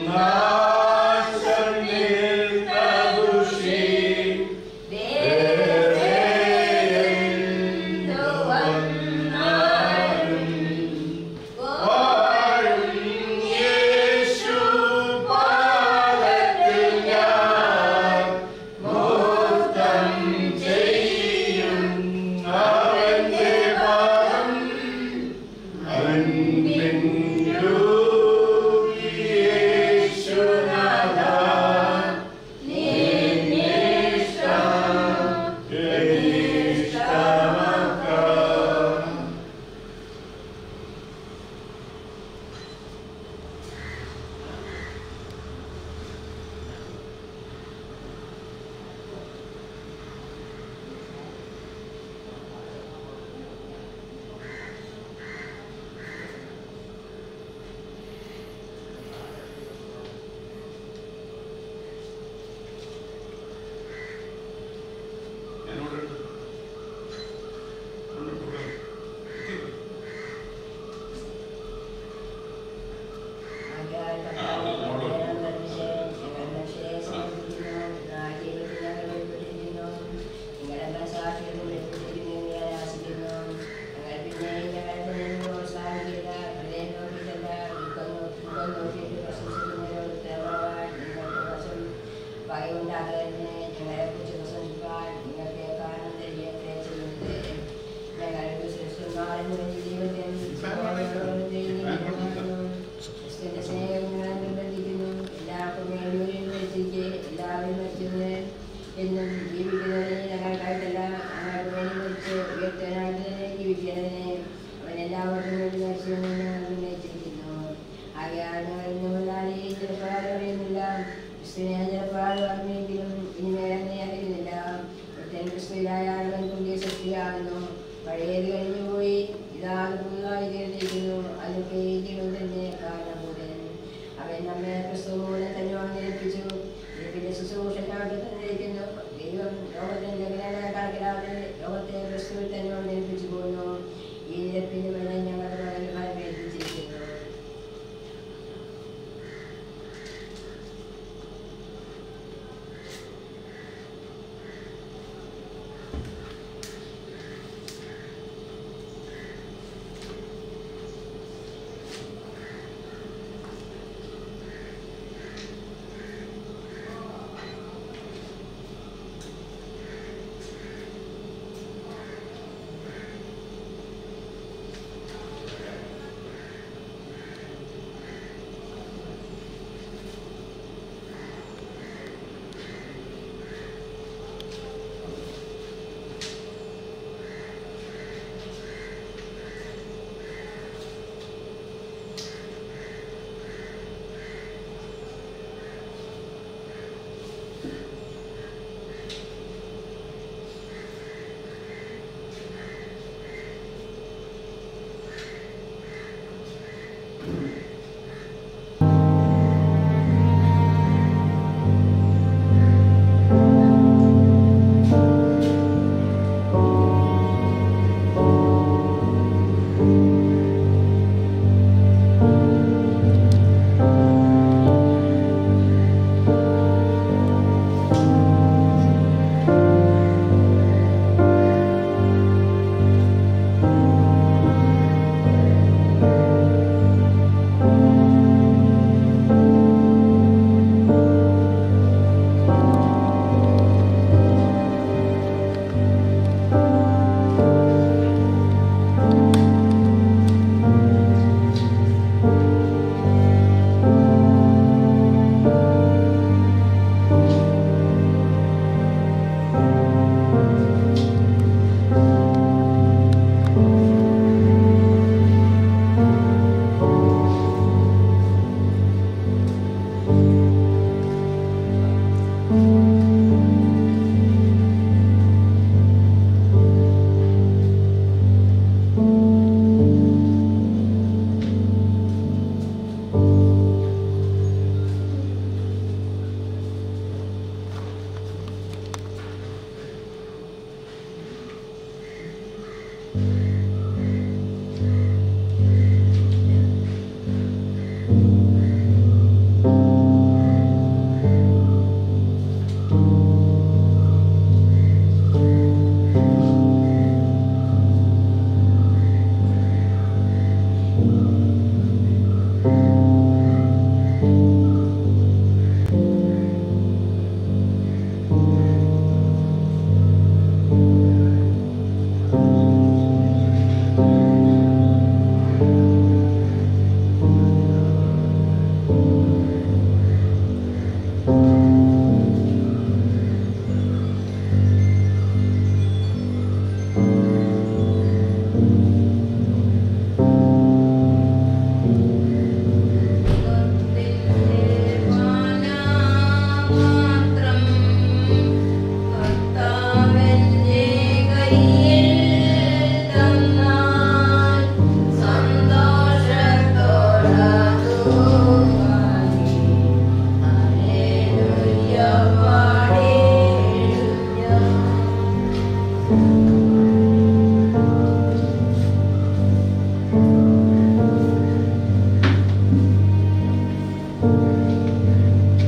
യേശു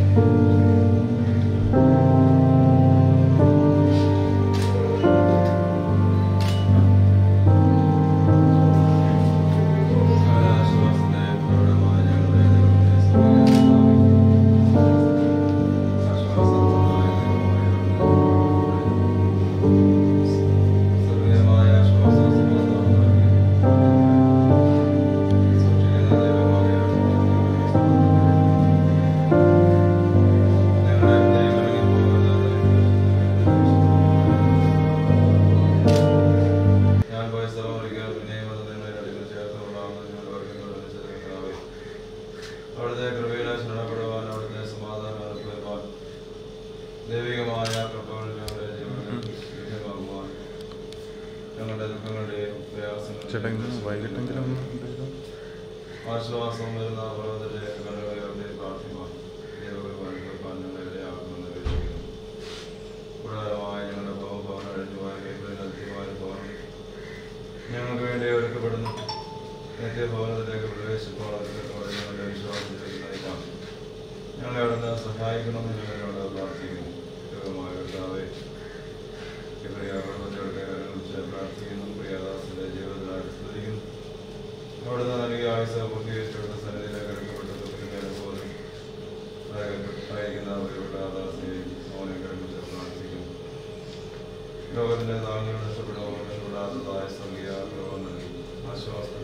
ഞാൻ പോയ സ്ഥലം ഒരിക്കൽ പിന്നെയും അത് തന്നെ അടികൾ ചേർത്തുകൊണ്ടാണ് നിങ്ങളുടെ വർഗ്ഗങ്ങളുടെ വിശദീകരണമാവേ. അവിടുത്തെ കൃപയിലാശം ഇടപെടുവാൻ അവിടുത്തെ സമാധാനം ഏർപ്പെടുവാൻ ദൈവികമായ കൃപകൾ ഞങ്ങളുടെ ജീവിതത്തിൽ ലഭ്യമാകുവാൻ ഞങ്ങളുടെ ദുഃഖങ്ങളുടെയും പ്രയാസങ്ങളുടെയും ചേട്ടാ ഇന്ന് വൈകിട്ടെങ്കിലും ആശ്വാസം വരുന്ന പർവ്വതത്തെ കണ്ണുകളെ പ്രാർത്ഥിക്കുവാൻ ദൈവകൃപാൻ കൃപാൻ ഞങ്ങളെ ഇടയാക്കുമെന്ന് അപേക്ഷിക്കുന്നു കൂടാരമായ ഞങ്ങളുടെ ഭവഭവനം അഴിഞ്ഞുപോയ കൈകളിലെത്തിയുമായ ഭവനം ഞങ്ങൾക്ക് വേണ്ടി ഒരുക്കപ്പെടുന്നു നിത്യഭവനത്തിലേക്ക് പ്രവേശിപ്പോൾ അതിനോട് ഞങ്ങളുടെ വിശ്വാസത്തിലേക്ക് നയിക്കാം ഞങ്ങളെ അവിടുന്ന് സഹായിക്കണമെന്ന് ഞങ്ങളോട് പ്രാർത്ഥിക്കുന്നു ദൈവമായ കർത്താവേ ഈ പ്രിയ കുടുംബത്തോടെ കുറിച്ച് പ്രാർത്ഥിക്കുന്നു പ്രിയദാസിന്റെ ജീവിതത്തിനായിട്ട് സ്തുതിക്കുന്നു അവിടുന്ന് നൽകിയ ആയുസ് പൂർത്തീകരിച്ചെടുത്ത സന്നിധിയിലേക്ക് എടുക്കപ്പെട്ടത് പിന്നീട് പോലും അയക്കുന്ന പ്രിയപ്പെട്ട ദാസിനെയും മോനെ കഴിപ്പിച്ച് പ്രാർത്ഥിക്കുന്നു ലോകത്തിന്റെ താങ്കൾ നഷ്ടപ്പെടുവാൻ നഷ്ടപ്പെടാത്തതായ സംഖ്യ ആശ്വാസം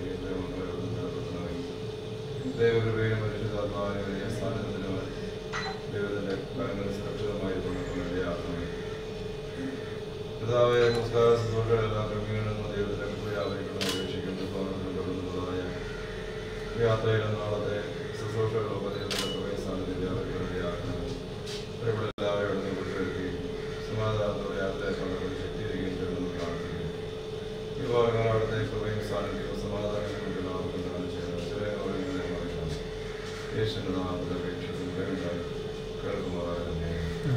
ദൈവകൃപയിലും പരിശുദ്ധാത്മാവിനെ വലിയ സ്ഥാനത്തിനും ദൈവത്തിന്റെ കാര്യങ്ങൾ സുരക്ഷിതമായി കൊണ്ടുവരേണ്ടയാക്കുന്നു പിതാവെ നമസ്കാര ശുശ്രൂഷകളെല്ലാം ക്രമീകരണങ്ങൾ ദൈവത്തിന്റെ കൃപയായിരിക്കണം അപേക്ഷിക്കുന്നു ഭവനത്തിൽ തുടർന്നുള്ളതായ യാത്രയിലും നാളത്തെ ശുശ്രൂഷകളൊക്കെ ദൈവത്തിന്റെ കൃപയ സ്ഥാനത്തിന്റെ അവരുടെ ഇവിടെ എല്ലാവരും കുറിച്ചെടുക്കുകയും സമാധാനത്തോടെ യാത്രയെ കൊണ്ടുപോയി ശക്തിയിരിക്കുകയും ചെയ്യുമെന്ന് പ്രാർത്ഥിക്കുന്നു ഈ ഭാഗങ്ങൾ അവിടുത്തെ കൃപയും സാന്നിധ്യവും സമാധാനം കൊണ്ട് നാമത്തിനാണ് ചെയ്യുന്നത് ചെറിയ ഓരോ മറിക്കണം യേശുവിന്റെ നാമത്തിൽ അപേക്ഷിക്കുന്നു ദയവായി കേൾക്കുമാറാകുന്നു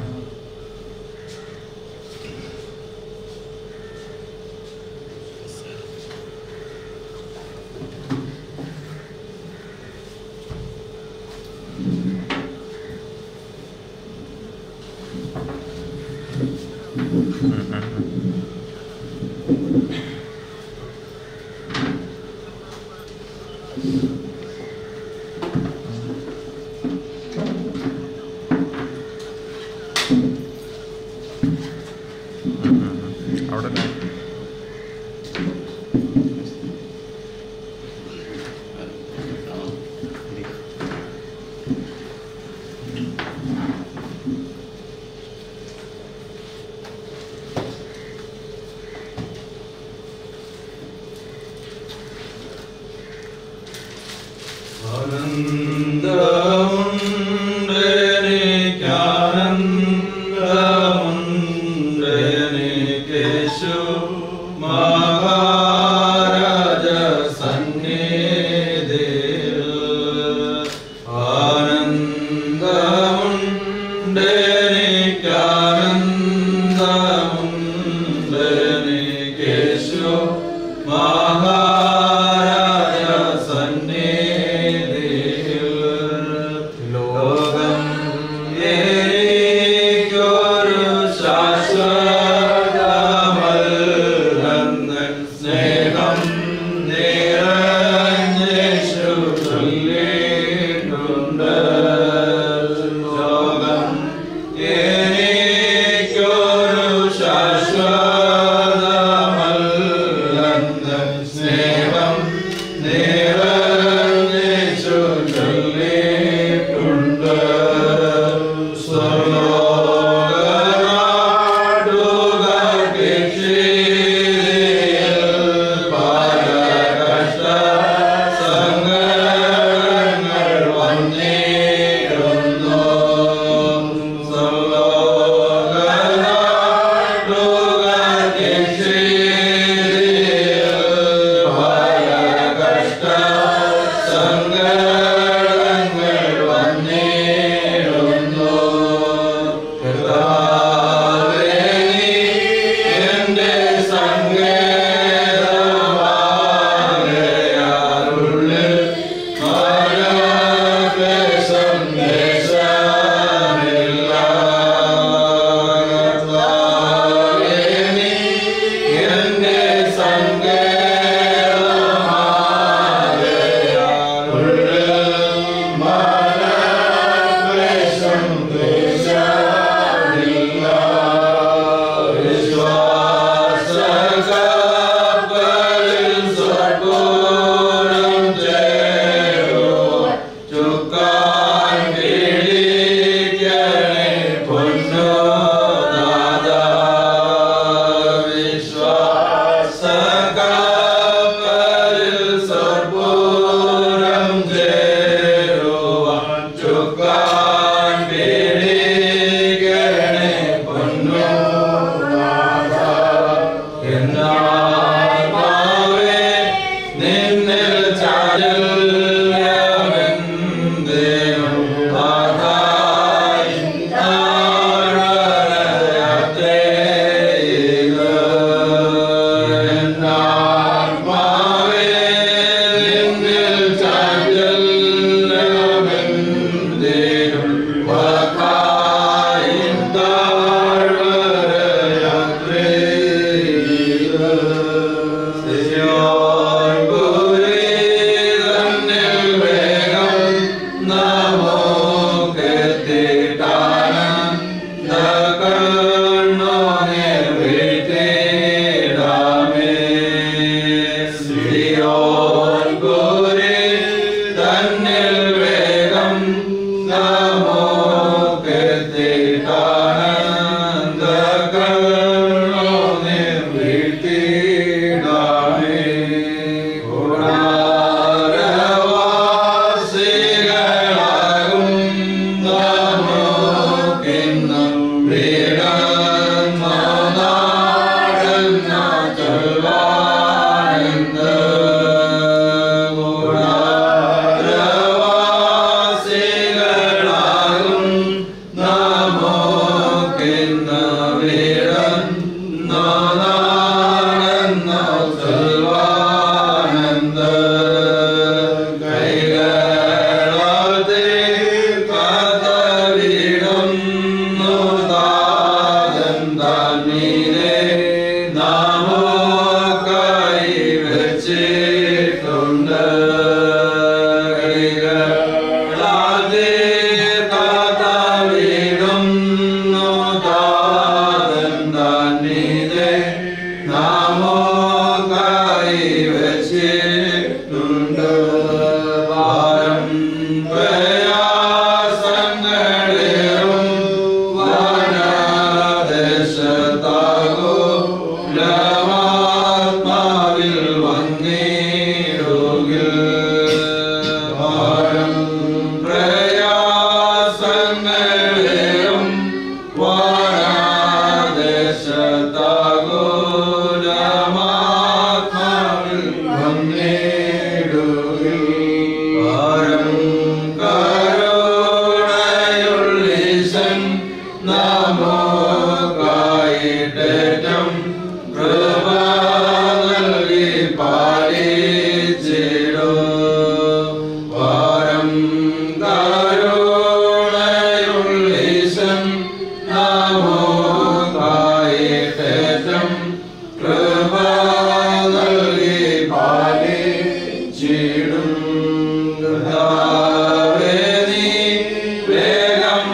അവിടെ അല്ലേ? ആനന്ദമുണ്ടെനിക്കേശു മഹാരാജ സന്നിധിയിൽ ആനന്ദമുണ്ടെനിക്കാനന്ദമുണ്ടെനിക്കേശു മഹാരാജ സന്നിധിയിൽ ലോകം എനിക്കൊരു ശാശ്വതമല്ലെന്ന് സ്നേഹം നിറഞ്ഞേശു ചൊല്ലിയിട്ടുണ്ട് ലോകം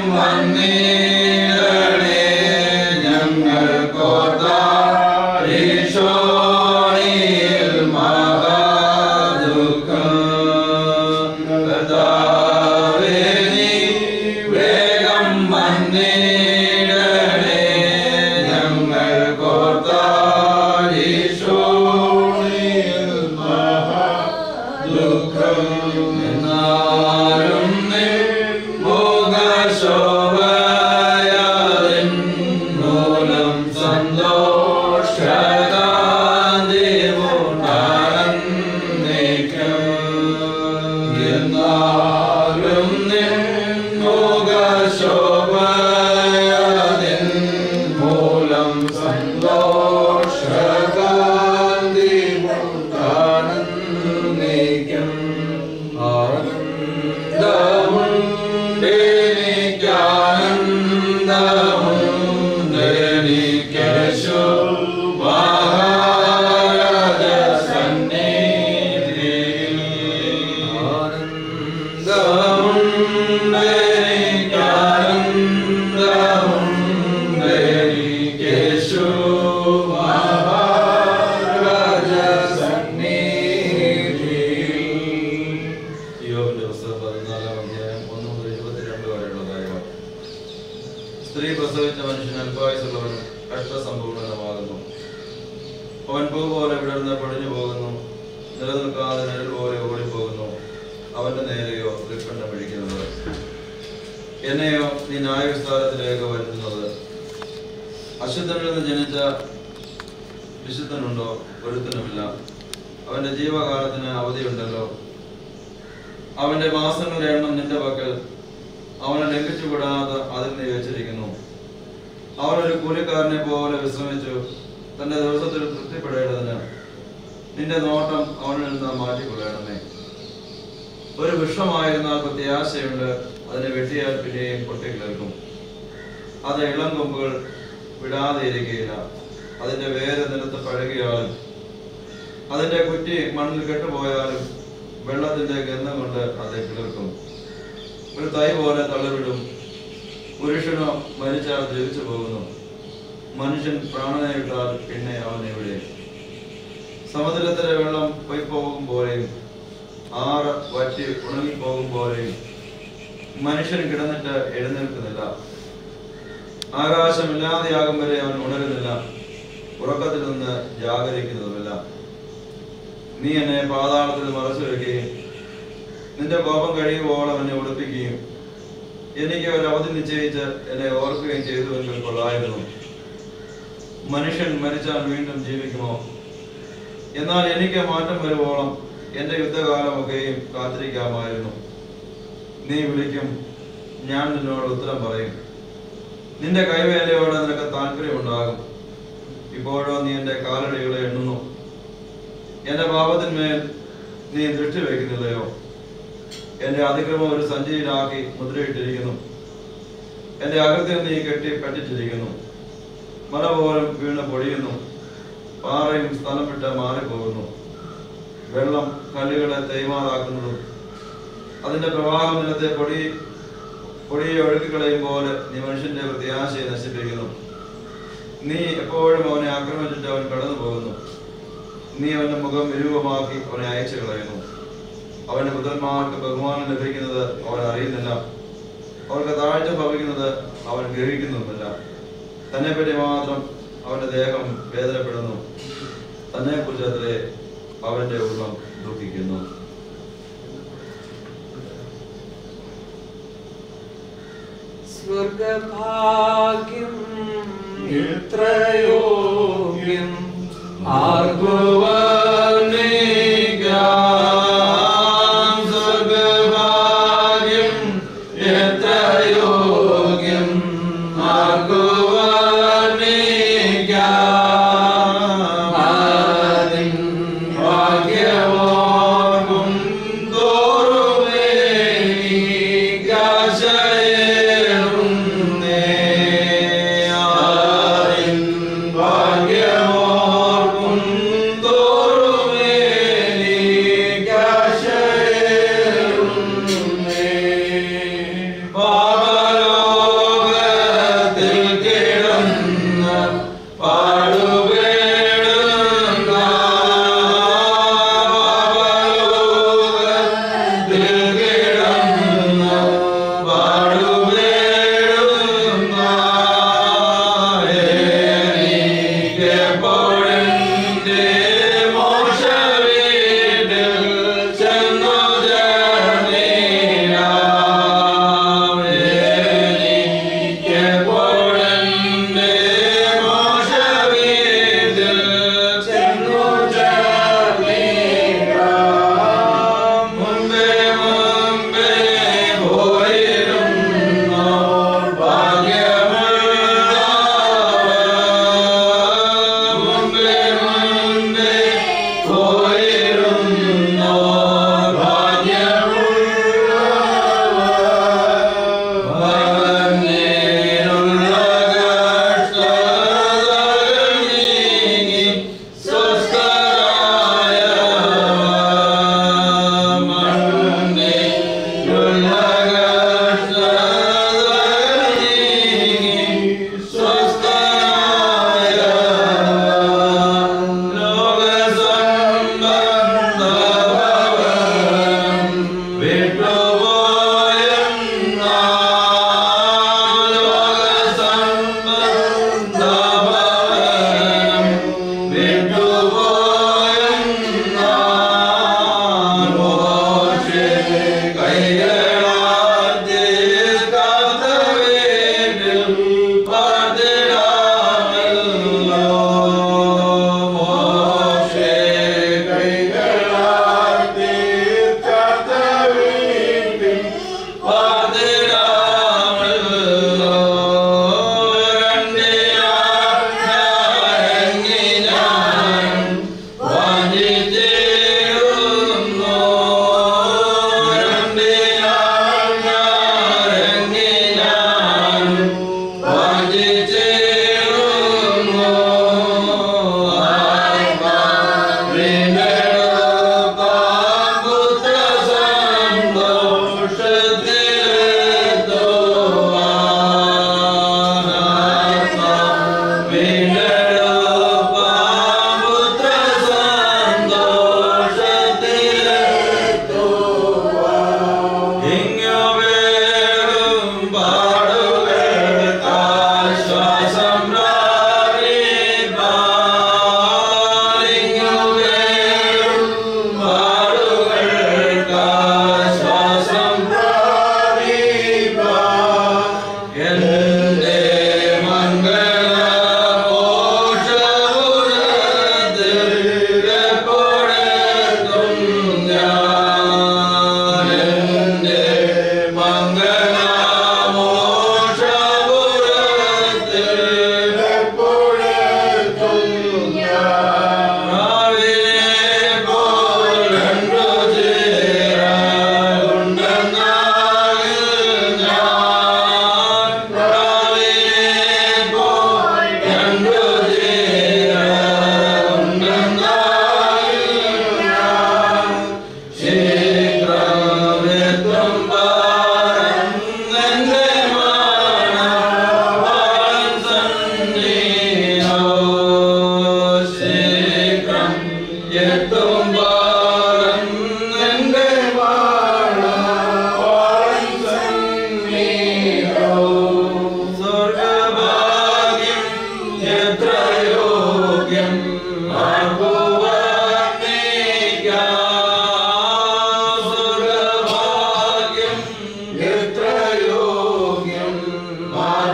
യോബിന്റെ പുസ്തകം പതിനാലാം അധ്യായം ഒന്ന് മുതൽ ഇരുപത്തിരണ്ട് വരെയുള്ളതായ സ്ത്രീ പ്രസവിച്ച മനുഷ്യൻ അല്പായുസുള്ളവനും കഷ്ടസമ്പൂർണമാകുന്നു അവൻ പൂ പോലെ വിടർന്ന് പൊടിഞ്ഞു പോകുന്നു നിലനിൽക്കാതെ നിഴൽ പോലെ ഓടിപ്പോകുന്നു അവന്റെ നേരെയോ തൃക്കണ്ണം പിടിക്കുന്നത് എന്നെയോ നീ ന്യായവിസ്താരത്തിലേക്ക് വരുത്തുന്നത് അശുദ്ധനിൽ നിന്ന് ജനിച്ച വിശുദ്ധനുണ്ടോ ഒരുത്തനുമില്ല അവന്റെ ജീവകാലത്തിന് അവധിയുണ്ടല്ലോ അവന്റെ മാസങ്ങളുടെ എണ്ണം നിന്റെ പക്കൽ അവനെ ലംഘിച്ചു വിടാതെ അതിൽ നീ വെച്ചിരിക്കുന്നു അവൻ ഒരു കൂലിക്കാരനെ പോലെ വിശ്രമിച്ചു തന്റെ ദിവസത്തിൽ തൃപ്തിപ്പെടേണ്ടതിന് നിന്റെ നോട്ടം അവനിൽ നിന്ന് മാറ്റിക്കൊള്ളണമേ ഒരു വിഷമായിരുന്നാൽ പ്രത്യാശയുണ്ട് അതിനെ വെട്ടിയാൽ പിന്നെയും പൊട്ടിക്കിളർക്കും അത് ഇളം കൊമ്പുകൾ വിടാതെ ഇരിക്കുകയില്ല അതിന്റെ വേര് നിലത്ത് പഴകിയാലും അതിന്റെ കുറ്റി മണ്ണിൽ കെട്ടുപോയാലും വെള്ളത്തിന്റെ ഗന്ധം കൊണ്ട് അത് കിളിർക്കും ഒരു തൈ പോലെ തള്ളിവിടും പുരുഷനോ മരിച്ചാൽ ജയിച്ചു പോകുന്നു മനുഷ്യൻ പ്രാണനെ വിട്ടാൽ പിന്നെ അവൻ എവിടെ സമുദ്രത്തിലെ വെള്ളം പൊയ്പോകും പോലെയും ആറ് വറ്റി ഉണങ്ങിപ്പോകും പോലെയും മനുഷ്യൻ കിടന്നിട്ട് എഴുന്നേൽക്കുന്നില്ല ആകാശമില്ലാതെയാകും വരെ അവൻ ഉണരുന്നില്ല ഉറക്കത്തിൽ നിന്ന് ജാഗരിക്കുന്നതുമില്ല നീ എന്നെ പാതാളത്തിൽ മറച്ചു വെക്കുകയും നിന്റെ കോപം കഴിയുമ്പോളം എന്നെ ഒളിപ്പിക്കുകയും എനിക്ക് ഒരു അവധി നിശ്ചയിച്ച് എന്നെ ഓർക്കുകയും ചെയ്തുവെങ്കിൽ കൊള്ളായിരുന്നു മനുഷ്യൻ മരിച്ചാൽ വീണ്ടും ജീവിക്കുമോ എന്നാൽ എനിക്ക് മാറ്റം വരുവോളം എന്റെ യുദ്ധകാലമൊക്കെയും കാത്തിരിക്കാമായിരുന്നു നീ വിളിക്കും ഞാൻ നിന്നോട് ഉത്തരം പറയും നിന്റെ കൈവേലയോട് നിനക്ക് താല്പര്യമുണ്ടാകും ഇപ്പോഴോ നീ എന്റെ കാലടികളെ എണ്ണുന്നു എന്റെ പാപത്തിന്മേൽ നീ ദൃഷ്ടി വയ്ക്കുന്നില്ലയോ എന്റെ അതിക്രമം ഒരു സഞ്ചിയിലാക്കി മുദ്രയിട്ടിരിക്കുന്നു എന്റെ അകൃത്യം നീ കെട്ടി പറ്റിച്ചിരിക്കുന്നു മല പോലും വീണ് പൊടിയുന്നു പാറയും സ്ഥലം വിട്ട് മാറിപ്പോകുന്നു വെള്ളം കല്ലുകളെ തേയ്മാറാക്കുന്നതും അതിന്റെ പ്രവാഹം നിലത്തെ പൊടി പൊടിയെ ഒഴുക്കിക്കളയും പോലെ നീ മനുഷ്യന്റെ പ്രത്യാശയെ നശിപ്പിക്കുന്നു നീ എപ്പോഴും അവനെ ആക്രമിച്ചിട്ട് അവൻ കടന്നു പോകുന്നു നീ അവന്റെ മുഖം വിരൂപമാക്കി അവനെ അയച്ചു കളയുന്നു അവന്റെ പുത്രന്മാർക്ക് ബഹുമാനം ലഭിക്കുന്നത് അവൻ അറിയുന്നില്ല അവർക്ക് താഴ്ച ഭവിക്കുന്നത് അവൻ ഗ്രഹിക്കുന്നുമില്ല തന്നെ പറ്റി മാത്രം അവന്റെ ദേഹം വേദനപ്പെടുന്നു തന്നെ കുറിച്ച് അത്രേ അവന്റെ ഉള്ളം ദുഃഖിക്കുന്നു സ്വർഗഭാഗ്യം എത്രയോഗ്യം ആർഗുവനികാം സ്വർഗഭാഗ്യം എത്രയോഗ്യം ആർഗുവനികാം ആദിൻ ഭാഗ്യമോർക്കും തോറുമേ കാശയേറുന്നേ ആദിൻ ഭാഗ്യമോർക്കും തോറുമേ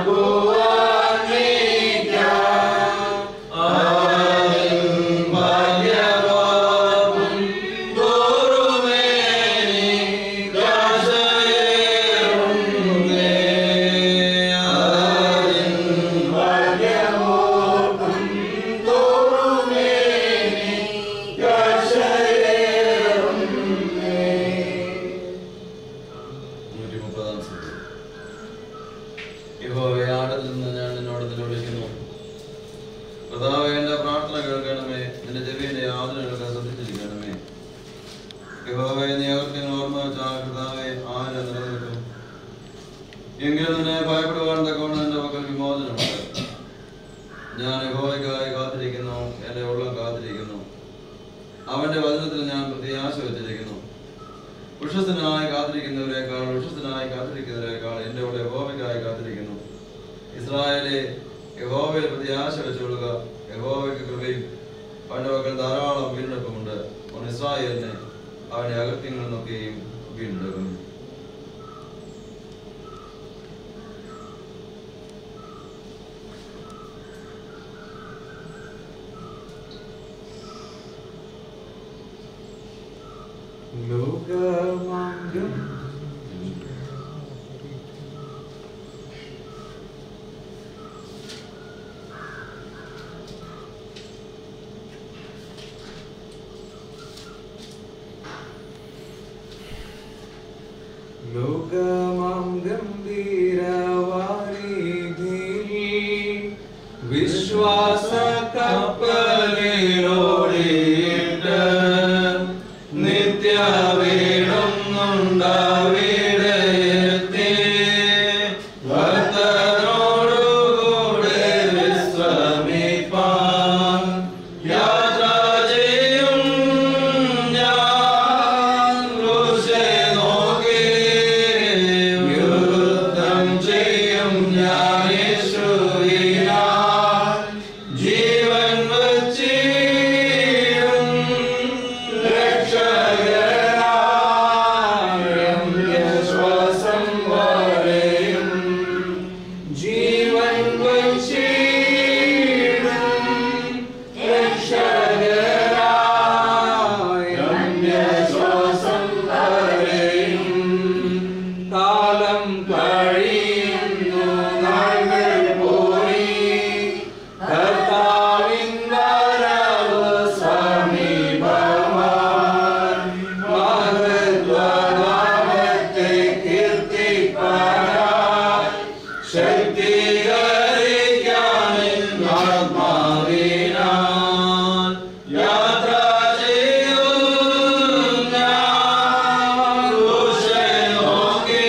നൂറ്റി മുപ്പതാം സംഖ്യ യഹോവേ ആടത്തിൽ നിന്ന് ഞാൻ നിന്നോട് നിലവിളിക്കുന്നു കർത്താവേ എന്റെ പ്രാർത്ഥന കേൾക്കണമേ നിന്റെ ചെവിയുടെ യാതനകളൊക്കെ ശ്രദ്ധിച്ചിരിക്കണമേ യഹോവേ നീ അവർക്ക് ഓർമ്മ വെച്ചാൽ കർത്താവെ ആര് നിലനിൽക്കും എങ്കിലും നിന്നെ ഭയപ്പെടുവാൻ തക്കവണ്ണം എന്റെ പക്കൽ വിമോചനമുണ്ട് ഞാൻ യഹോവയ്ക്കായി കാത്തിരിക്കുന്നു എന്റെ ഉള്ളം കാത്തിരിക്കുന്നു അവന്റെ വചനത്തിൽ ഞാൻ പ്രത്യാശ വെച്ചിരിക്കുന്നു ഉഷസ്സിനായി കാത്തിരിക്കുന്നവരെക്കാൾ ഉഷസ്സിനായി കാത്തിരിക്കുന്നവരെക്കാൾ എൻ്റെ ഇവിടെ യഹോവയ്ക്കായി കാത്തിരിക്കുന്നു ഇസ്രായേലെ യഹോവയിൽ പ്രത്യാശ വെച്ചുകൊള്ളുക യഹോവയ്ക്ക് കൃപയും അവൻ്റെ പക്കൽ ധാരാളം വീണ്ടെടുപ്പുമുണ്ട് അവൻ ഇസ്രായേലിനെ അവന്റെ അകത്യങ്ങളിൽ നിന്നൊക്കെയും വീണ്ടെടുക്കും ലോകമാംഗം ലോകമാം ഗംഭീരവാരിധിയിൽ വിശ്വാസ കപ്പലിലോടിയിട്ട് നിത്യ വീടുന്നുണ്ടാവിടയത്തെ ഭക്തനോടുകൂടെ വിശ്രമിപ്പാൻ യാത്ര ചെയ്യും ഞാൻ ക്രൂശെ നോക്കി യുദ്ധം ചെയ്യും ഞാൻ യേശുവിനാൽ ജീവൻ വച്ചിടും രക്ഷകനായ ശ്വാസം വരെയും ജീവൻ വച്ചിടും രക്ഷകനായ ശ്വാസം വരെയും കാലം കഴിയുന്നു നാളുകൾ പോയി കർത്താവിൻ വരവ് സമീപമായി മഹത്വനാമത്തെ കീർത്തിപ്പാനായി ശക്തീകരിക്കാനിൻ ആത്മാവിനാൽ യാത്ര ചെയ്യും ഞാൻ ക്രൂശെ നോക്കി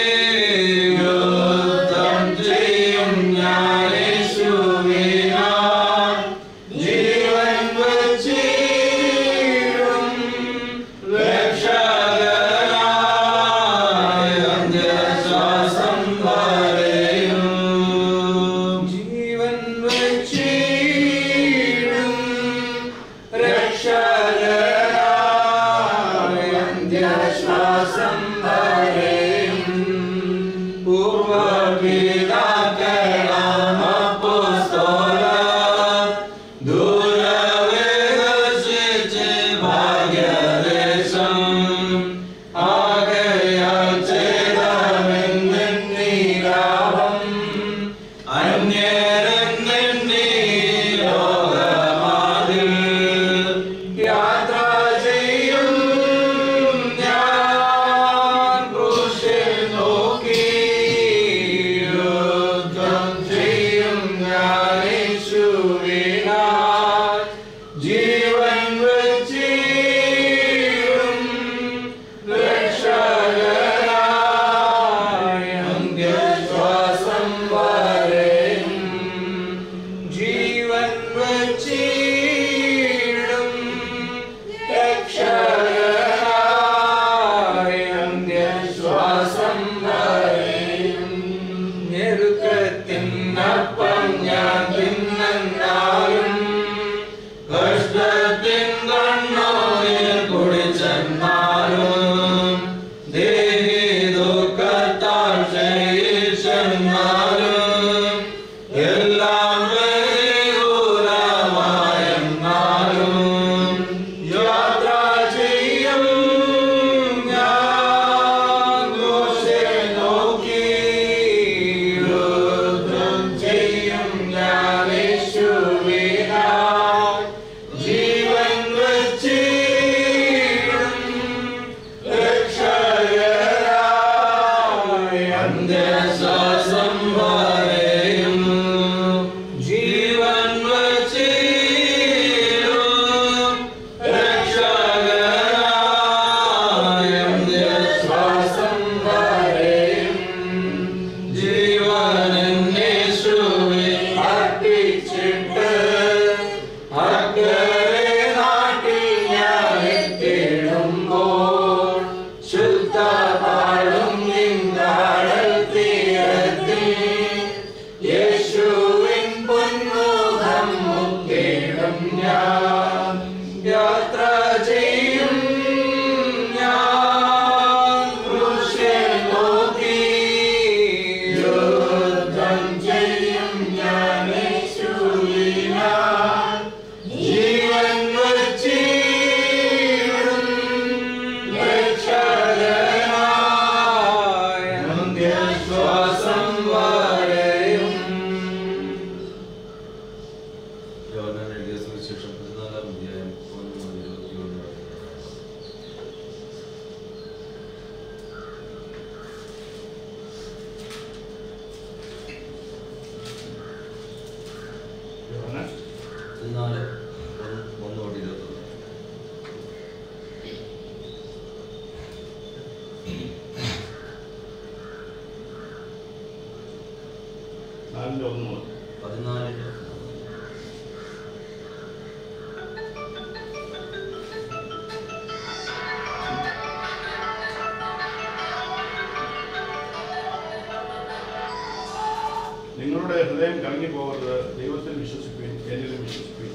യുദ്ധം ചെയ്യും ഞാൻ യേശുവിനാൽ ജീവൻ വച്ചിടും രക്ഷകനായ അന്ത്യശ്വാസം വരെയും ജീവൻ വച്ചിടും രക്ഷകനായ അന്ത്യശ്വാസം വരെയും പൂർവപിതാക്കളാമപ്പോസ്തലർ ദൂരവേ ദർശിച്ച് ഭാഗ്യദേശം ആകയാൽ ചെയ്തമെന്നീരാവം അന്യരെന്നീ ലോകമാതിൽ യാത്ര ചെയ്യും ഞാൻ ക്രൂശിൽ നോക്കി യുദ്ധം ചെയ്യും ഞാൻ യേശുവിനാൽ ജീവൻ വച്ചിടും രക്ഷകനായ അന്ത്യശ്വാസം വരെയും ജീവൻ വച്ചിടും രക്ഷകനായ അന്ത്യശ്വാസം വരെയും ഞെരുക്കത്തിനപ്പം ഞാൻ തിന്നാലും കഷ്ടത്തിൻ കണ്ണോയിൽ കുടിച്ചെന്നാലും ദേഹി ദുഃഖത്താൽ ക്ഷയിച്ചെന്നാലും വരെയും ജീവൻ വച്ചിടും രക്ഷകനായ ശ്വാസം വരെയും ജീവനെന്നേശുവെ അർപ്പിച്ചിട്ട് അക്കരെ നാട്ടിൽ ഞാൻ എത്തിടുമ്പോൾ ശുദ്ധപാടും നിന്നാടൽ തീരത്തിൽ യേശുവിൻ പൊന്മുഖം മുത്തിടും ഞാൻ യാത്ര ചെയ്യും ഞാൻ ക്രൂശിൽ നോക്കി യുദ്ധം ചെയ്യും ഞാൻ യേശുവിനാൽ ജീവൻ വച്ചിടും രക്ഷകനായ അന്ത്യശ്വാസം വരെയും യോഹന്നാൻ എഴുതിയ സുവിശേഷം പതിനാലാം അധ്യായം ഒന്ന് മുതൽ ഇരുപത്തിയൊന്ന് വരെ. പതിനാല് ഒന്ന് ഒന്ന് തൊട്ട് ഇരുപത്തൊന്ന് നാലിൻ്റെ ഒന്ന് മുതൽ പതിനാലിന്റെ നിങ്ങളുടെ ഹൃദയം കലങ്ങിപ്പോകരുത് ദൈവത്തിൽ വിശ്വസിക്കുകയും എന്നിലും വിശ്വസിക്കുകയും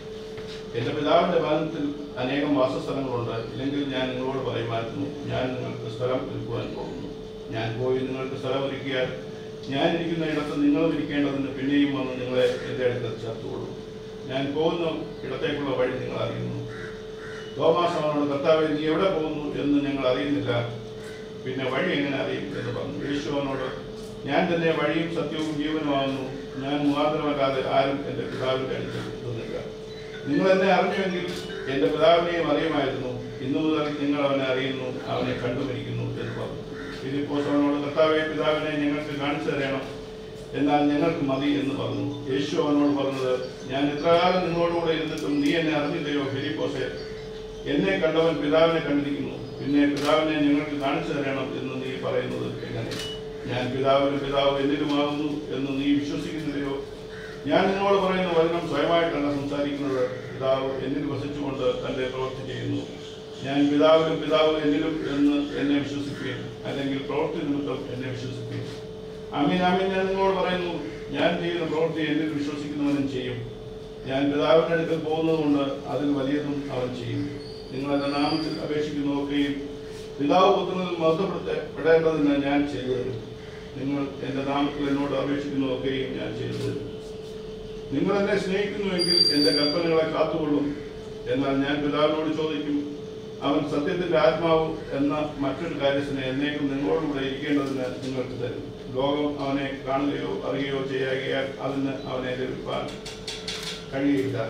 എന്റെ പിതാവിന്റെ ഭവനത്തിൽ അനേകം വാസസ്ഥലങ്ങളുണ്ട് ഇല്ലെങ്കിൽ ഞാൻ നിങ്ങളോട് പറയുമായിരുന്നു ഞാൻ നിങ്ങൾക്ക് സ്ഥലം ഒരുക്കുവാൻ പോകുന്നു ഞാൻ പോയി നിങ്ങൾക്ക് സ്ഥലം ഒരുക്കിയാൽ ഞാൻ ഇരിക്കുന്ന ഇടത്ത് നിങ്ങളും ഇരിക്കേണ്ടതിന് പിന്നെയും വന്ന് നിങ്ങളെ എന്റെ അടുത്ത് ചേർത്തുകൊള്ളൂ ഞാൻ പോകുന്ന ഇടത്തേക്കുള്ള വഴി നിങ്ങൾ അറിയുന്നു തോമാസ് അവനോട് കർത്താവെ നീ എവിടെ പോകുന്നു എന്ന് ഞങ്ങൾ അറിയുന്നില്ല പിന്നെ വഴി എങ്ങനെ അറിയും എന്ന് പറഞ്ഞു യേശു അവനോട് ഞാൻ തന്നെ വഴിയും സത്യവും ജീവനുമാകുന്നു ഞാൻ മുഖാന്തരമല്ലാതെ ആരും എൻ്റെ പിതാവിൻ്റെ അടുത്ത് എത്തുന്നില്ല നിങ്ങൾ എന്നെ അറിഞ്ഞുവെങ്കിൽ എൻ്റെ പിതാവിനെയും അറിയുമായിരുന്നു ഇന്നു മുതൽ നിങ്ങൾ അവനെ അറിയുന്നു അവനെ കണ്ടുപിടിക്കുന്നു എന്ന് പറഞ്ഞു ഫിലിപ്പോസ് അവനോട് കർത്താവെ പിതാവിനെ ഞങ്ങൾക്ക് കാണിച്ചു തരണം എന്നാൽ ഞങ്ങൾക്ക് മതി എന്ന് പറഞ്ഞു യേശു അവനോട് പറഞ്ഞത് ഞാൻ ഇത്രകാലം നിങ്ങളോടുകൂടെ ഇരുന്നിട്ടും നീ എന്നെ അറിഞ്ഞില്ലയോ ഫിലിപ്പോസെ എന്നെ കണ്ടവൻ പിതാവിനെ കണ്ടിരിക്കുന്നു പിന്നെ പിതാവിനെ ഞങ്ങൾക്ക് കാണിച്ചു തരണം എന്ന് നീ പറയുന്നത് എങ്ങനെ ഞാൻ പിതാവിനും പിതാവ് എന്നിലുമാകുന്നു എന്ന് നീ വിശ്വസിക്കുന്നില്ലയോ ഞാൻ നിങ്ങളോട് പറയുന്ന വചനം സ്വയമായിട്ടല്ല സംസാരിക്കുന്നത് പിതാവ് എന്നിൽ വസിച്ചുകൊണ്ട് തന്റെ പ്രവൃത്തി ചെയ്യുന്നു ഞാൻ പിതാവിലും പിതാവ് എന്നിലും എന്ന് എന്നെ വിശ്വസിക്കുകയും അല്ലെങ്കിൽ പ്രവൃത്തി നിമിത്തം എന്നെ വിശ്വസിക്കുകയും അമീൻ അമീൻ ഞാൻ നിങ്ങളോട് പറയുന്നു ഞാൻ ചെയ്യുന്ന പ്രവൃത്തി എന്നിൽ വിശ്വസിക്കുന്നവനും ചെയ്യും ഞാൻ പിതാവിന്റെ അടുക്കൽ പോകുന്നതുകൊണ്ട് അതിൽ വലിയതും അവൻ ചെയ്യും നിങ്ങൾ എന്റെ നാമത്തിൽ അപേക്ഷിക്കുന്നതൊക്കെയും പിതാവ് പുത്രനിൽ മഹത്വപ്പെടേണ്ടതിന് ഞാൻ ചെയ്തു തരും നിങ്ങൾ എന്റെ നാമത്തിൽ എന്നോട് അപേക്ഷിക്കുന്നതൊക്കെയും ഞാൻ ചെയ്തു തരും നിങ്ങൾ എന്നെ സ്നേഹിക്കുന്നുവെങ്കിൽ എന്റെ കൽപ്പനകളെ കാത്തുകൊള്ളും എന്നാൽ ഞാൻ പിതാവിനോട് ചോദിക്കും അവൻ സത്യത്തിന്റെ ആത്മാവ് എന്ന മറ്റൊരു കാര്യത്തിന് എന്നേക്കും നിങ്ങളോടുകൂടെ ഇരിക്കേണ്ടതിന് നിങ്ങൾക്ക് തരും ലോകം അവനെ കാണുകയോ അറിയുകയോ ചെയ്യാകിയാൽ അതിന് അവനെ ലഭിപ്പാൻ കഴിയില്ല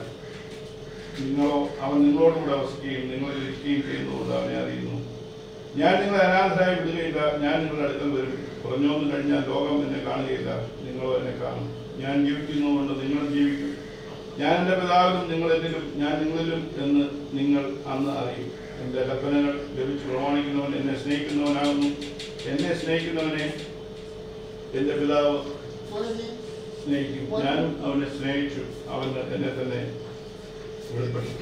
നിങ്ങളോ അവൻ നിങ്ങളോടുകൂടെ വസിക്കുകയും നിങ്ങളിൽ ഇരിക്കുകയും ചെയ്യുന്നുകൊണ്ട് അവനെ അറിയുന്നു ഞാൻ നിങ്ങളെ അനാഥരായി വിടുകയില്ല ഞാൻ നിങ്ങളുടെ അടുക്കൽ വരും കുറഞ്ഞോന്ന് കഴിഞ്ഞാൽ ലോകം എന്നെ കാണുകയില്ല നിങ്ങളോ എന്നെ കാണും ഞാൻ ജീവിക്കുന്നതുകൊണ്ട് നിങ്ങൾ ജീവിക്കും ഞാൻ എൻ്റെ പിതാവിലും നിങ്ങൾ എന്നിലും ഞാൻ നിങ്ങളിലും എന്ന് നിങ്ങൾ അന്ന് അറിയും എൻ്റെ കൽപ്പനകൾ ലഭിച്ച് പ്രമാണിക്കുന്നവൻ എന്നെ സ്നേഹിക്കുന്നവനാകുന്നു എന്നെ സ്നേഹിക്കുന്നവനെ എൻ്റെ പിതാവ് സ്നേഹിക്കും ഞാനും അവനെ സ്നേഹിച്ചു അവന് എന്നെ തന്നെ വെളിപ്പെടുത്തി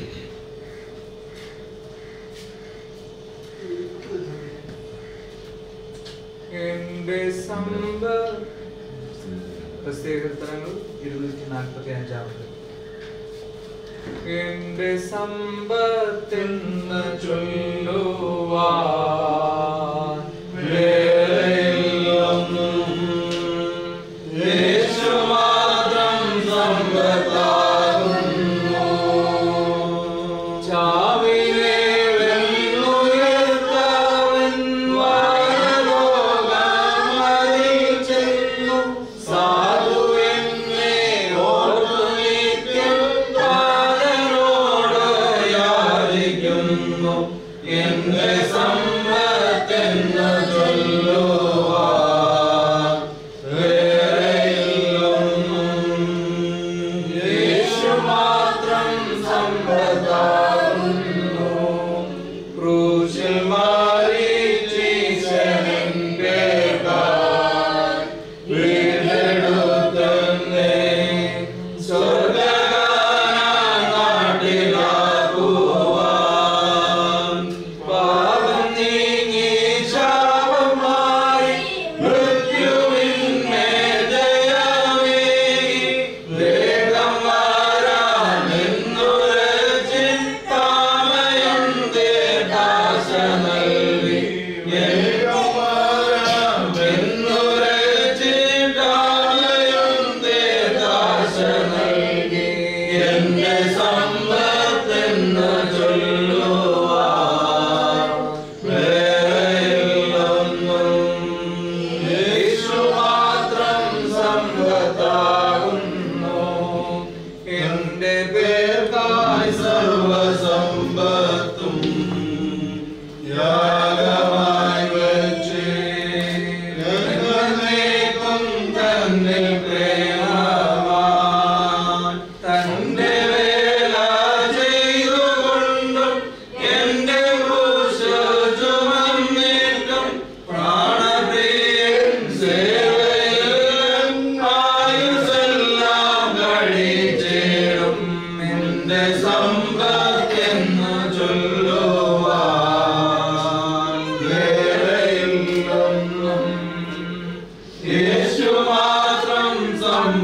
എന്റെ സമ്പ പ്രത്യേകത്തരങ്ങൾ ഇരുന്നൂറ്റി നാൽപ്പത്തി അഞ്ചാമത് എന്റെ സമ്പത്തെന്ന് ചൊല്ലുവാൻ വേറെയൊന്നും യേശു മാത്രം സമ്പത്താകുന്നു ചാവിനെ വെല്ലുയർത്തവൻ വാനലോകമതിൽ ചെന്നു സാധു എന്നെ ഓർത്തു നിത്യം താതനോട് യാചിക്കുന്നു എന്റെ സമ്പത്തെ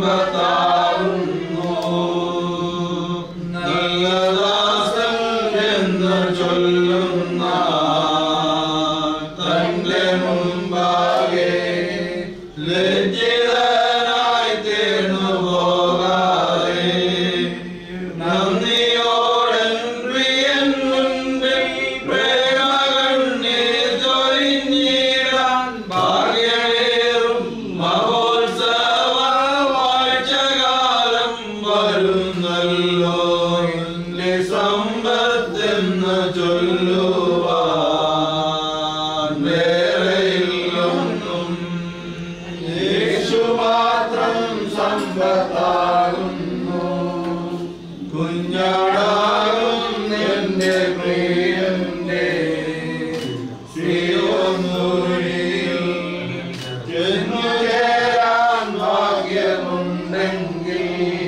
സമ്പത്താകുന്നു നല്ലദാസൻ എന്ന് ചൊല്ലുന്ന തന്റെ മുമ്പാകെ ലജ്ജിതനായി തീർന്നു പോകാതെ നന്ദിയോടൻ പ്രിയൻ മുൻപിൽ പ്രേമകണ്ണീർ ചൊരിഞ്ഞിടാൻ ഭാഗ്യമേറും മഹോത്സവ വാഴ്ചകാലം വരുന്നല്ലോ എന്റെ സമ്പത്തെന്ന് ചൊല്ലുവാൻ വേറെയില്ലൊന്നും യേശു മാത്രം സമ്പത്താകുന്നു കുഞ്ഞാടാകും എന്റെ പ്രിയന്റെ ശ്രീയൊന്നുരിൽ ചെന്നു ചേരാൻ ഭാഗ്യമുണ്ടെങ്കിൽ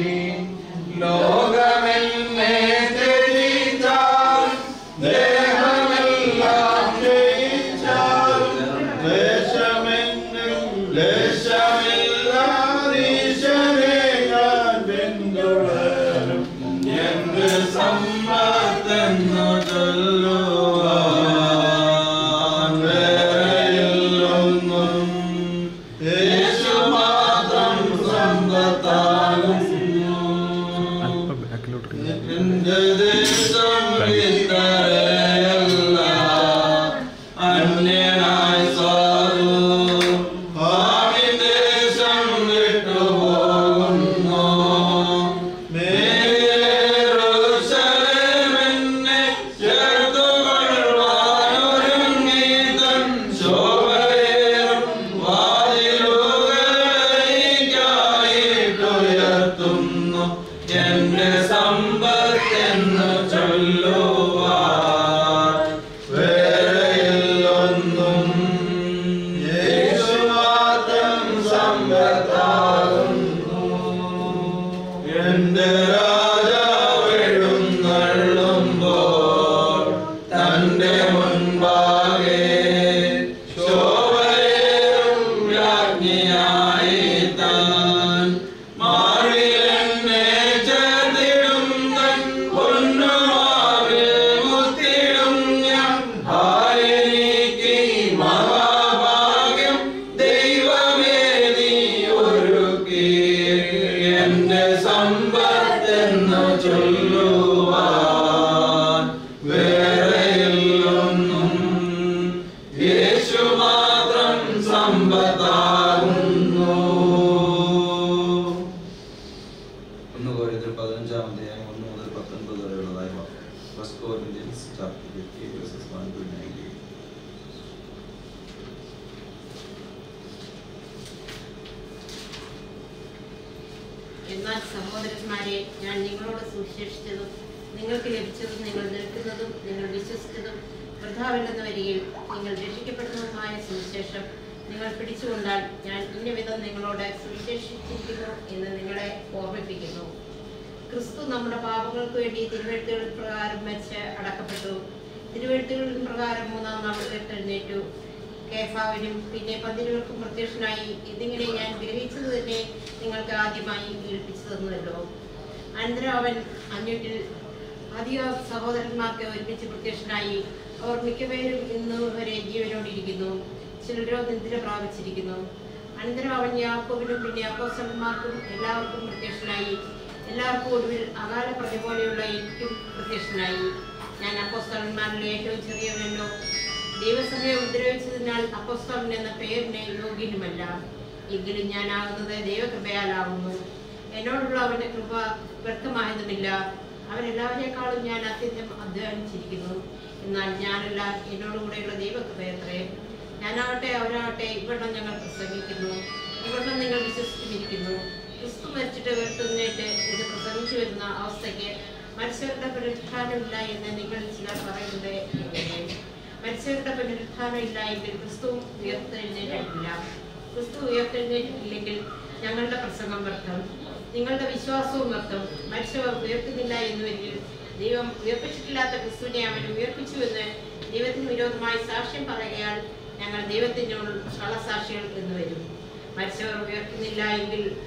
ലോകമെന്നെ ത്യജിച്ചാൽ ദേഹമെല്ലാം ജയിച്ചാൽ ദേശമെന്നും ദേശമില്ലാതീശനെ ഞാൻ പിന്തുടരും എന്റെ സമ്പത്തെന്നു ചൊല്ലുവാൻ വേറെയില്ലൊന്നും യേശു മാത്രം സമ്പത്താകുന്നു എന്റെ ദേശം ഇത്രയല്ല അന്യനായി സാധു ഭാവി ദേശം വിട്ടുപോകുന്നു മേലുശലമെന്നെ ചേർത്തുകൊള്ളുവാനൊരുങ്ങി തൻ ശോഭയേറും വാതിലുകളേക്കായിട്ടുയർത്തുന്നു എന്റെ സമ്പത്തെന്ന് ചൊല്ലുവാൻ വേറെയില്ലൊന്നും യേശു മാത്രം സമ്പത്താകുന്നു എന്റെ രാജാവെഴുന്നള്ളുമ്പോൾ തന്റെ മുൻപാകെ ശോഭയേറും രാജ്ഞിയായി താൻ മാറിലെന്നെ ചേർത്തിടും തൻ പൊന്നുമാവിൽ മുത്തിടും ഞാൻ ആരെനിക്ക് മഹാഭാഗ്യം ദൈവമേ നീ ഒരുക്കി എന്റെ സമ്പത്തെന്ന് ചൊല്ലുവാൻ വേറെയില്ലൊന്നും യേശു മാത്രം സമ്പത്താകുന്നു ഒന്ന് കോരിന്ത്യർ പതിനഞ്ചാം അധ്യായം ഒന്ന് മുതൽ പത്തൊൻപത് വരെയുള്ളതായ first Corinthians chapter fifty verses one to nineteen എന്നാൽ സഹോദരന്മാരെ ഞാൻ നിങ്ങളോട് സുവിശേഷിച്ചതും നിങ്ങൾക്ക് ലഭിച്ചതും നിങ്ങൾ നിൽക്കുന്നതും നിങ്ങൾ വിശ്വസിച്ചതും വൃഥാവില്ലെന്ന് വരികയും നിങ്ങൾ രക്ഷിക്കപ്പെടുന്നതുമായ സുവിശേഷം നിങ്ങൾ പിടിച്ചുകൊണ്ടാൽ ഞാൻ ഇന്ന വിധം നിങ്ങളോട് സുവിശേഷിച്ചിരിക്കുന്നു എന്ന് നിങ്ങളെ ഓർമ്മിപ്പിക്കുന്നു ക്രിസ്തു നമ്മുടെ പാപങ്ങൾക്ക് വേണ്ടി തിരുവെഴുത്തുകൾ പ്രകാരം മരിച്ച് അടക്കപ്പെട്ടു തിരുവെഴുത്തുകൾ പ്രകാരം മൂന്നാം നാൾ ഉയർത്തെഴുന്നേറ്റു കേഫാവിനും പിന്നെ പന്തിരുകൾക്കും പ്രത്യക്ഷനായി ഇതിങ്ങനെ ഞാൻ ഗ്രഹിച്ചത് തന്നെ നിങ്ങൾക്ക് ആദ്യമായി കേൾപ്പിച്ചു തന്നുവല്ലോ അനന്തരം അവൻ അഞ്ഞൂറ്റിൽ അധിക സഹോദരന്മാർക്ക് ഒരുമിച്ച് പ്രത്യക്ഷനായി അവർ മിക്കപേരും ഇന്ന് വരെ ജീവനോടിരിക്കുന്നു ചിലരോ നിദ്ര പ്രാപിച്ചിരിക്കുന്നു അനന്തരം അവൻ യാക്കോബിനും പിന്നെ അപ്പോസ്റ്റലന്മാർക്കും എല്ലാവർക്കും പ്രത്യക്ഷനായി എല്ലാവർക്കും ഒടുവിൽ അകാല പ്രതി പോലെയുള്ള എനിക്കും പ്രത്യക്ഷനായി ഞാൻ അപ്പോസ്തലന്മാരിൽ ഏറ്റവും ചെറിയവനല്ലോ ദൈവസഭയെ ഉപദ്രവിച്ചതിനാൽ അപ്പോസ്തലൻ എന്ന പേരിന് യോഗ്യനുമല്ല എങ്കിലും ഞാനാകുന്നത് ദൈവകൃപയാലാവുന്നു എന്നോടുള്ള അവന്റെ കൃപ വ്യക്തമായതുമില്ല അവരെല്ലാവരെക്കാളും ഞാൻ അത്യന്തം അധ്വാനിച്ചിരിക്കുന്നു എന്നാൽ ഞാനല്ല എന്നോടുകൂടെയുള്ള ദൈവകൃപയത്രേ ഞാനാകട്ടെ അവരാകട്ടെ ഇവണ്ണം ഞങ്ങൾ പ്രസംഗിക്കുന്നു ഇവണ്ണം നിങ്ങൾ വിശ്വസിച്ചിരിക്കുന്നു ക്രിസ്തു മരിച്ചിട്ട് ഉയർത്തുന്നേറ്റ് ഇത് പ്രസംഗിച്ചു വരുന്ന അവസ്ഥയ്ക്ക് മനുഷ്യരുടെ പുനരുത്ഥാനമില്ല എന്ന് നിങ്ങൾ ചിലർ പറയുന്നത് എങ്ങനെ മനുഷ്യരുടെ പുനരുത്ഥാനം ഇല്ല എങ്കിൽ ക്രിസ്തു ഉയർത്തെഴുന്നേറ്റിട്ടില്ല ക്രിസ്തു ഉയർത്തെഴുന്നേറ്റിട്ടില്ലെങ്കിൽ ഞങ്ങളുടെ പ്രസംഗം വ്യർത്ഥം നിങ്ങളുടെ വിശ്വാസവും വ്യർത്ഥം മരിച്ചവർ ഉയർത്തുന്നില്ല എന്നുവെങ്കിൽ ദൈവം ഉയർപ്പിച്ചിട്ടില്ലാത്ത ക്രിസ്തുവിനെ അവൻ ഉയർപ്പിച്ചു എന്ന് ദൈവത്തിന് വിരോധമായി സാക്ഷ്യം പറയുകയാൽ ഞങ്ങൾ ദൈവത്തിനോട് കള്ളസാക്ഷികൾ എന്ന് വരും മരിച്ചവർ ഉയർത്തുന്നില്ല എങ്കിൽ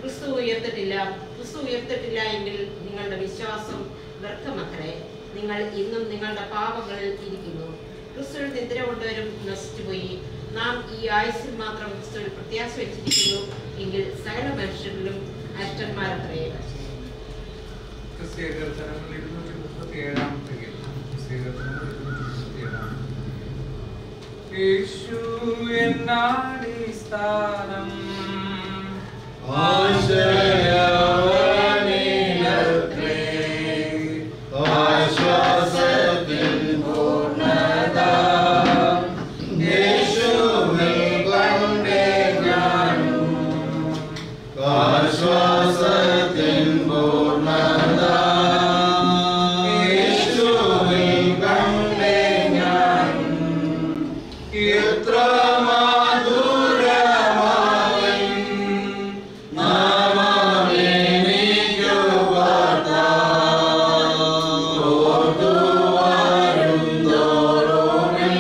ക്രിസ്തു ഉയർത്തിട്ടില്ല ക്രിസ്തു ഉയർത്തിട്ടില്ല എങ്കിൽ നിങ്ങളുടെ വിശ്വാസം വ്യർത്ഥമത്രേ നിങ്ങൾ ഇന്നും നിങ്ങളുടെ പാപങ്ങളിൽ ഇരിക്കുന്നു ക്രിസ്തുവിൽ നിദ്ര കൊണ്ടവരും നശിച്ചുപോയി നാം ഈ ആയുസ്സിൽ മാത്രം ക്രിസ്തുവിൽ പ്രത്യാശ വെച്ചിരിക്കുന്നു എങ്കിൽ സകല മനുഷ്യരിലും അഷ്ടന്മാരത്രേ ക്രിസ്തീയ കീർത്തനങ്ങൾ ഇരുന്നൂറ്റി മുപ്പത്തി ഏഴാമത്തെ ഗീതം ക്രിസ്തീയ കീർത്തനങ്ങൾ ഇരുന്നൂറ്റി മുപ്പത്തി ഏഴാമത്തെ യേശു എന്നാടിസ്ഥാനം ആശയവനിലത്രേ ആശ്വാസത്തിൻ പൂർണ്ണത യേശുവിൽ കണ്ടേ ഞാനും ആശ്വാസത്തിൻ പൂർണ്ണത യേശുവിൽ കണ്ടേ ഞാനും എത്ര മാധുരമാവൻ നാമമെനിക്കു ഓർത്തു വരുന്തോറുമെൻ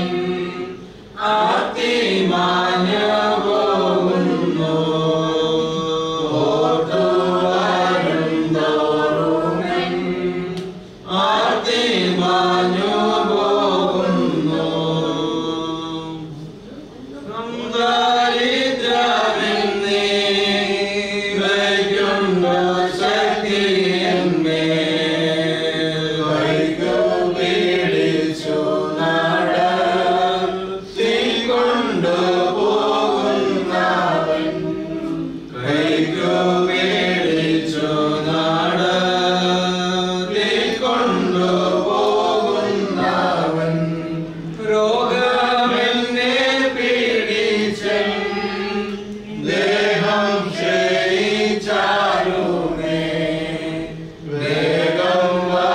ആർത്തിമാഞ്ഞു പോകുന്നു ഓർത്തു വരുന്തോറുമെൻ ആർത്തിമാഞ്ഞു പോകുന്നു കൊണ്ടുപോകുന്നവൻ രോഗമെന്നെ പീഡിച്ചൻ ദേഹം ക്ഷയിച്ചാലുമേ വേഗം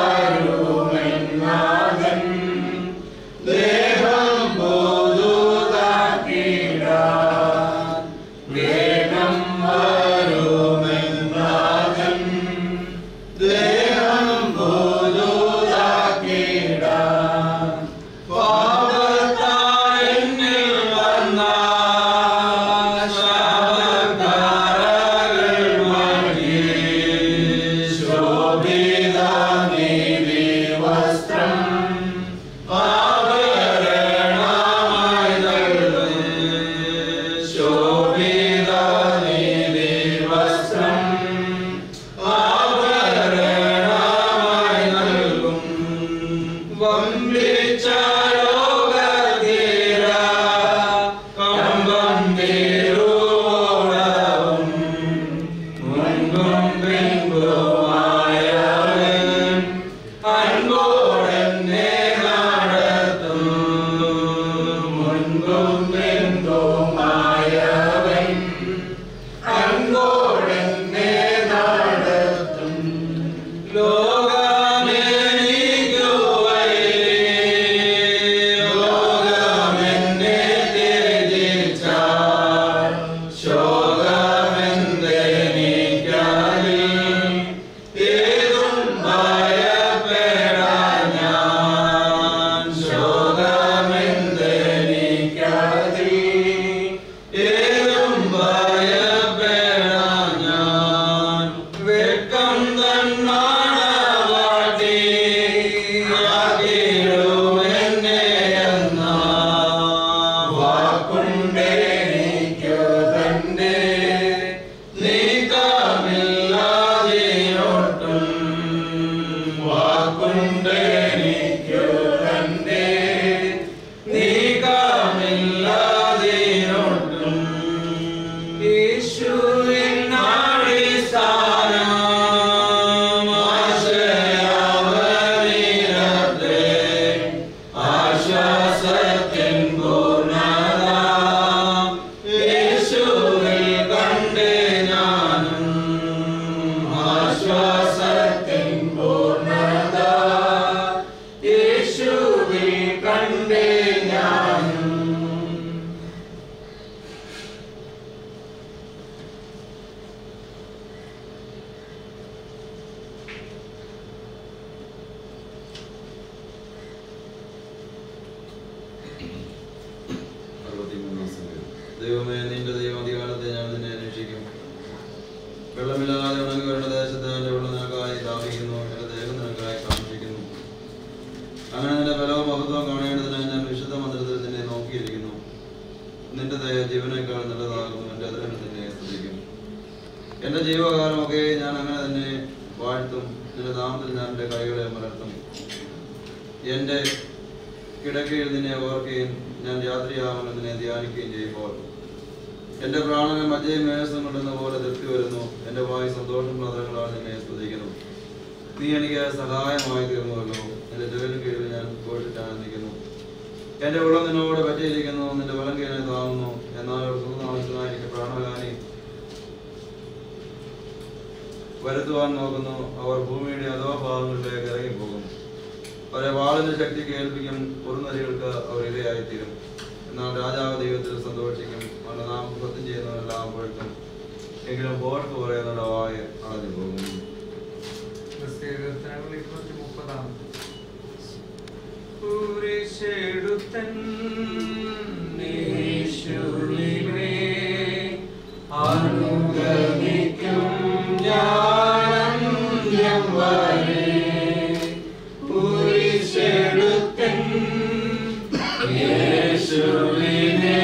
വരുമെന്നാഥൻ ദേഹം പുതുതാക്കിടാൻ വേഗം വരുമെന്നാഥൻ ദേഹം പുതുതാക്കിടാൻ പാപത്താൽ എന്നിൽ വന്ന ശാപകാരകൾ മാറ്റി ശോഭിത നീതി വസ്ത്രം ആഭരണമായി നൽകും ശോഭിത നീതി വസ്ത്രം ആഭരണമായി നൽകും വമ്പിച്ച ലോകധീര കമ്പം തീരുവോളവും മുൻപും പിൻപുമായവൻ അൻപോടെന്നെ നടത്തും മുൻപും പിൻപുമായവൻ അൻപോടെന്നെ നടത്തും ലോകമെനിക്കു വൈരി, ലോകമെന്നെ ത്യജിച്ചാൽ ശോകമെന്തെനിക്കായി ഏതും ഭയപ്പെടാൻ ഞാൻ ശോകമെന്തെനിക്കായി ഏതും ഭയപ്പെടാൻ ഞാൻ വെക്കം തന്നാണവാട്ടി ആകിടുമെന്നെ എന്ന വാക്കുണ്ടെനിക്കു തന്റെ നീക്കമില്ലാതിനൊട്ടും വാക്കുണ്ടെനിക്കു തന്റെ നീക്കമില്ലാതിനൊട്ടും യേശുവിൻ അടിസ്ഥാനം ആശയവനിലത്രേ ആശ്വാസത്തിൻ പൂർണ്ണത യേശുവിൽ കണ്ടേ ഞാനും ആശ്വാസത്തിൻ പൂർണ്ണത യേശുവിൽ കണ്ടേ ഞാനും ദൈവമേ നിന്റെ ദൈവാധികാരത്തെ ഞാൻ നിന്നെ അന്വേഷിക്കും വെള്ളമില്ലാതെ ഉണങ്ങി വരുന്ന ദേശത്ത് എൻ്റെ വെള്ളം നിനക്കായി സ്ഥാപിക്കുന്നു എൻ്റെ ദേഹം നിനക്കായി കാണിച്ചിരിക്കുന്നു അങ്ങനെ നിന്റെ ബലവും മഹത്വവും കാണേണ്ടതിനായി ഞാൻ വിശുദ്ധ മന്ദിരത്തിൽ നിന്നെ നോക്കിയിരിക്കുന്നു നിന്റെ ദയ ജീവനേക്കാൾ നല്ലതാകുന്നു എൻ്റെ അതിരം നിന്നെ സ്തുതിക്കും എൻ്റെ ജീവകാലമൊക്കെ ഞാൻ അങ്ങനെ തന്നെ വാഴ്ത്തും നിന്റെ നാമത്തിൽ ഞാൻ എൻ്റെ കൈകളെ മലർത്തും എൻ്റെ കിടക്കയിൽ നിന്നെ ഓർക്കുകയും ഞാൻ രാത്രിയാവുമെന്ന് നിന്നെ ധ്യാനിക്കുകയും ചെയ്യുമ്പോൾ എൻ്റെ പ്രാണനെ മജ്ജയും മേനസും കൊണ്ടെന്ന പോലെ തൃപ്തി വരുന്നു എൻ്റെ വായി സന്തോഷം മാത്രങ്ങളാൽ നിന്നെ സ്തുതിക്കുന്നു നീ എനിക്ക് സഹായമായി തീർന്നുവല്ലോ എൻ്റെ ജോലിന് കീഴിൽ ഞാൻ ഘോഷിച്ചാനന്ദിക്കുന്നു എൻ്റെ ഉള്ളം നിന്നോട് പറ്റിയിരിക്കുന്നു നിന്റെ വലം കീഴിനെ താങ്ങുന്നു എന്നാൽ ഒരു സുഖനാമത്തിനായി എനിക്ക് പ്രാണഹാനി വരുത്തുവാൻ നോക്കുന്നു അവർ ഭൂമിയുടെ അധോ ഭാഗങ്ങളിലേക്ക് ഇറങ്ങിപ്പോകും അവരെ വാളിന്റെ ശക്തി കേൾപ്പിക്കും കുറുനരികൾക്ക് അവർ ഇരയായിത്തീരും എന്നാൽ രാജാവ് ദൈവത്തിൽ സന്തോഷിക്കും അവന്റെ നാം സത്യം ചെയ്യുന്നവരെല്ലാം പൊഴുത്തും എങ്കിലും പോർക്ക് പറയുന്നവരുടെ വായ അടഞ്ഞു പോകും ക്രിസ്തീയതങ്ങൾ ഇരുന്നൂറ്റി മുപ്പതാം കുരിശെടുത്തൻ യേശുവിനെ അനുഗമിക്കും ഞാനന്ത്യം വരെ കുരിശെടുത്തൻ യേശുവിനെ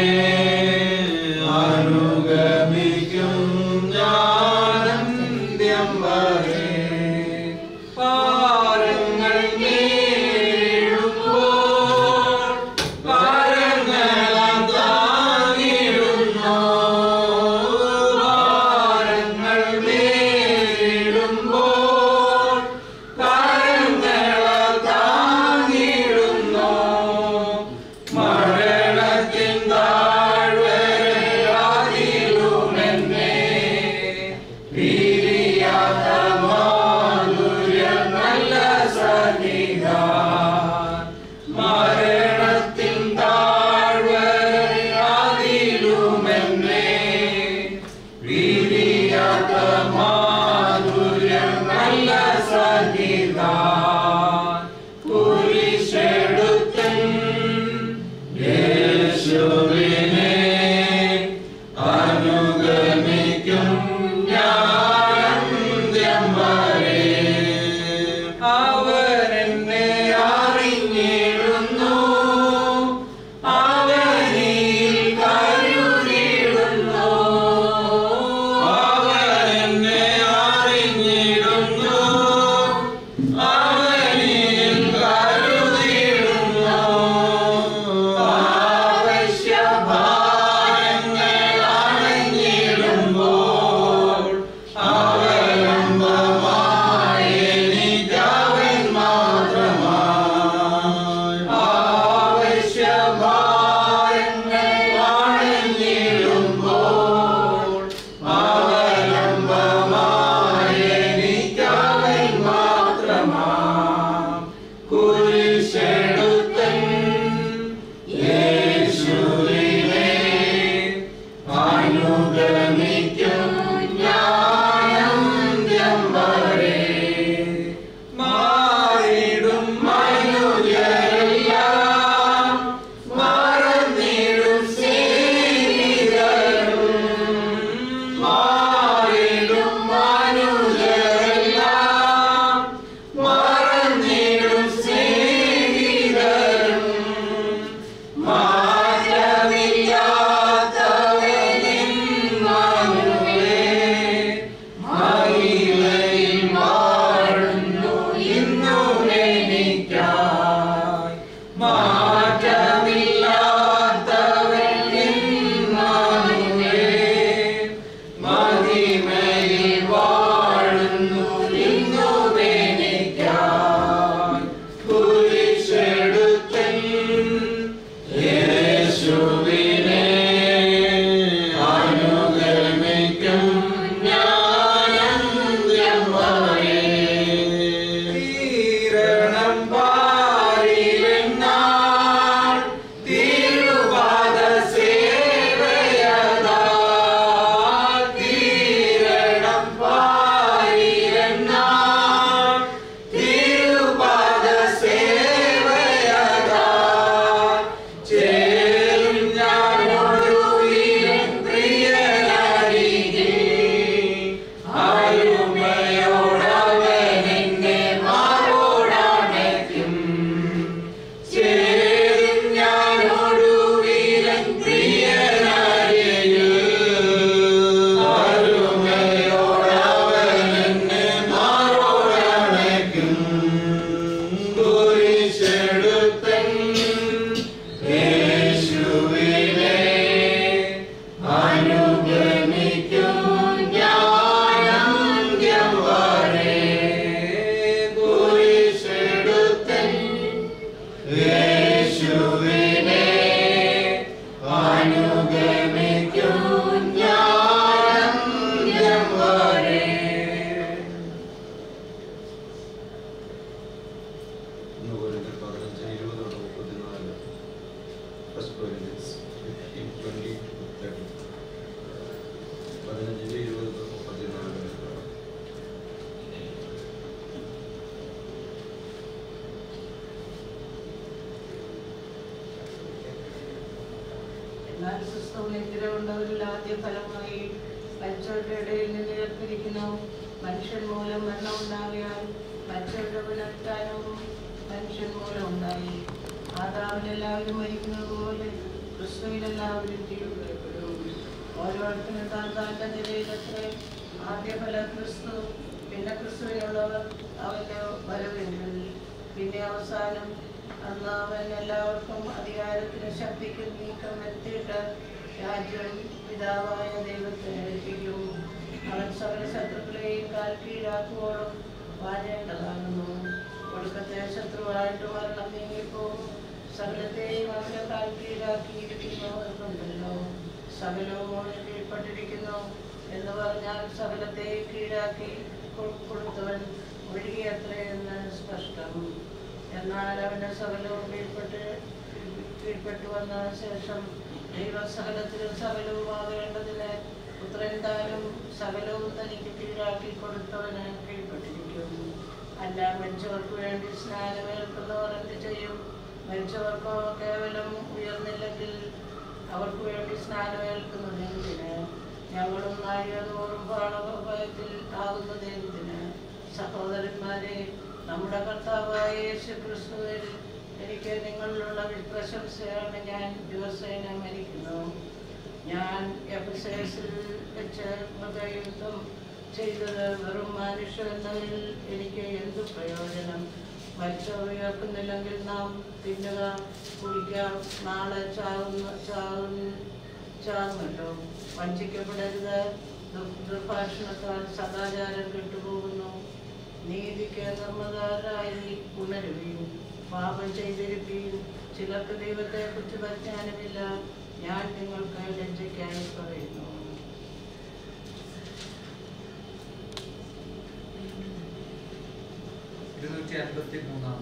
അനുഗമിക്കും ഞാനന്ത്യം വരെ പാരങ്ങൾ നേടുമ്പോൾ പാരങ്ങളാൽ താങ്ങിടുന്നു പാരങ്ങൾ നേടുമ്പോൾ പാരങ്ങളാൽ താങ്ങിടുന്നു മരണത്തിൻ താഴ്വരയാതിലുമെന്നെ പിരിയാത്ത മാധുര്യം നല്ല സന്നിധാൻ മരണത്തിൻ താഴ്വരയാതിലുമെന്നെ പിരിയാത്ത മാധുര്യം നല്ല സന്നിധാൻ കുരിശെടുത്തൻ യേശുവിനെ അനുഗമിക്കും ഞാൻ ക്രിസ്തു നിദ്ര കൊണ്ടവരിൽ ആദ്യ ഫലമായി മരിച്ചവരുടെ ഇടയിൽ നിന്ന് ഉയർത്തിരിക്കുന്നു മനുഷ്യൻ മൂലം മരണം ഉണ്ടാകിയാൽ മരിച്ചവരുടെ പുനരുത്ഥാനവും മനുഷ്യൻ മൂലം ഉണ്ടായി ആദാമിൽ എല്ലാവരും മരിക്കുന്നത് പോലെ ക്രിസ്തുവിൽ എല്ലാവരും ജീവിക്കപ്പെടും ഓരോരുത്തരും താൻ താൻ്റെ നിലയിലത്രേ ആദ്യ ഫല ക്രിസ്തു പിന്നെ ക്രിസ്തുവിനുള്ളവർ അവൻ്റെ വരവിൽ പിന്നെ അവസാനം അന്ന് അവൻ എല്ലാവർക്കും അധികാരത്തിന് ശക്തിക്കും നീക്കം വരുത്തിയിട്ട് രാജ്യം പിതാവായ ദൈവത്തെ ഏൽപ്പിക്കും അവൻ സകല ശത്രുക്കളെയും കാൽ കീഴാക്കുവോളം വാഴേണ്ടതാകുന്നു ഒടുക്കത്തെ ശത്രുവായിട്ട് മരണം നീങ്ങിപ്പോകും സകലത്തെയും അവന്റെ കാൽ കീഴാക്കിയിരിക്കുന്നവർക്കുണ്ടല്ലോ സകലവും അവന് കീഴ്പ്പെട്ടിരിക്കുന്നു എന്ന് പറഞ്ഞാൽ സകലത്തെ കീഴാക്കി കൊ- കൊടുത്തവൻ ഒഴുകിയത്രയെന്ന് സ്പഷ്ടം എന്നാൽ അവന്റെ സകലവും കീഴ്പ്പെട്ട് കീഴ്പ്പെട്ടു വന്ന ശേഷം ദൈവ സകലത്തിലും സകലവുമാകേണ്ടതിന് പുത്രൻ താനും സകലവും തനിക്ക് കീഴാക്കി കൊടുത്തവന് കീഴ്പ്പെട്ടിരിക്കും അല്ല മരിച്ചവർക്ക് വേണ്ടി സ്നാനമേൽക്കുന്നവർ എന്ത് ചെയ്യും മരിച്ചവർക്കോ കേവലം ഉയർന്നില്ലെങ്കിൽ അവർക്ക് വേണ്ടി സ്നാനമേൽക്കുന്നത് എന്തിന് ഞങ്ങളും നാഴികതോറും പാളഭയത്തിൽ ആകുന്നത് എന്തിന് സഹോദരന്മാരെ നമ്മുടെ കർത്താവായ യേശു ക്രിസ്തുവിൽ എനിക്ക് നിങ്ങളിലുള്ള പ്രശംസയാണ് ഞാൻ ദിവസേന മരിക്കുന്നു ഞാൻ എഫസേസിൽ വെച്ച് ഹൃദയുദ്ധം ചെയ്തത് വെറും മനുഷ്യ എന്നതിൽ എനിക്ക് എന്തു പ്രയോജനം മരിച്ചവർ ഉയർക്കുന്നില്ലെങ്കിൽ നാം തിന്നുക കുടിക്കാം നാളെ ചാവുന്ന ചാവുന്ന ചാകുമല്ലോ വഞ്ചിക്കപ്പെടരുത് ദുർ- ദുർഭാഷണത്താൽ സദാചാരം കെട്ടുപോകുന്നു നീതിക്ക് നിർമ്മതാരായി ഉണരുകയും പാപം ചെയ്തിരിക്കുകയും ചിലർക്ക് ദൈവത്തെ കുറിച്ച് പരിജ്ഞാനമില്ല ഞാൻ നിങ്ങൾക്ക് ലജ്ജയ്ക്കായി പറയുന്നു ഇരുന്നൂറ്റി അൻപത്തി മൂന്നാം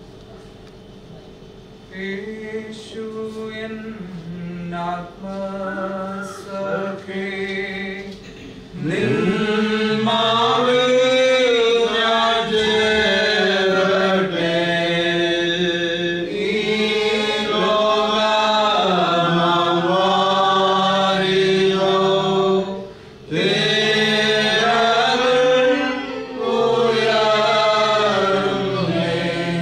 യേശു എൻ ആത്മസഖേ നിന്മാവിൽ ഞാൻ ചേരട്ടെ. ഈ ലോകമാവാരിയോ തേരരുൾ ഉയർന്നേ.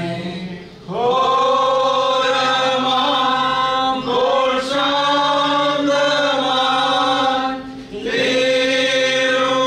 ഘോരമാം ഘോഷാന്തമായി തീരും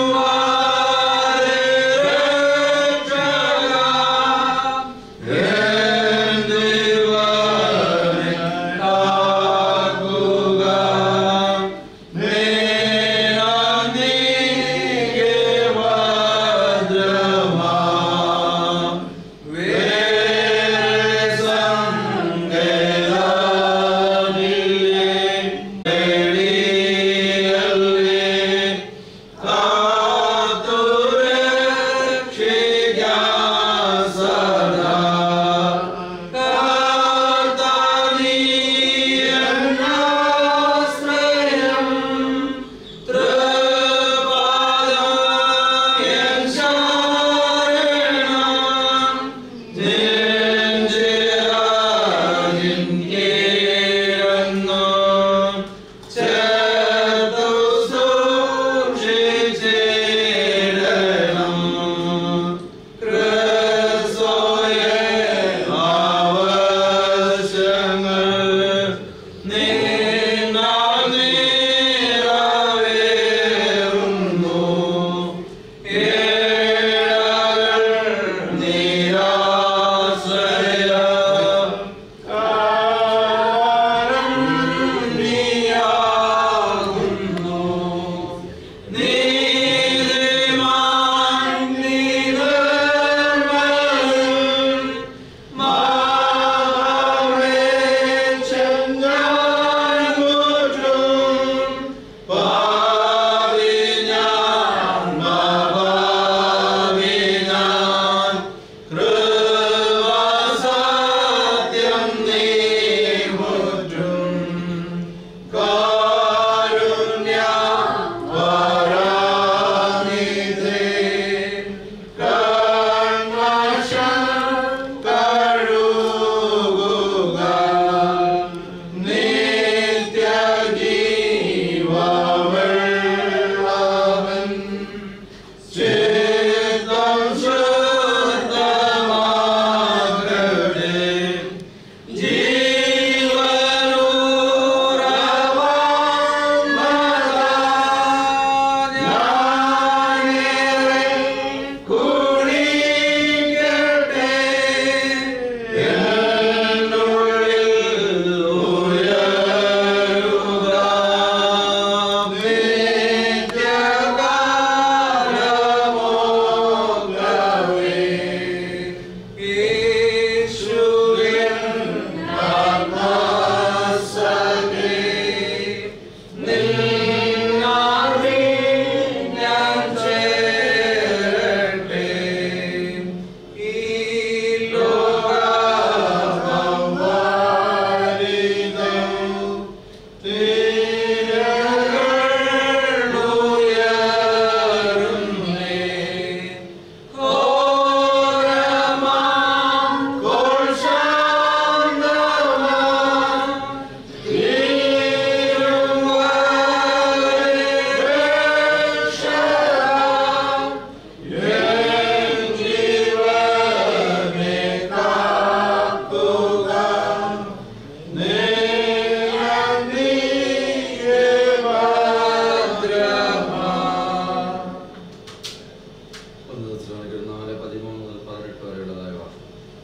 ഒന്ന് തെസ്സലോനിക്കർ നാല് പതിമൂന്ന് മുതൽ പതിനെട്ട് വരെയുള്ളതായ വാക്യം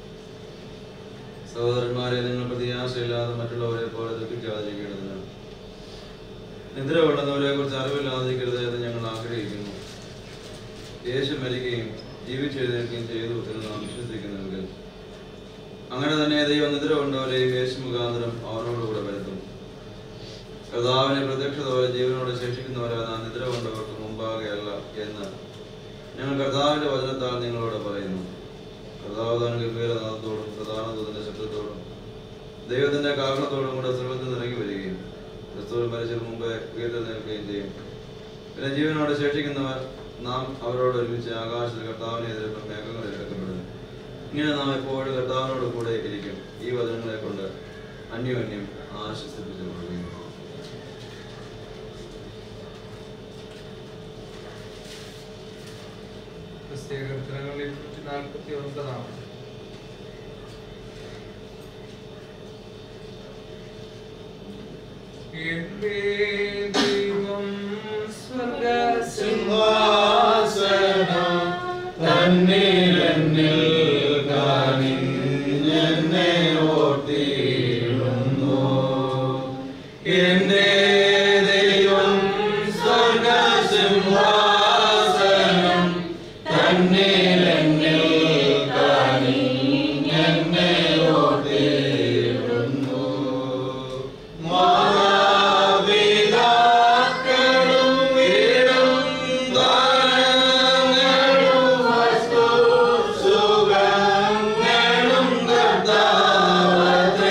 സഹോദരന്മാരെ നിങ്ങൾ പ്രത്യാശയില്ലാതെ മറ്റുള്ളവരെ പോലെ ദുഃഖിക്കാതിരിക്കേണ്ടതിന് നിദ്ര കൊള്ളുന്നവരെ കുറിച്ച് അറിവില്ലാതിരിക്കരുത് എന്ന് ഞങ്ങൾ ആഗ്രഹിക്കുന്നു യേശു മരിക്കുകയും ജീവിച്ചെഴുന്നേൽക്കുകയും ചെയ്തു എന്ന് നാം വിശ്വസിക്കുന്നുവെങ്കിൽ അങ്ങനെ തന്നെ ദൈവം നിദ്ര കൊണ്ടവരെയും യേശു മുഖാന്തരം അവരോടുകൂടെ വരുത്തും കർത്താവിനെ പ്രത്യക്ഷതോടെ ജീവനോടെ ശേഷിക്കുന്നവരെ നാം നിദ്ര കൊണ്ടവർക്ക് മുമ്പാകെയല്ല എന്ന് ഞങ്ങൾ കർത്താവിന്റെ വചനത്താൽ നിങ്ങളോട് പറയുന്നു കർത്താവ് താൻ ഗംഭീരനാഥത്തോടും പ്രധാന ദൂതന്റെ ശബ്ദത്തോടും ദൈവത്തിന്റെ കാരണത്തോടും കൂടെ സർവത്തിൽ ഇറങ്ങി വരികയും ക്രിസ്തുവിൽ മരിച്ചതിന് മുമ്പേ ഉയർത്തെഴുന്നേൽക്കുകയും ചെയ്യും പിന്നെ ജീവനോടെ ശേഷിക്കുന്നവർ നാം അവരോട് ഒരുമിച്ച് ആകാശത്തിൽ കർത്താവിനെ എതിരെ മേഘങ്ങളിൽ ഇറക്കപ്പെടുന്നു ഇങ്ങനെ നാം എപ്പോഴും കർത്താവിനോട് കൂടെ ഇരിക്കും ഈ വചനങ്ങളെ കൊണ്ട് അന്യോന്യം ആശ്വസിപ്പിച്ചു കൊള്ളുകയും ക്രിസ്തീയ കീർത്തനങ്ങൾ ഇരുന്നൂറ്റി നാൽപ്പത്തി ഒൻപതാണ് എന്റെ ദൈവം എന്റെ ദൈവം സ്വർഗസിംഹാസനം തന്നിലെന്നിൽ എന്നെ ഓർത്തിരുന്നു മാതാപിതാക്കളും വീടും ദാനങ്ങളും വസ്തു സുഖങ്ങളും കർത്താവത്രേ.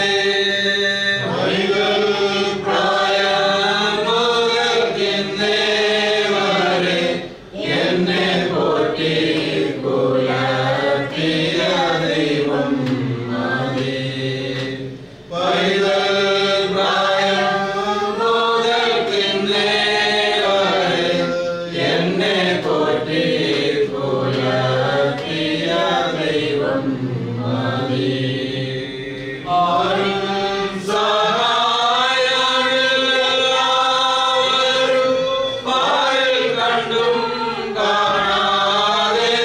വൈകൽ പ്രായം മുതൽക്കിന്നേ വരെ എന്നെ പോറ്റി പുലർത്തിയ ദൈവം മതി. പൈതൽ പ്രായം മുതൽക്കിന്നേ വരെ എന്നെ പോറ്റി പുലർത്തിയ ദൈവം മതി. ആരും സഹായമില്ലാവരും പാരിൽ കണ്ടും കാണാതെ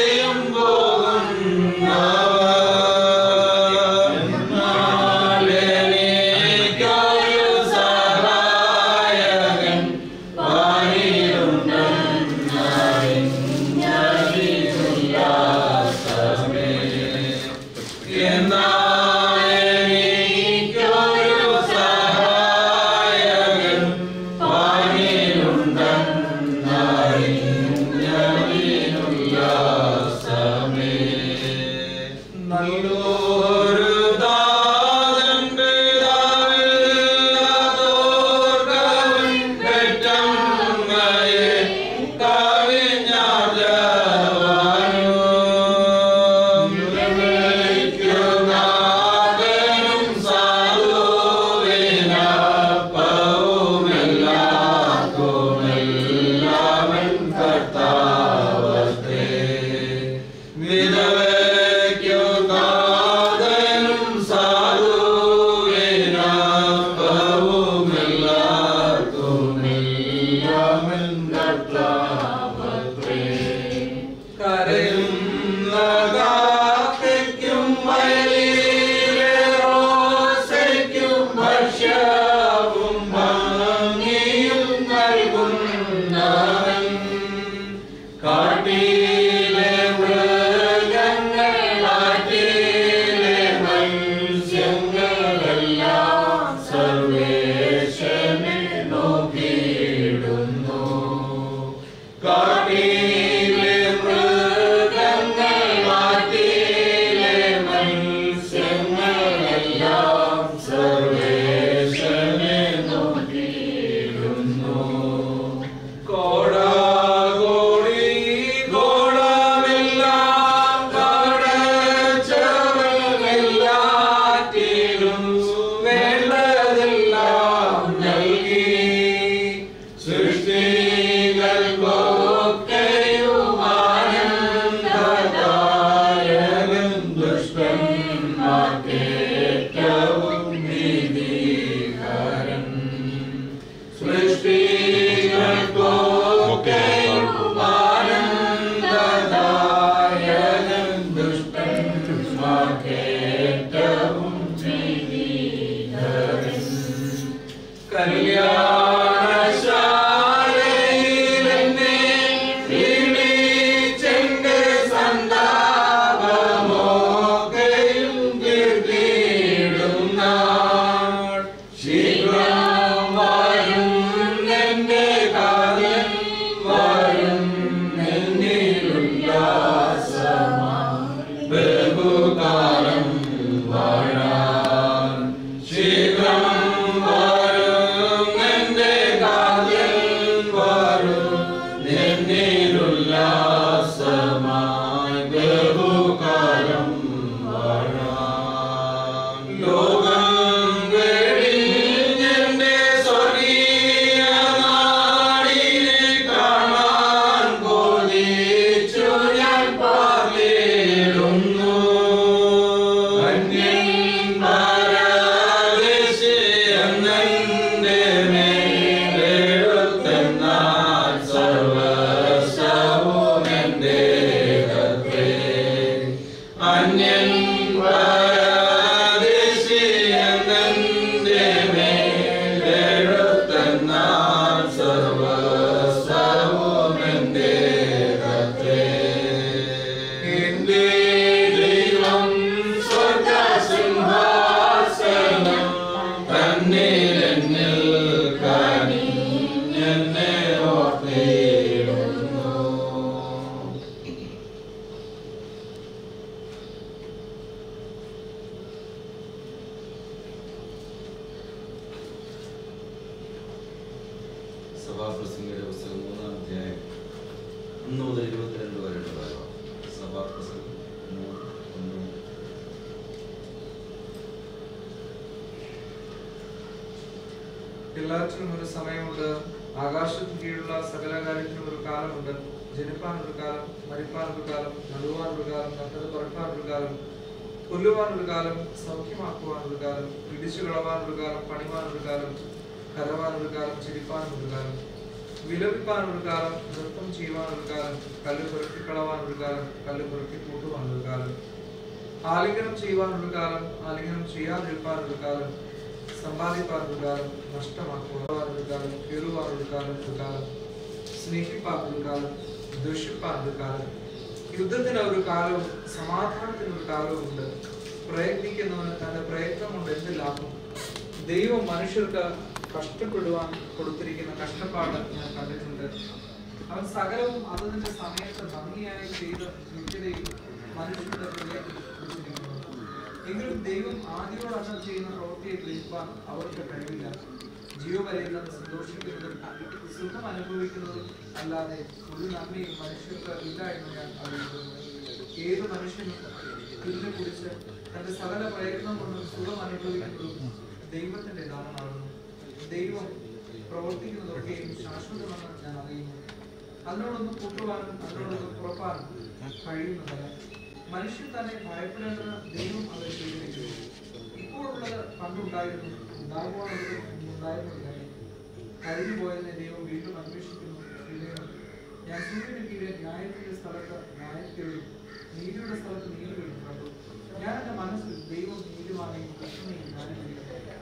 എല്ലാറ്റിനും ഒരു സമയമുണ്ട് ആകാശത്തിന് കീഴിലുള്ള സകല കാര്യത്തിനും ഒരു കാലമുണ്ട് ജനിപ്പാൻ ഒരു കാലം മരിപ്പാൻ ഒരു കാലം നടുവാൻ ഒരു കാലം നട്ടത് പറക്കാൻ ഒരു കാലം കൊല്ലുവാൻ ഒരു കാലം സൗഖ്യമാക്കുവാൻ ഒരു കാലം ഇടിച്ചു കളവാൻ ഒരു കാലം പണിവാൻ ഒരു കാലം കരവാൻ ഒരു കാലം ചിരിപ്പാൻ ഒരു കാലം വിലപിപ്പാൻ ഒരു കാലം നൃത്തം ചെയ്യുവാൻ ഒരു കാലം കല്ല് പുറത്തിക്കളവാൻ ഒരു കാലം കല്ല് പുറത്തി കൂട്ടുവാൻ ഒരു കാലം ആലിംഗനം ചെയ്യുവാൻ ഒരു കാലം ആലിംഗനം ചെയ്യാതിരിപ്പാൻ ഒരു കാലം സമ്പാദിപ്പാൻ ഒരു കാലം നഷ്ടമാക്കുവാൻ ഒരു കാലം കീറുവാൻ ഒരു കാലം ഒരു കാലം സ്നേഹിപ്പാൻ ഒരു കാലം ദുഷിപ്പാൻ ഒരു കാലം യുദ്ധത്തിന് ഒരു കാലവും സമാധാനത്തിന് ഒരു കാലവും ഉണ്ട് പ്രയത്നിക്കുന്നവന് തന്റെ പ്രയത്നം കൊണ്ട് എന്ത് ലാഭം ദൈവം മനുഷ്യർക്ക് കഷ്ടപ്പെടുവാൻ കൊടുത്തിരിക്കുന്ന കഷ്ടപ്പാട് ഞാൻ കണ്ടിട്ടുണ്ട് അവൻ സകലവും അതിന്റെ സമയത്ത് ഭംഗിയായി ചെയ്ത് നിത്യതയിൽ മനുഷ്യരുടെ ഹൃദയത്തിൽ കുറിച്ചിരിക്കുന്നു. എങ്കിലും ദൈവം ആദ്യയോട് അന്ന് ചെയ്യുന്ന പ്രവൃത്തിയെ ഗ്രഹിപ്പാൻ അവർക്ക് കഴിവില്ല ജീവപര്യന്തം സന്തോഷിക്കുന്നതും സുഖം അനുഭവിക്കുന്നതും അല്ലാതെ ഒരു നന്മയും മനുഷ്യർക്ക് ഇല്ല എന്ന് ഞാൻ അറിയിക്കുന്നു ഏത് മനുഷ്യനും ഇതിനെ കുറിച്ച് തന്റെ സകല പ്രയത്നം കൊണ്ടും സുഖം അനുഭവിക്കുന്നതും ദൈവത്തിന്റെ ദാനമാകുന്നു ദൈവം പ്രവർത്തിക്കുന്നതൊക്കെയും ശാശ്വതമെന്ന് ഞാൻ അറിയുന്നു അതിനോടൊന്ന് കൂട്ടുവാനും അതിനോടൊന്ന് പുറപ്പാനും കഴിയുന്നതല്ല മനുഷ്യൻ തന്നെ ഭയപ്പെടേണ്ടത് ദൈവം അവരെ ചെയ്തിരിക്കുന്നു ഇപ്പോഴുള്ളത് പണ്ടുണ്ടായിരുന്നു ഉണ്ടാകുവാനുള്ളത് ഉണ്ടായിരുന്നില്ല കഴിഞ്ഞു പോയതിനെ ദൈവം വീണ്ടും അന്വേഷിക്കുന്നു ഇല്ലയോ? ഞാൻ സൂര്യന് കീഴെ ന്യായത്തിന്റെ സ്ഥലത്ത് ന്യായത്തെയും നീതിയുടെ സ്ഥലത്ത് നീതികളും കണ്ടു ഞാൻ എന്റെ മനസ്സിൽ ദൈവം നീതിമാനെയും കൃഷ്ണനെയും ജ്ഞാനിക്കുന്നു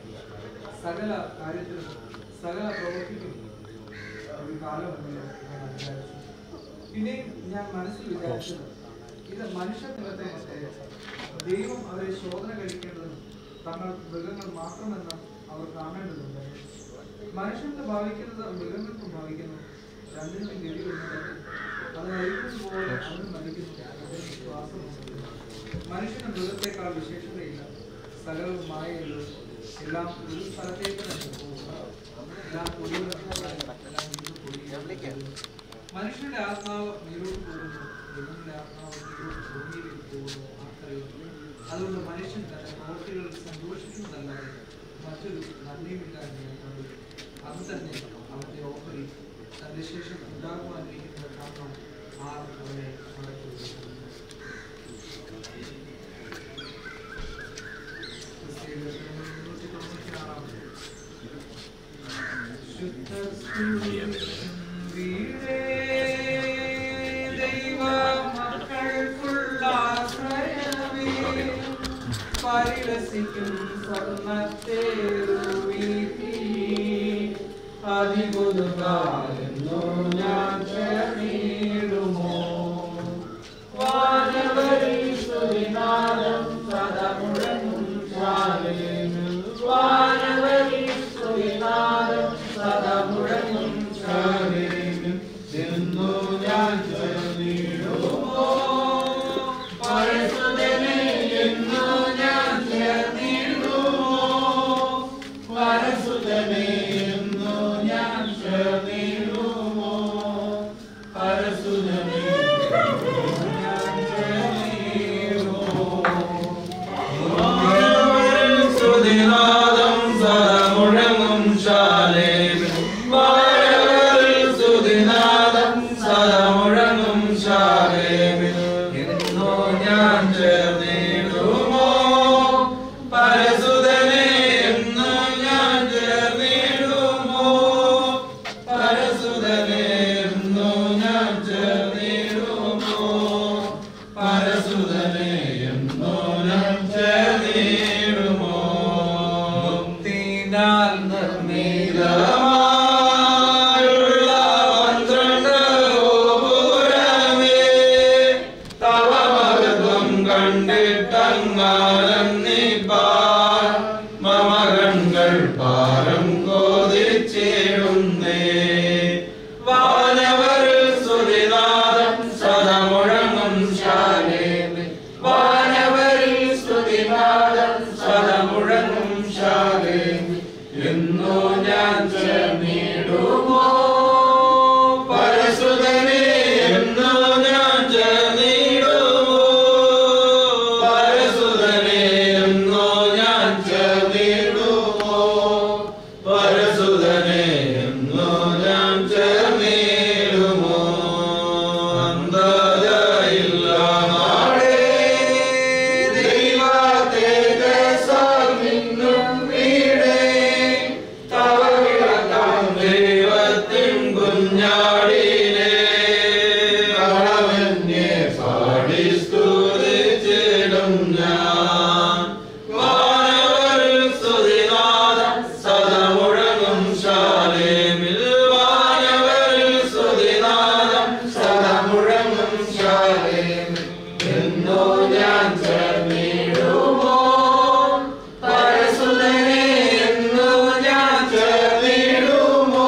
സകല കാര്യത്തിലും സകല പ്രവൃത്തിക്കും ഒരു കാലമുണ്ടല്ലോ ഞാൻ വിചാരിച്ചു പിന്നെയും ഞാൻ മനസ്സിൽ വിചാരിച്ചത് ഇത് മനുഷ്യകുലത്തെ ദൈവം അവരെ ശോധന കഴിക്കേണ്ടതും തങ്ങൾ മൃഗങ്ങൾ മാത്രമെന്ന് അവർ കാണേണ്ടതുണ്ട് മനുഷ്യർക്ക് ഭാവിക്കുന്നത് മൃഗങ്ങൾക്കും ഭാവിക്കുന്നു രണ്ടിനും ഗതി വരുന്നത് അത് മരിക്കുന്നത് പോലെ അവനും മരിക്കുന്നു അതിന് ശ്വാസമുണ്ട് മനുഷ്യന് മൃഗത്തെക്കാൾ വിശേഷതയില്ല സകലവും മായയുള്ളൂ എല്ലാം ഒരു സ്ഥലത്തേക്ക് തന്നെ പോകുന്നു എല്ലാം പൊടിയുടെ എല്ലാം ഇത് പൊടിയാണ്. മനുഷ്യന്റെ ആത്മാവ് നീരോട്ട് പോകുന്നു ദൈവത്തിന്റെ ആത്മാവ് നീരോട്ട് ഭൂമിയിലേക്ക് പോകുന്നു ആർക്കറിയുന്നു അതുകൊണ്ട് മനുഷ്യൻ തന്റെ പ്രവൃത്തികളിൽ സന്തോഷിക്കുന്നതല്ലാതെ മറ്റൊരു നന്ദിയുമില്ല എന്ന് ഞാൻ കണ്ടു അത് തന്നെ അവന്റെ ഓഹരി തന്റെ ശേഷം ഉണ്ടാകുവാനിരിക്കുന്നത് കാരണം ആർ അവനെ മടക്കി പരിലസിക്കും അതികൊതുകാലെന്നോ ഞാൻ ചേർന്നിടുമോ വാനവരിൽ സ്തുതിനാദം സദാ മുഴങ്ങും ശാലേന് വാനവരിൽ സ്തുതിനാദം സദാ മുഴങ്ങും ശാലേന് എന്നു ഞാൻ ചേർന്നിടുമോ പരസുതനെ എന്നു ഞാൻ ചേർന്നിടുമോ പരസുതനെ എന്നു ഞാൻ ചേർന്നിടുമോ പരസുതനെ ഞാൻ ചേർന്നിടുമോ സ്തുതിനാദം സദമുഴങ്ങും ശാലേൽ വാഴവരിൽ സ്തുതിനാദം സദമുഴങ്ങും ശാലേൽ എന്നോ ഞാൻ ചേർന്നിടുമോ പരസുതനെ എന്നോ ഞാൻ ചേർന്നിടുമോ പരസുതനെ എന്നോ ഞാൻ ചേർന്നിടുമോ പരസുതനെ എന്നോ ഞാൻ ചേർന്നിടുമോ മുക്തിനാൽ നിർമ്മീതമായുള്ള പന്ത്രണ്ട് ഗോപുരമേ തവ മഹത്വം കണ്ടിട്ടങ്ങാനന്ദിപ്പാൻ മമ കൺകൾ പാരം കോതിച്ചിടുന്നേ വാനവരിൽ സ്തുതിനാദം സദമുഴങ്ങും ശാലേമേ വാനവരിൽ സ്തുതിനാദം സദമുഴങ്ങും ശാലേമേ എന്നോ ഞാൻ ചേർന്നിടുമോ പരസുതനെ എന്നോ ഞാൻ ചേർന്നിടുമോ പരസുതനെ ശാലേം എന്നോ ഞാൻ ചേർന്നിടുമോ പരസുതനെ എന്നോ ഞാൻ ചേർന്നിടുമോ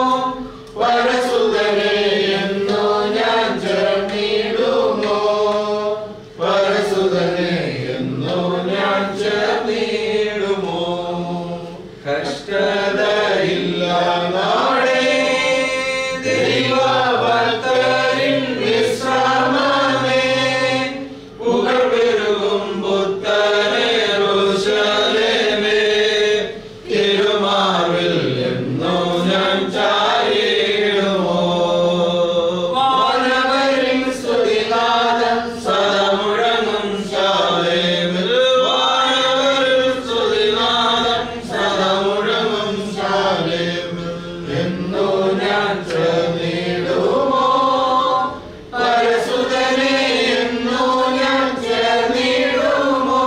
പരസുതനെ എന്നോ ഞാൻ ചേർന്നിടുമോ പരസുതനെ എന്നോ ഞാൻ ചേർന്നിടുമോ കഷ്ടതയില്ല നാടേ ദൈവഭക്തരിൻ വിശ്രാമമേ പുകഴ് പെരുകും പുത്തനേറുശലേമേ തിരുമാറിൽ എന്നോ ഞാൻ ചാരിടുമോ വാനവരിൻ സ്തുതിനാദം സദമുഴങ്ങും ശാലേമിൽ വാനവരിൻ സ്തുതിനാദം സദമുഴങ്ങും ശാലേമിൽ എന്നോ ഞാൻ ചേർന്നിടുമോ പരസുതനെ എന്നോ ഞാൻ ചേർന്നിടുമോ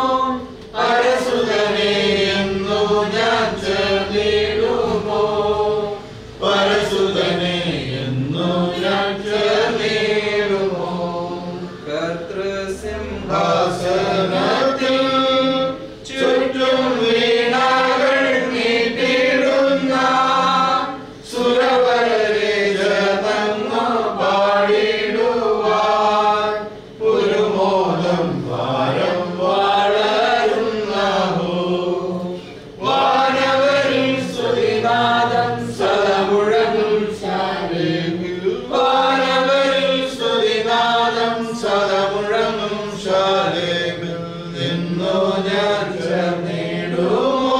പരസുതനെ എന്നോ ഞാൻ ചേർന്നിടുമോ പരസുതനെ എന്നോ ഞാൻ ചേർന്നിടുമോ കർത്തൃസിംഹാസനത്തിൽ ചുറ്റും വീണകൾ നീട്ടിടുന്ന സുരവരരെ ജനങ്ങ പാടിടുവാൻ പുരുമോദം ഭാരം വളരുന്നഹോ വാനവരിൽ സ്തുതിനാദം സദമുഴങ്ങും ശാലേമിൽ വാനവരിൽ സ്തുതിനാദം സദമുഴങ്ങും ശാലേമിൽ എന്നോ ഞാൻ ചേർന്നിടുമോ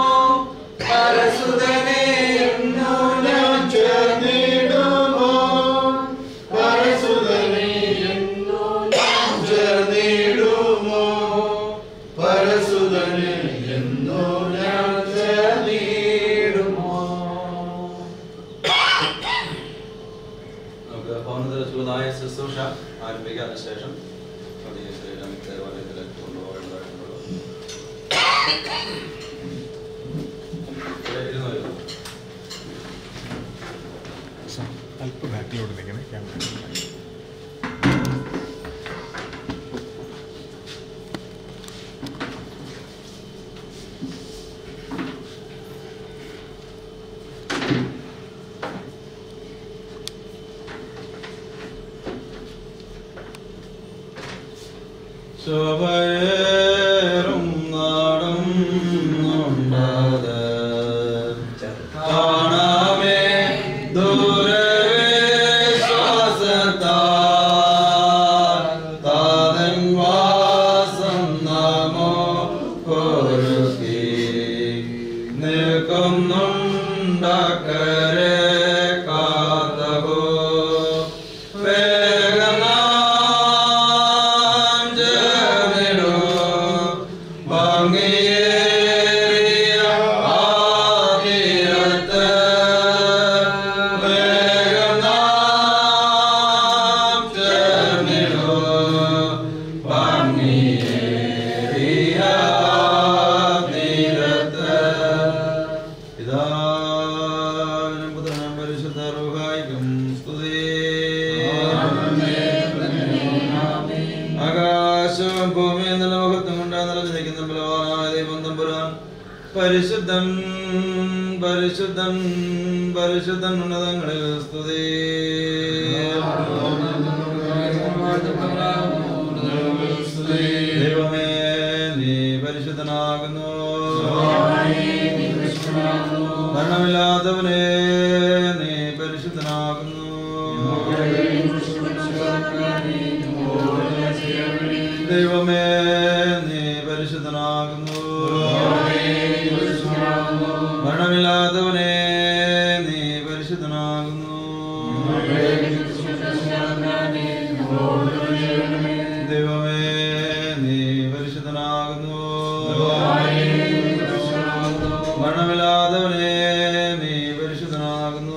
പരസുതനെ എന്നോ ഞാൻ ചേർന്നിടുമോ പരസുതനെ എന്നോ ഞാൻ ചേർന്നിടുമോ പരസുതനെ എന്നോ ഞാൻ ചേർന്നിടുമോ നമുക്ക് ഭവനത്തിലുള്ളതായ ശുശ്രൂഷ ആരംഭിക്കാതിന് ശേഷം വലിയ ശരീരം ദേവാലയത്തിലേക്ക് കൊണ്ടുപോകേണ്ടതായിട്ടുള്ളത് ഇരുന്നോ, ഇരുന്നോ. അല്പം ബാക്കിലോട്ട് നിൽക്കണേ ക്യാമറ ശോഭയേറും നാടും ഉണ്ടാത് കാണാമേ ദൂരവേ ശ്വാസത്താൽ താതൻ വാസം നമോ പൊരുത്തി നിൽക്കുന്നുണ്ടക്കരെ കാത്തവോ വേഗം നാം ചേർന്നിടൂ ഭംഗിയേറിയ ആ തീരത്ത് വേഗം നാം ചേർന്നിടൂ ഭംഗിയേറിയ ആ തീരത്ത് പിതാവിനും പുത്രനും പരിശുദ്ധ റൂഹായിക്കും സ്തുതി ആകാശവും ഭൂമിയും നല്ല മഹത്വം കൊണ്ട് നിറഞ്ഞു നിൽക്കുന്ന ബലവാനായ ദൈവം തമ്പുരാൻ പരിശുദ്ധൻ പരിശുദ്ധൻ പരിശുദ്ധൻ ഉന്നതങ്ങളിൽ സ്തുതി ദൈവമേ നീ പരിശുദ്ധനാകുന്നു മരണമില്ലാത്തവനെ നീ പരിശുദ്ധനാകുന്നു ദൈവമേ നീ പരിശുദ്ധനാകുന്നു മരണമില്ലാത്തവനെ നീ പരിശുദ്ധനാകുന്നു ദൈവമേ നീ പരിശുദ്ധനാകുന്നു മരണമില്ലാത്തവനെ നീ പരിശുദ്ധനാകുന്നു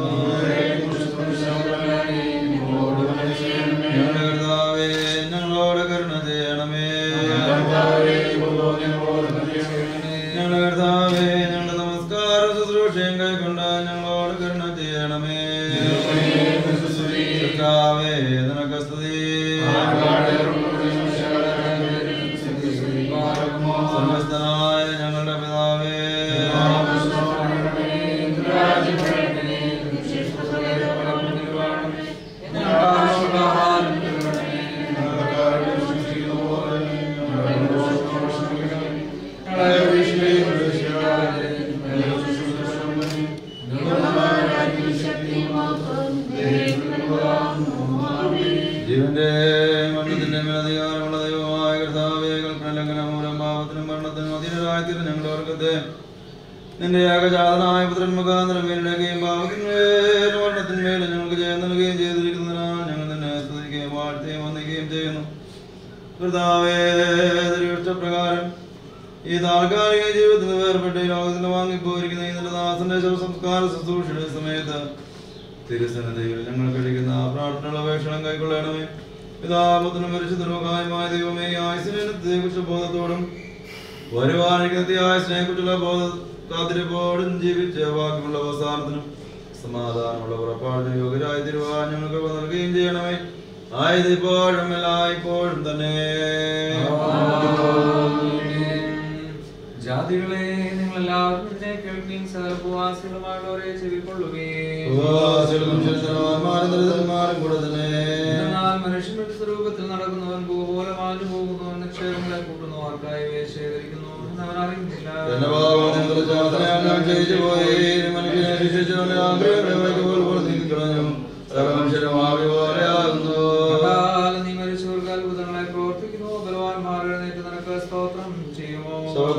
ഞങ്ങളുടെ കർത്താവേ ഞങ്ങളോട് കരുണ ചെയ്യണമേ ഞങ്ങളുടെ കർത്താവേ ഞങ്ങളുടെ നമസ്കാര ശുശ്രൂഷയും കൈക്കൊണ്ട് ഞങ്ങളോട് കരുണ ചെയ്യണമേ കർത്താവേ നിനക്ക് സ്തുതി സമസ്തനായ ഞങ്ങളുടെ പിതാവേ ജീവന്റെ മരണത്തിന്റെ മേലധികാരമുള്ള ദൈവമായ കർത്താവേ കൽപ്പനലംഘനം മൂലം പാപത്തിനും മരണത്തിനും അധീനരായിത്തീരും ഞങ്ങളുടെ വർഗത്തെ നിന്റെ ഏകജാതനായ പുത്രൻ മുഖാന്തരം വീണിടുകയും പാപത്തിന്മേൽ മരണത്തിന്മേൽ ഞങ്ങൾക്ക് ജയം നൽകുകയും ചെയ്തിരിക്കുന്നതിനാൽ ഞങ്ങൾ നിന്നെ സ്തുതിക്കുകയും വാഴ്ത്തുകയും വന്ദിക്കുകയും ചെയ്യുന്നു കർത്താവേ ഇഷ്ടപ്രകാരം ഈ താൽക്കാലിക ജീവിതത്തിൽ നിന്ന് വേർപെട്ട് ഈ ലോകത്തിൽ വാങ്ങിപ്പോയിരിക്കുന്ന ഈ നിന്റെ ദാസന്റെ ശവസംസ്കാര ശുശ്രൂഷയുടെ സമയത്ത് തിരുസന്നതയിൽ ഞങ്ങൾ കഴിക്കുന്ന പ്രാർത്ഥനയുള്ള അപേക്ഷണം കൈക്കൊള്ളണമേ പിതാപത്തിനും പരിശുദ്ധമായ ദൈവമേ ഈ ആയുസിനെ കുറിച്ച് ബോധത്തോടും വരുവാനിക്കുന്ന ആയുസിനെ കുറിച്ചുള്ള ബോധ കാത്തിരിപ്പോടും ജീവിച്ച് ബാക്കിയുള്ള അവസാനത്തിനും സമാധാനമുള്ള പുറപ്പാടിന് യോഗ്യരായി തിരുവാൻ ഞങ്ങൾക്ക് നൽകുകയും ചെയ്യണമേ ആയത് ഇപ്പോഴും എല്ലായ്പ്പോഴും തന്നെ ജാതികളെ നിങ്ങൾ എല്ലാവരും ഇതിനെ കേൾക്കുകയും സകല ഉപവാസികളുമായുള്ളവരെ ചെവിക്കൊള്ളുകയും ഉപവാസികളും ശിഷ്യന്മാരും ദരിദ്രന്മാരും കൂടെ തന്നെ എന്നാൽ മനുഷ്യന്റെ സ്വരൂപത്തിൽ നടക്കുന്നവൻ പോലെ മാഞ്ഞു പോകുന്നവൻ നിക്ഷേപങ്ങളെ കൂട്ടുന്നവർക്കായി ഇവയെ ശേഖരിക്കുന്നു എന്നവൻ അറിയുന്നില്ല എന്റെ പാപം നിങ്ങൾ ചാതനയാൽ ഞാൻ ക്ഷയിച്ചു പോയി മനുഷ്യനെ ശിക്ഷിച്ചവനെ ആഗ്രഹങ്ങളെ വൈകുമ്പോൾ പോലെ നീക്കിക്കളഞ്ഞു സകല മനുഷ്യരും ആവി പോലെയാകുന്നു എന്നാൽ നീ മരിച്ചവർക്ക് അത്ഭുതങ്ങളെ പ്രവർത്തിക്കുന്നു ബലവാന്മാർ എഴുന്നേറ്റ് നിനക്ക് സ്തോത്രം ചെയ്യുമോ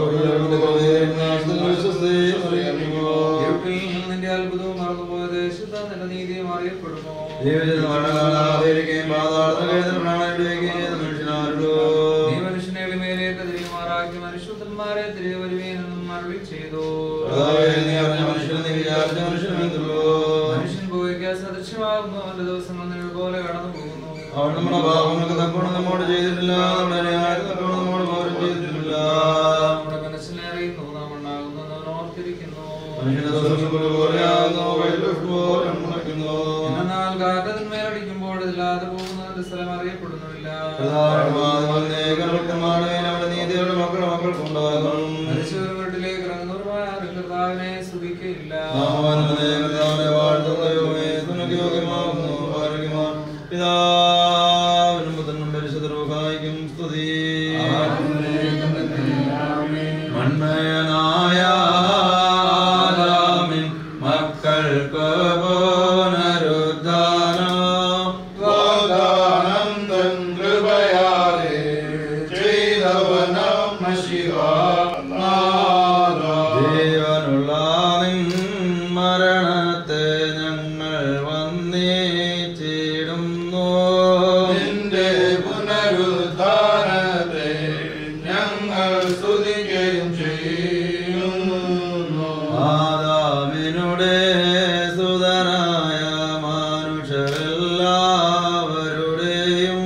ഇരുട്ടിൽ നിന്റെ അത്ഭുതവും മറന്നുപോയ ദേശത്ത് നിന്റെ നീതിയും അറിയപ്പെടുമോ ജീവിതത്തിൽ മരണകാലാതിരിക്കുകയും പാതാളത്തിൽ എഴുതുന്ന പ്രാണനിടുകയും ചെയ്ത മനുഷ്യനാരുള്ളൂ നീ മനുഷ്യനെ എളിമയിലേക്ക് തിരിയുമാറാക്കി മനുഷ്യപുത്രന്മാരെ തിരികെ വരുവീനെന്നും അരുളി ചെയ്തു കർത്താവേ, നീ അറിഞ്ഞ മനുഷ്യനെ നീ വിചാരിച്ച മനുഷ്യനെന്തുള്ളൂ മനുഷ്യൻ പോയിക്കാൻ സദൃശ്യമാകുന്നു അവന്റെ ദിവസങ്ങൾ നിഴൽ പോലെ കടന്നു പോകുന്നു അവൻ നമ്മുടെ പാപങ്ങൾക്ക് തക്കോണം നമ്മോട് ചെയ്തിട്ടില്ല നമ്മുടെ അന്യായത്തിന് തക്കോണം നമ്മോട് പൗരം ചെയ്തിട്ടില്ല നമ്മുടെ മനസ്സിനെ അറിയുന്നു നാം ഉണ്ടാകുന്നു അവൻ ഓർത്തിരിക്കുന്നു മനുഷ്യന്റെ ദിവസങ്ങൾ പോലെയാകുന്നു വയലുപുഷ്പം പോലെ മുളയ്ക്കുന്നു എന്നാൽ കാറ്റതിന്മേലടിക്കുമ്പോൾ ഇല്ലാതെ പോകുന്നതിന്റെ സ്ഥലം അറിയപ്പെടുന്നില്ല നമ്മുടെ നീതിയുടെ മക്കളുടെ മക്കൾക്കുണ്ടാകും മരിച്ചവർ വീട്ടിലേക്ക് ഇറങ്ങുന്നവരുമായ ആരും കർത്താവിനെ സ്തുതിക്കയില്ല പിതാവിനും പുത്രനും പരിശുദ്ധ റൂഹായിക്കും സ്തുതി മൺമയനായ ആദാമിൻ മക്കൾക്ക് പുനരുദ്ധാനം വാഗ്ദാനം തൻ കൃപയാലെ ചെയ്തവനം മഷിഹാനാഥ. ജീവനുള്ള നിൻ മരണത്തെ ഞങ്ങൾ വന്നേച്ചിടുന്നു നിന്റെ പുനരുദ്ധാനത്തെ ഞങ്ങൾ സ്തുതിക്കുകയും ചെയ്യുന്നു ആദാമിനുടെ സുതരായ മനുഷ്യരെല്ലാവരുടെയും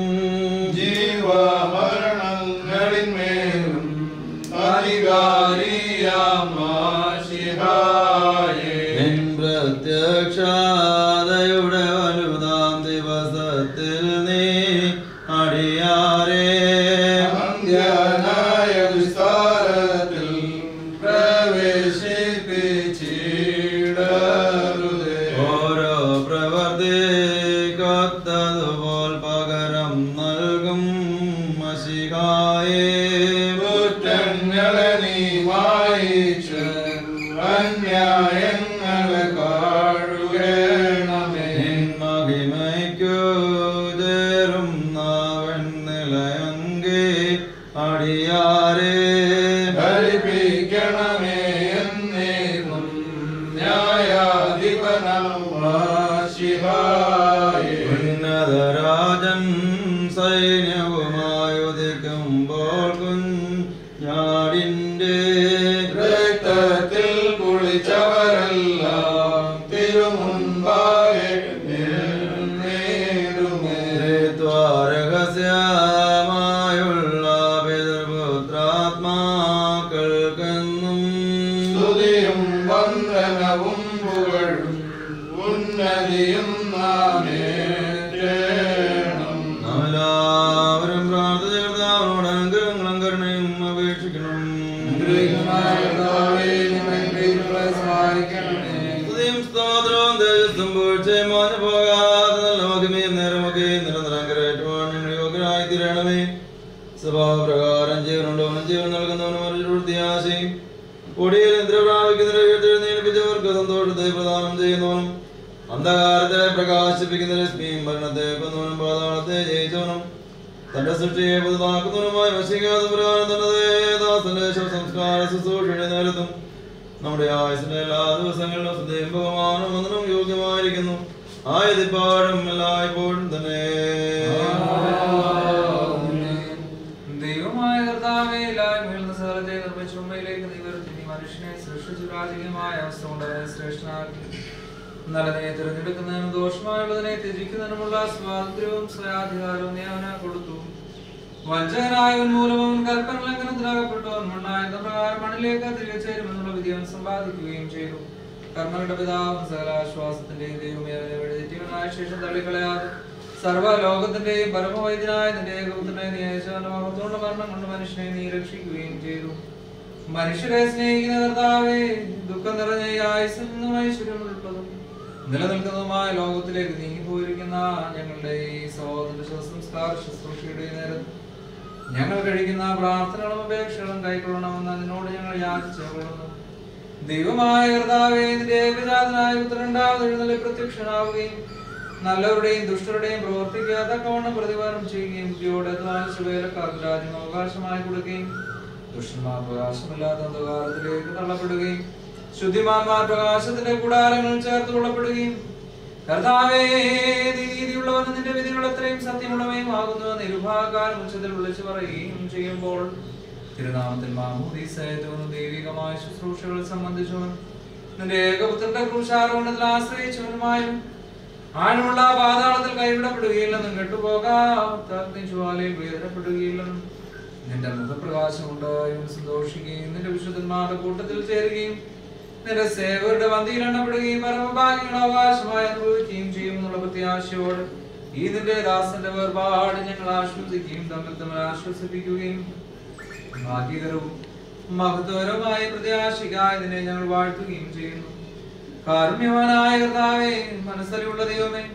ജീവമരണങ്ങളിന്മേലും അധികാരിയാം മാഷിഹായേ. നിൻ പ്രത്യക്ഷതയുടെ വലുതാം ദിവസത്തിൽ നീ അടിയാരേ അന്ത്യനായ വിസ്താരത്തിൽ പ്രവേശിപ്പിച്ചിടരുതേ. ഓരോ പ്രവർത്തിക്കൊത്തതുപോൽ പകരം നൽകും മഷികായേ കുറ്റങ്ങളെ നീ മായിച്ച് അന്യായങ്ങളെ കാഴുകണമേ മഹിമയ്ക്കു ചേരും വെണ്ണിലയങ്കി അടിയാരേ ധരിപ്പിക്കണമേ എന്നേക്കും ന്യായാധിപനാശിഹായേ ഉന്നതരാജൻ സൈന്യവുമായുദിക്കുമ്പോൾ കുഞ്ഞാടിൻ്റെ രക്തത്തിൽ കുളിച്ചവരെല്ലാം തിരുമുൻപാകെ നിന്നേരുമേ രഹസ്യമായുള്ള പിതൃപുത്രാത്മാക്കൾക്കെന്നും സ്തുതിയും വന്ദനവും പുകഴും ഉന്നതിയും നാമേറ്റേണം നമലാ പരിശുദ്ധരായി തീരണമേ സ്വഭാവപ്രകാരം ജീവനുള്ളവനും ജീവൻ നൽകുന്നവനും ഒരു വൃത്തിയാശയും കൊടിയിൽ ഇന്ദ്ര പ്രാപിക്കുന്നവരെ എഴുന്നേൽപ്പിച്ചവർക്ക് സന്തോഷത്തെ പ്രദാനം ചെയ്യുന്നവനും അന്ധകാരത്തെ പ്രകാശിപ്പിക്കുന്ന രശ്മിയും മരണത്തെ കൊന്നവനും പാതാളത്തെ ജയിച്ചവനും തന്റെ സൃഷ്ടിയെ പുതുതാക്കുന്നവനുമായി വശിക്കാതെ പുരാണം തന്റെ ദാസന്റെ ശവസംസ്കാര ശുശ്രൂഷയുടെ നേരത്തും നമ്മുടെ ആയുസിന്റെ എല്ലാ ദിവസങ്ങളിലും ശ്രദ്ധയും ബഹുമാനവും വന്ദനവും യോഗ്യമായിരിക്കുന്നു ആയതിപ്പാടും എല്ലായ്പ്പോഴും തന്നെ ദൈവമായ കർത്താവേ ഇല്ലായ്മയിൽ നിന്ന് സകലത്തെ നിർമ്മിച്ച ഉമ്മയിലേക്ക് നീ വരുത്തി നീ മനുഷ്യനെ സൃഷ്ടിച്ചു രാജകീയമായ അവസ്ഥ കൊണ്ടവനെ ശ്രേഷ്ഠനാക്കി നല്ലതിനെ തിരഞ്ഞെടുക്കുന്നതിനും ദോഷമായുള്ളതിനെ ത്യജിക്കുന്നതിനുമുള്ള സ്വാതന്ത്ര്യവും സ്വയാധികാരവും നീ അവന് കൊടുത്തു വഞ്ചകനായവൻ മൂലം അവൻ കൽപ്പന ലംഘനത്തിനകപ്പെട്ടു അവൻ മണ്ണായിരുന്ന പ്രകാരം മണ്ണിലേക്ക് തിരികെ ചേരുമെന്നുള്ള വിധി അവൻ സമ്പാദിക്കുകയും ചെയ്തു കർമ്മങ്ങളുടെ പിതാവും സകല ആശ്വാസത്തിന്റെയും ദൈവമേ അവനെ വെടിതെറ്റിയവനായ ശേഷം തള്ളിക്കളയാതെ സർവ്വലോകത്തിന്റെയും പരമവൈദ്യനായ നിന്റെ ഏകപുത്രനെ നീ അയച്ചവന്റെ മഹത്വമുള്ള മരണം കൊണ്ട് മനുഷ്യനെ നീ രക്ഷിക്കുകയും ചെയ്തു മനുഷ്യരെ സ്നേഹിക്കുന്ന കർത്താവേ ദുഃഖം നിറഞ്ഞ ഈ ആയുസ്സിൽ നിന്നും ഐശ്വര്യം ഉൾപ്പതും നിലനിൽക്കുന്നതുമായ ലോകത്തിലേക്ക് നീങ്ങിപ്പോയിരിക്കുന്ന ഞങ്ങളുടെ ഈ സഹോദര ശവസംസ്കാര ശുശ്രൂഷയുടെ നേരത്ത് ഞങ്ങൾ കഴിക്കുന്ന പ്രാർത്ഥനകളും അപേക്ഷകളും കൈക്കൊള്ളണമെന്ന് അതിനോട് ഞങ്ങൾ യാചിച്ചു കൊള്ളുന്നു ദൈവമായ കർത്താവേ നിന്റെ ഏകജാതനായ പുത്രനുണ്ടാവുന്ന എഴുന്നള്ളി പ്രത്യക്ഷനാവുകയും നല്ലവരുടെയും ദുഷ്ടരുടെയും പ്രവർത്തിക്കുക തക്കവണ്ണം പ്രതിവാരം ചെയ്യുകയും ബുദ്ധിയോടെ അധ്വാനിച്ച വേലക്കാർക്ക് രാജ്യം അവകാശമായി കൊടുക്കുകയും ദുഷ്ടന്മാർ പ്രകാശമില്ലാത്ത അന്ധകാരത്തിലേക്ക് തള്ളപ്പെടുകയും ശുദ്ധിമാന്മാർ പ്രകാശത്തിന്റെ കൂടാരങ്ങളിൽ ചേർത്ത് കൊള്ളപ്പെടുകയും കർത്താവേ നീ നീതിയുള്ളവൻ നിന്റെ വിധികൾ എത്രയും സത്യമുള്ളവയും ആകുന്നു നിരുഭാകാലം ഉച്ചത്തിൽ വിളിച്ചു പറയുകയും ചെയ്യുമ്പോൾ തിരുനാമത്തിൽ മാമോദീസയത്തോനും ദൈവികമായ ശുശ്രൂഷകൾ സംബന്ധിച്ചവൻ നിന്റെ ഏകപുത്രന്റെ ക്രൂശാരോഹണത്തിൽ ആശ്രയിച്ചവനുമായും ആഴമുള്ള പാതാളത്തിൽ കൈവിടപ്പെടുകയില്ലെന്നും കെട്ടുപോകാത്ത അഗ്നിജ്വാലയിൽ വേദനപ്പെടുകയില്ലെന്നും നിന്റെ മുഖപ്രകാശം ഉണ്ടായും സന്തോഷിക്കുകയും നിന്റെ വിശുദ്ധന്മാരുടെ കൂട്ടത്തിൽ ചേരുകയും നിന്റെ സേവകരുടെ വന്തിയിൽ എണ്ണപ്പെടുകയും പരമഭാഗ്യങ്ങൾ അവകാശമായി അനുഭവിക്കുകയും ചെയ്യും എന്നുള്ള പ്രത്യാശയോട് ഈ നിന്റെ ദാസന്റെ വേർപാട് ഞങ്ങൾ ആശ്വസിക്കുകയും തമ്മിൽ തമ്മിൽ ആശ്വസിപ്പിക്കുകയും ഭാഗ്യകരവും മഹത്വരവുമായ പ്രത്യാശിക്കായി നിന്നെ ഞങ്ങൾ വാഴ്ത്തുകയും ചെയ്യുന്നു കാരുണ്യവാനായ കർത്താവേ മനസ്സലിയുള്ള ദൈവമേ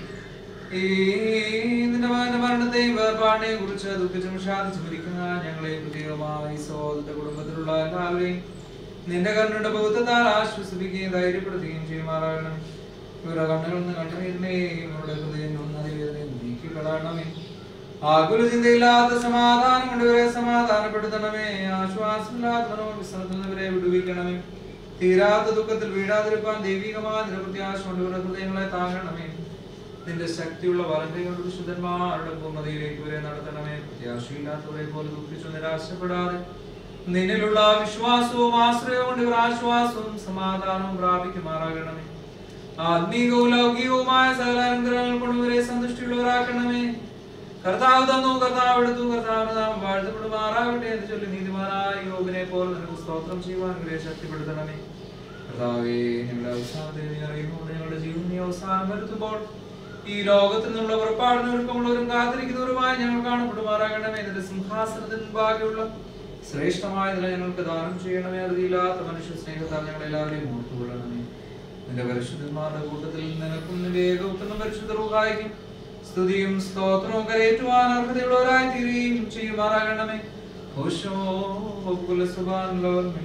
ഈ നിന്റെ മകന്റെ മരണത്തെയും വേർപാടിനെയും കുറിച്ച് ദുഃഖിച്ചും ഷാദിച്ചു മരിക്കുന്ന ഞങ്ങളെ പ്രത്യേകമായി സഹോദര കുടുംബത്തിലുള്ള എല്ലാവരെയും നിന്റെ കണ്ണുടെ ബൗദ്ധത്താൽ ആശ്വസിപ്പിക്കുകയും ധൈര്യപ്പെടുത്തുകയും ചെയ്യുമാറാകണം ഇവരുടെ കണ്ണുകളിൽ നിന്ന് കണ്ണുനീരിനെയും ഇവരുടെ ഹൃദയം നദിവേദനയും നീക്കിക്കളയണമേ ആകുല ചിന്തയില്ലാത്ത സമാധാനം കൊണ്ട് ഇവരെ സമാധാനപ്പെടുത്തണമേ ആശ്വാസമില്ലാത്ത മനോവിശ്രമത്തിൽ നിന്ന് ഇവരെ വിടുവിക്കണമേ തീരാത്ത ദുഃഖത്തിൽ വീഴാതിരിപ്പാൻ ദൈവികമായ നിരപ്രത്യാശ കൊണ്ട് ഇവരുടെ ഹൃദയങ്ങളെ താങ്ങണമേ നിന്റെ ശക്തിയുള്ള വലങ്കൈകൊണ്ട് വിശുദ്ധന്മാരുടെ പൂർണ്ണതയിലേക്ക് ഇവരെ നടത്തണമേ പ്രത്യാശയില്ലാത്തവരെ പോലെ ദുഃഖിച്ചു നിരാശപ്പെടാതെ നിന്നിലുള്ള വിശ്വാസവും ആശ്രയവും കൊണ്ട് ഇവർ ആശ്വാസവും സമാധാനവും പ്രാപിക്കുമാറാകണമേ ആത്മീകവും ലൗകികവുമായ സകല അനുഗ്രഹങ്ങൾ കൊണ്ട് ഇവരെ സന്തുഷ്ടിയുള്ളവരാക്കണമേ കർത്താവ് തന്നു കർത്താവ് എടുത്തു കർത്താവിന് നാം വാഴ്ത്തപ്പെടുമാറാകട്ടെ എന്ന് ചൊല്ലി നീതിമാനായ യോബിനെ പോലെ നിനക്ക് സ്തോത്രം ചെയ്യുവാൻ ഇവരെ ശക്തിപ്പെടുത്തണമേ കർത്താവേ ഞങ്ങളുടെ അവസാനത്തെ നീ അറിയുമ്പോൾ ഞങ്ങളുടെ ജീവൻ നീ അവസാനം വരുത്തുമ്പോൾ ഈ ലോകത്തിൽ നിന്നുള്ള പുറപ്പാടിന് ഒരുക്കമുള്ളവരും കാത്തിരിക്കുന്നവരുമായി ഞങ്ങൾ കാണപ്പെടുമാറാകണമേ നിന്റെ സിംഹാസനത്തിന് മുമ്പാകെയുള്ള ശ്രേഷ്ഠമായ നില ഞങ്ങൾക്ക് ദാനം ചെയ്യണമേ അതില്ലാത്ത മനുഷ്യ സ്നേഹത്താൽ ഞങ്ങൾ എല്ലാവരെയും ഓർത്തുകൊള്ളണമേ നിന്റെ പരിശുദ്ധന്മാരുടെ കൂട്ടത്തിൽ നിനക്കും നിന്റെ ഏകോത്തനും പരിശുദ്ധ റൂഹായിക്കും സ്തുതിയും സ്തോത്രവും കരയേറ്റുവാൻ അർഹതയുള്ളവരായി തീരുകയും ചെയ്യുമാറാകണമേ ഓശോ വക്കുല സുബാനുള്ളവർമേ.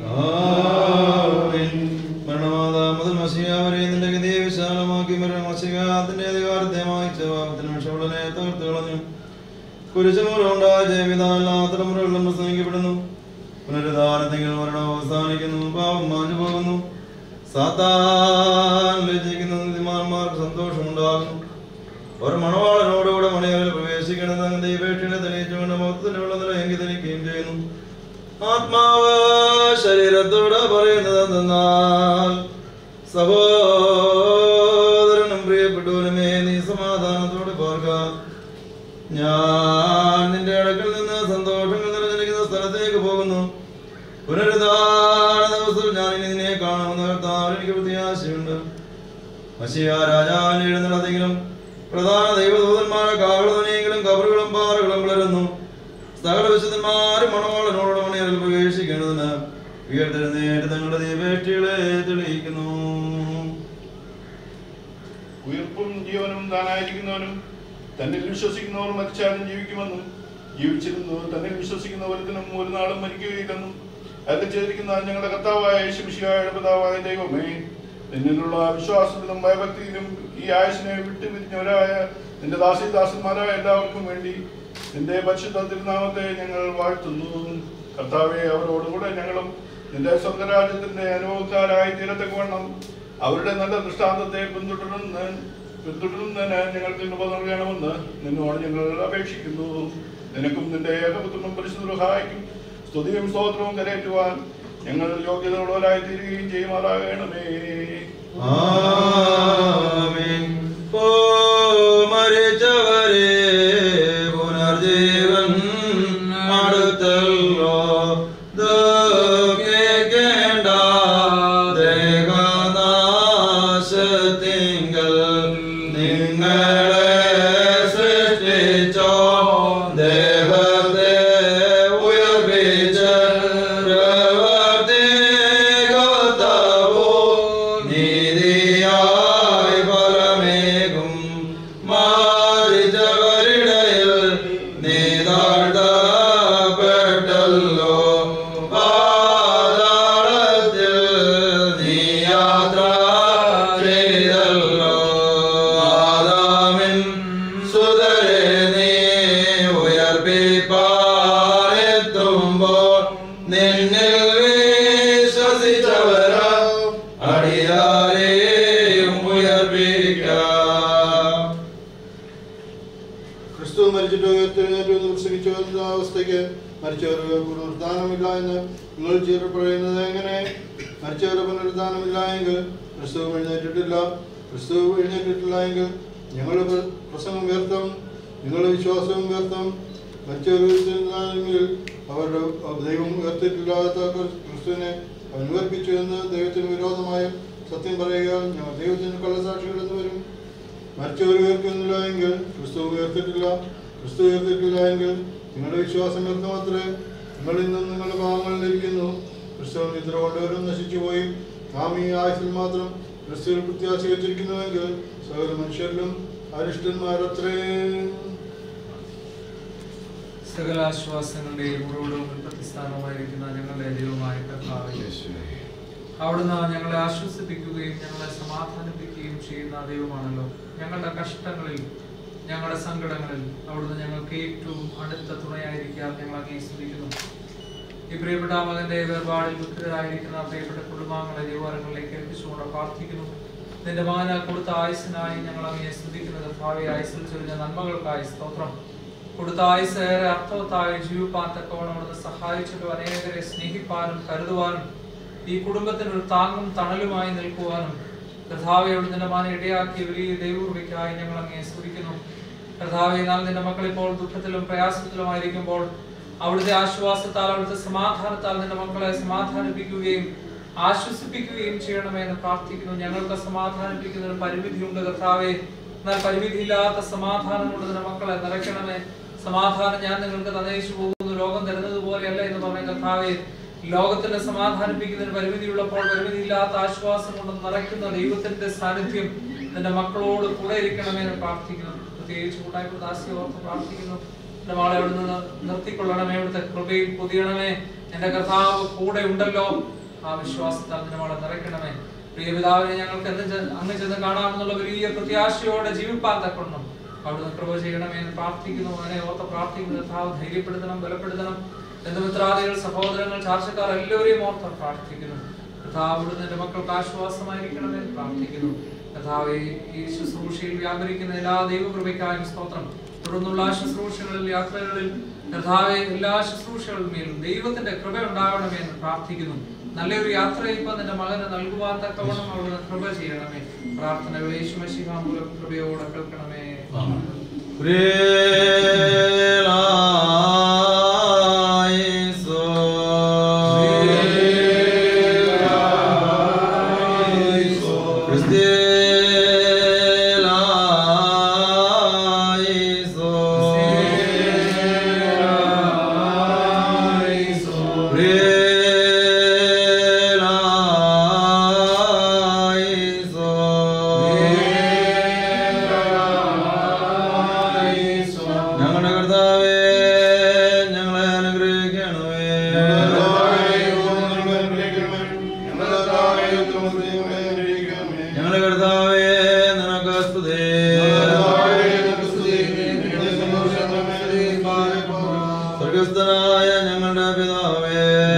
മരണമാതാമതും മസിയാവരെ നിന്റെ ഗതിയെ വിശാലമാക്കി മരണം മസികാത്തിന്റെ അധികാരത്തെ മായിച്ച പാപത്തിന് വിഷമുള്ളനെ തകർത്ത് കളഞ്ഞു കുരിശുമൂലം ഉണ്ടായ ജയവിധാന തലമുറകളിലും പ്രസംഗിക്കപ്പെടുന്നു പുനരുദ്ധാരത്തെങ്കിൽ മരണം അവസാനിക്കുന്നു പാപം മാഞ്ഞു പോകുന്നു സാത്താൻ ലജ്ജിക്കുന്ന നീതിമാന്മാർക്ക് സന്തോഷമുണ്ടാകുന്നു ഒരു മണവാളനോടുകൂടെ മണിയറിൽ പ്രവേശിക്കണത് അങ്ങനെ ദൈവേക്ഷനെ തെളിയിച്ചുകൊണ്ട് മൊത്തത്തിലുള്ള നിലയെങ്കിൽ തെളിയിക്കുകയും ചെയ്യുന്നു ആത്മാവ് ശരീരത്തോട് പറയുന്നത് എന്തെന്നാൽ സഹോദരനും പ്രിയപ്പെട്ടവനുമേ നീ സമാധാനത്തോടെ പാർക്ക ഞാൻ നിന്റെ അടുക്കൽ നിന്ന് സന്തോഷങ്ങൾ നിറഞ്ഞിരിക്കുന്ന സ്ഥലത്തേക്ക് പോകുന്നു പുനരുദ്ധാന ദിവസം ഞാൻ ഇനി നിന്നെ കാണുമെന്ന് കർത്താവിൽ എനിക്ക് പ്രത്യാശയുണ്ട് മഷിയ രാജാവിനെ എഴുന്നള്ളതെങ്കിലും പ്രധാന ദൈവദൂതന്മാരെ കാവളനെങ്കിലും കബറുകളും പാറകളും വളരുന്നു സകല വിശുദ്ധന്മാരും മണവാളനോട് മണിയറിൽ പ്രവേശിക്കേണ്ടതിന് ഉയർത്തെഴുന്നേറ്റ് തങ്ങളുടെ ദൈവേഷ്ടികളെ തെളിയിക്കുന്നു ഉയർപ്പും ജീവനും താനായിരിക്കുന്നവനും തന്നിൽ വിശ്വസിക്കുന്നവർ മരിച്ചാലും ജീവിക്കുമെന്നും ജീവിച്ചിരുന്നു തന്നിൽ വിശ്വസിക്കുന്നവർക്കും ഒരു നാളും മരിക്കുകയില്ലെന്നും അല്ല ചെയ്തിരിക്കുന്ന ഞങ്ങളുടെ കർത്താവായ ശിംഷിയായ പിതാവായ ദൈവമേ നിന്നിലുള്ള വിശ്വാസത്തിലും ഭയഭക്തിയിലും ഈ ആയുസിനെ വിട്ടുപിരിഞ്ഞവരായ നിന്റെ ദാസി ദാസന്മാരായ എല്ലാവർക്കും വേണ്ടി നിന്റെ പരിശുദ്ധ തിരുനാമത്തെ ഞങ്ങൾ വാഴ്ത്തുന്നു കർത്താവെ അവരോടുകൂടെ ഞങ്ങളും നിന്റെ സ്വർഗരാജ്യത്തിന്റെ അനുഭവക്കാരായി തീരത്തക്കവണ്ണം അവരുടെ നല്ല ദൃഷ്ടാന്തത്തെ പിന്തുടരുന്ന പിന്തുടരുന്നതിന് ഞങ്ങൾക്ക് കൃപ നൽകണമെന്ന് നിന്നോട് ഞങ്ങൾ അപേക്ഷിക്കുന്നു നിനക്കും നിന്റെ ഏകപുത്രനും പരിശുദ്ധ സഹായിക്കും സ്തുതിയും സ്തോത്രവും കരയേറ്റുവാൻ ഞങ്ങൾ യോഗ്യതയുള്ളവരായി തീരുകയും ചെയ്യുമാറാകണമേ ആമേൻ. ഓ മരിച്ചവരെ പുനർജീവൻ അടുത്തല്ലോ ദുഃഖിക്കേണ്ട ദേഹനാശത്തിങ്കൽ നിങ്ങളെ സൃഷ്ടിച്ചോ ദേഹത്തെ ഉയർപ്പിച്ച പ്രവർത്തികർത്താവോ നീതിയായി ഫലമേകും മാറിച്ചവരിടയിൽ നീ താഴ്ത്തപ്പെട്ടല്ലോ പാതാളത്തിൽ നീ യാത്ര ചെയ്തല്ലോ ആദാമിൻ സുതരെ നീ ഉയർപ്പിപ്പാലെത്തുമ്പോൾ നിന്നിൽ വിശ്വസിച്ചവരാ അടിയാരെയും ഉയർപ്പിക്കാം ക്രിസ്തു മരിച്ചിട്ട് ഉയർത്തെഴുന്നേറ്റ് എന്ന് പ്രസംഗിച്ചു വരുന്ന അവസ്ഥയ്ക്ക് മരിച്ചവർക്ക് പുനരുദ്ധാനമില്ല എന്ന് നിങ്ങൾ ചീർ പറയുന്നത് എങ്ങനെ മരിച്ചവരുടെ പുനരുദ്ധാനമില്ല എങ്കിൽ ക്രിസ്തു എഴുന്നേറ്റിട്ടില്ല ക്രിസ്തു എഴുന്നേറ്റിട്ടില്ല എങ്കിൽ ഞങ്ങളുടെ പ്ര- പ്രസംഗം വ്യർത്ഥം നിങ്ങളുടെ വിശ്വാസവും വ്യർത്ഥം മരിച്ചവരെങ്കിൽ അവരുടെ ദൈവം ഉയർത്തിയിട്ടില്ലാത്ത ക്രിസ്തുവിനെ അവൻ ഉയർപ്പിച്ചു എന്ന് ദൈവത്തിന് വിരോധമായ സത്യം പറയുക ഞങ്ങൾ ദൈവത്തിന് കള്ളസാക്ഷികൾ എന്ന് വരും മരിച്ചവർ ഉയർത്തുന്നില്ല എങ്കിൽ ക്രിസ്തു ഉയർത്തിട്ടില്ല ക്രിസ്തു ഉയർത്തിട്ടില്ല എങ്കിൽ നിങ്ങളുടെ വിശ്വാസം വ്യർത്ഥമാത്രേ നിങ്ങൾ ഇന്നും നിങ്ങളുടെ ഭാവങ്ങളിൽ ഇരിക്കുന്നു ക്രിസ്തു നിദ്ര കൊണ്ടവരും നശിച്ചുപോയി നാം ഈ ആയുസിൽ മാത്രം ക്രിസ്തുവിൽ പ്രത്യാശ വെച്ചിരിക്കുന്നുവെങ്കിൽ സകല മനുഷ്യരിലും അരിഷ്ടന്മാരത്രേ സകല ആശ്വാസങ്ങളുടെയും ഉറവിടവും ഉൽപ്പത്തിസ്ഥാനവുമായിരിക്കുന്ന ഞങ്ങളുടെ ദൈവമായ കർത്താവേ അവിടുന്ന് ഞങ്ങളെ ആശ്വസിപ്പിക്കുകയും ഞങ്ങളെ സമാധാനിപ്പിക്കുകയും ചെയ്യുന്ന ദൈവമാണല്ലോ ഞങ്ങളുടെ കഷ്ടങ്ങളിൽ ഞങ്ങളുടെ സങ്കടങ്ങളിൽ അവിടുന്ന് ഞങ്ങൾക്ക് ഏറ്റവും അടുത്ത തുണയായിരിക്കാൻ ഞങ്ങൾ അങ്ങേ സ്തുതിക്കുന്നു ഈ പ്രിയപ്പെട്ട മകന്റെ വേർപാടിൽ ദുഃഖിതരായിരിക്കുന്ന പ്രിയപ്പെട്ട കുടുംബാംഗങ്ങളെ ദൈവങ്ങളിലേക്ക് ഏൽപ്പിച്ചുകൊണ്ട് പ്രാർത്ഥിക്കുന്നു നിന്റെ മകന് കൊടുത്ത ആയുസിനായി ഞങ്ങൾ അങ്ങേ സ്തുതിക്കുന്നത് ഭാവി ആയുസിൽ ചൊരിഞ്ഞ നന്മകൾക്കായി സ്തോത്രം കൊടുത്ത ആയുസ് ഏറെ അർത്ഥവത്തായി ജീവിപ്പാൻ തക്കവണ്ണം അവിടുന്ന് സഹായിച്ചിട്ടും അനേകരെ സ്നേഹിപ്പാനും കരുതുവാനും ഈ കുടുംബത്തിന് ഒരു താങ്ങും തണലുമായി നിൽക്കുവാനും കർത്താവെ അവിടുന്ന് നിന്റെ മാനെ ഇടയാക്കിയ വലിയ ദൈവകൃപയ്ക്കായി ഞങ്ങൾ അങ്ങേ സ്തുതിക്കുന്നു കർത്താവെ എന്നാൽ നിന്റെ മക്കൾ ഇപ്പോൾ ദുഃഖത്തിലും പ്രയാസത്തിലുമായിരിക്കുമ്പോൾ അവിടുത്തെ ആശ്വാസത്താൽ അവിടുത്തെ സമാധാനത്താൽ നിന്റെ മക്കളെ സമാധാനിപ്പിക്കുകയും ആശ്വസിപ്പിക്കുകയും ചെയ്യണമേ എന്ന് പ്രാർത്ഥിക്കുന്നു ഞങ്ങൾക്ക് സമാധാനിപ്പിക്കുന്ന ഒരു പരിമിതിയുണ്ട് കർത്താവെ എന്നാൽ പരിമിതിയില്ലാത്ത സമാധാനം കൊണ്ട് നിന്റെ മക്കളെ നിറയ്ക്കണമേ സമാധാനം ഞാൻ നിങ്ങൾക്ക് തന്നയിച്ചു പോകുന്നു ലോകം തരുന്നത് പോലെയല്ല എന്ന് പറഞ്ഞ കർത്താവെ ലോകത്തിന് സമാധാനിപ്പിക്കുന്നതിന് പരിമിതിയുള്ളപ്പോൾ പരിമിതിയില്ലാത്ത ആശ്വാസം കൊണ്ട് നിറയ്ക്കുന്ന ദൈവത്തിന്റെ സാന്നിധ്യം നിന്റെ മക്കളോട് കൂടെ ഇരിക്കണമേ എന്ന് പ്രാർത്ഥിക്കുന്നു പ്രത്യേകിച്ച് കൂട്ടായ്മ ദാസ്യ ഓർത്ത് പ്രാർത്ഥിക്കുന്നു എന്റെ മകളെ അവിടെ നിന്ന് നിർത്തിക്കൊള്ളണമേ അവിടുത്തെ കൃപയിൽ പൊതിയണമേ എന്റെ കർത്താവ് കൂടെ ഉണ്ടല്ലോ ആ വിശ്വാസത്താൽ നിന്റെ മകളെ നിറയ്ക്കണമേ പ്രിയ പിതാവിനെ ഞങ്ങൾക്ക് എന്ന് ചെ- അങ്ങ് ചെന്ന് കാണാമെന്നുള്ള വലിയ പ്രത്യാശയോടെ ജീവിപ്പാൻ തക്കണം അവിടുന്ന് കൃപ ചെയ്യണമേ എന്ന് പ്രാർത്ഥിക്കുന്നു അങ്ങനെ ഓർത്ത് പ്രാർത്ഥിക്കുന്നു കർത്താവ് ധൈര്യപ്പെടുത്തണം ബലപ്പെടുത്തണം ബന്ധുമിത്രാദികൾ സഹോദരങ്ങൾ ചാർച്ചക്കാർ എല്ലാവരെയും ഓർത്ത് പ്രാർത്ഥിക്കുന്നു കർത്താവ് അവിടുന്ന് എന്റെ മക്കൾക്ക് ആശ്വാസമായിരിക്കണമേ എന്ന് പ്രാർത്ഥിക്കുന്നു കർത്താവ് ഈ ശുശ്രൂഷയിൽ വ്യാപരിക്കുന്ന എല്ലാ ദൈവകൃപയ്ക്കായും സ്തോത്രം തുടർന്നുള്ള ശുശ്രൂഷകളിൽ യാത്രകളിൽ കർത്താവെ എല്ലാ ശുശ്രൂഷകളിലും ദൈവത്തിന്റെ കൃപ ഉണ്ടാവണമേ എന്ന് പ്രാർത്ഥിക്കുന്നു നല്ലൊരു യാത്ര ഇപ്പൊ നിന്റെ മകന് നൽകുവാൻ തക്കവണ്ണം അവിടുന്ന് കൃപ ചെയ്യണമേ പ്രാർത്ഥന യേശുമശിഹ മൂലം കൃപയോടെ കേൾക്കണമേ Praise കർത്താവേ ഞങ്ങളെ അനുഗ്രഹിക്കണമേ ഞങ്ങളുടെ കർത്താവേ നിനക്ക് സ്തുതി സ്വർഗസ്ഥനായ ഞങ്ങളുടെ പിതാവേ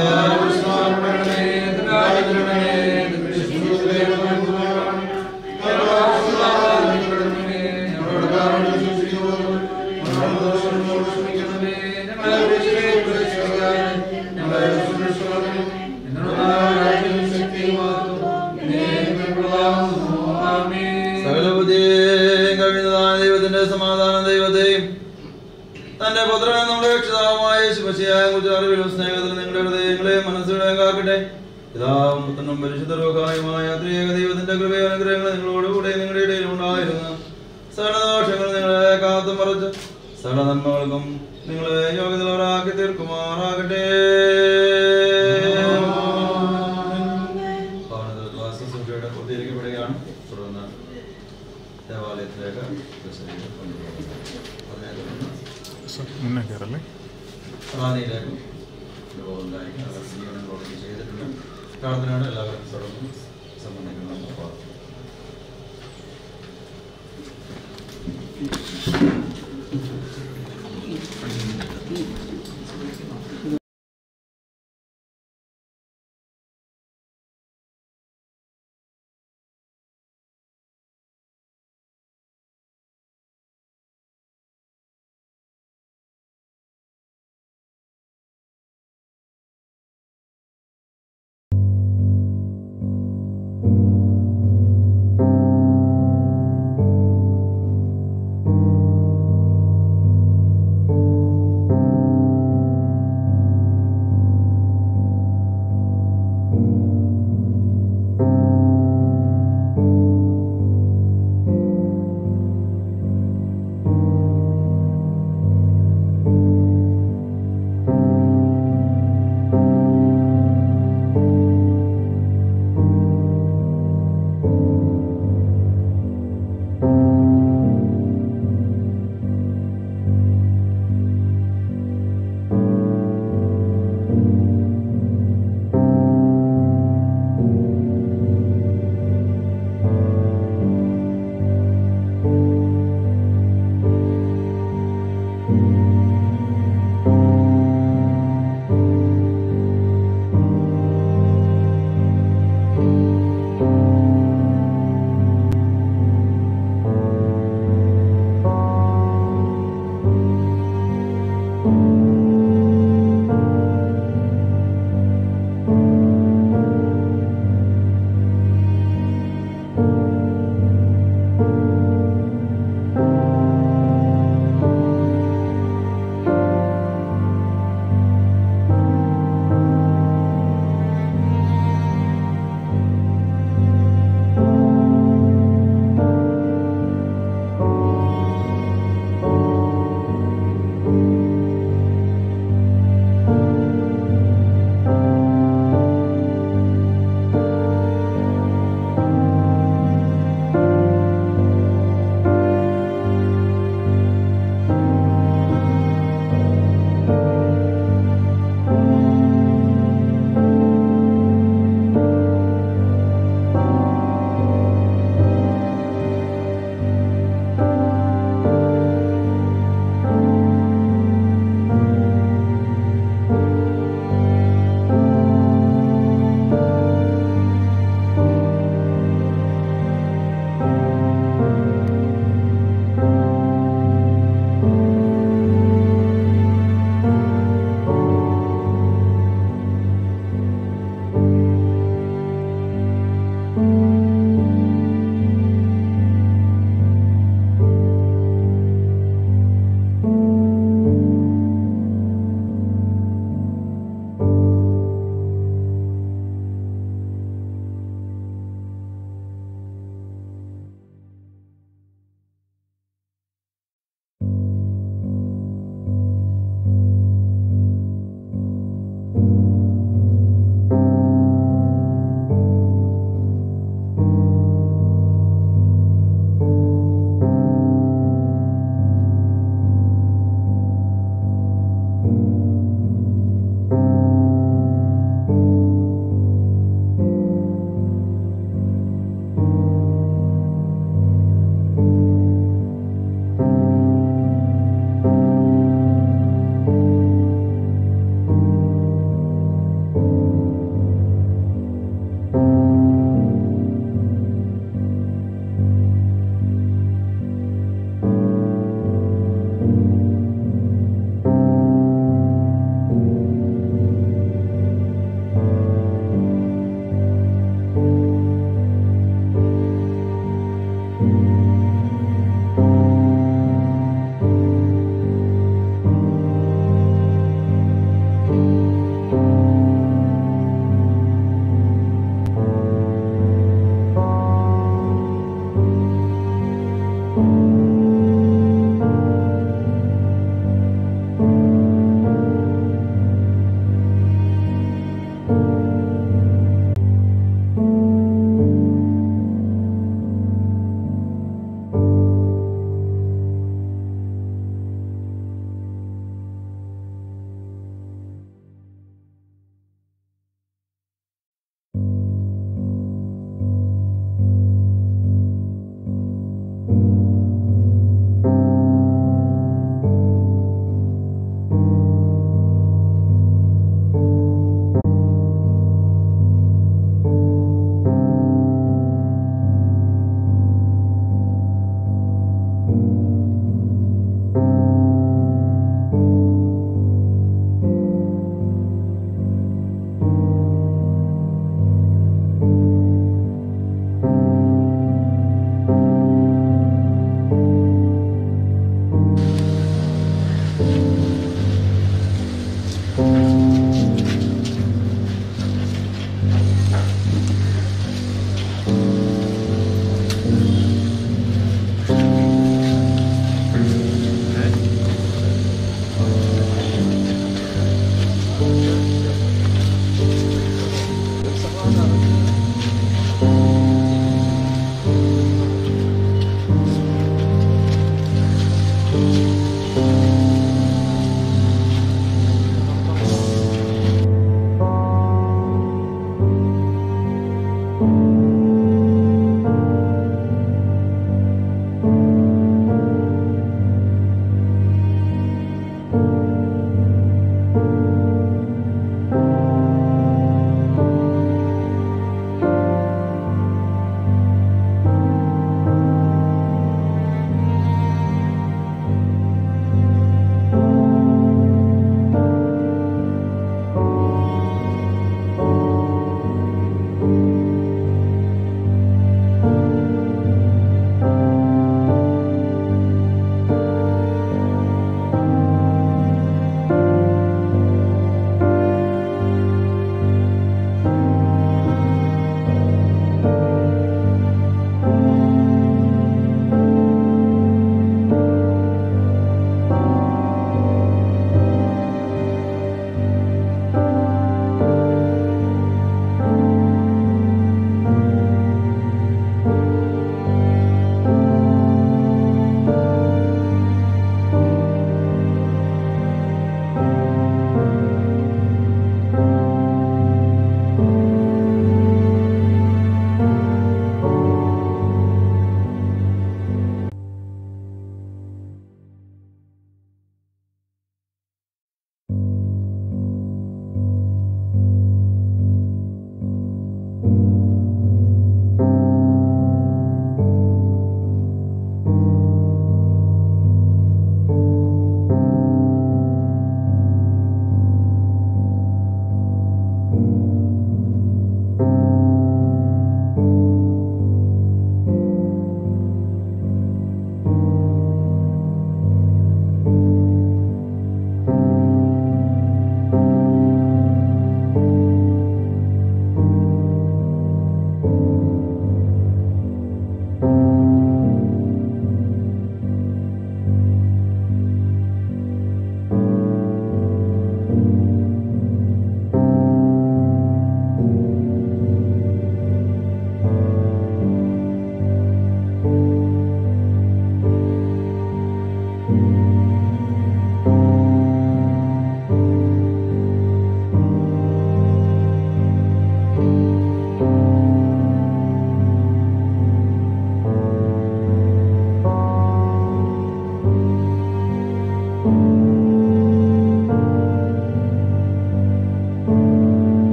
സകല ബുദ്ധിയും കവിഞ്ഞതായ ദൈവത്തിന്റെ സമാധാന ദൈവത്തെയും തന്റെ പുത്രനെ നമ്മുടെ രക്ഷിതാവുമായ ശുഭശിയായ കുറിച്ച് അറിവിലും സ്നേഹത്തിലും നിങ്ങളുടെ ഹൃദയങ്ങളെ മനസ്സുകളെ കാക്കട്ടെ പിതാവും പുത്രനും പരിശുദ്ധ രോഗായുമായ ത്രിയേക ദൈവത്തിന്റെ കൃപയോ അനുഗ്രഹങ്ങൾ നിങ്ങളോടുകൂടെ നിങ്ങളുടെ ഇടയിൽ ഉണ്ടായിരുന്നു സകല ദോഷങ്ങൾ നിങ്ങളെ കാത്തു മറച്ച് സകല നന്മകൾക്കും നിങ്ങളെ യോഗ്യതകളാക്കി തീർക്കുമാറാകട്ടെ ഭവനത്തിൽ പൂർത്തീകരിക്കപ്പെടുകയാണ് തുടർന്ന് ദേവാലയത്തിലേക്ക് ക്രിസ്തുവിനെ കൊണ്ടുപോകുന്നത് അതിനെ തുടർന്ന് സർ മുന്നേ കയറല്ലേ റാന്നിയിലേക്ക് കൊണ്ടുപോകുന്നതായിരിക്കും അവർ സ്വീകരണങ്ങളോട് ചെയ്തിട്ടുണ്ട് പ്രാർത്ഥനയോടെ എല്ലാവരും തുടർന്ന് സംബന്ധിക്കണം പ്രാർത്ഥന ും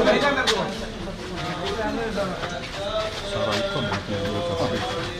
സാർ അല്പം നോക്കിയാൽ കസറി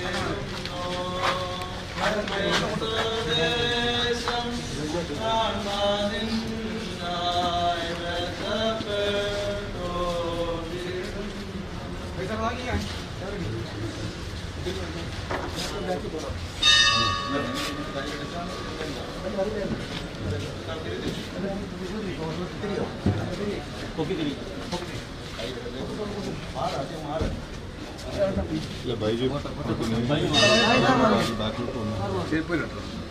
ഇല്ല ബൈജു ബാക്കിലോട്ട് വന്നു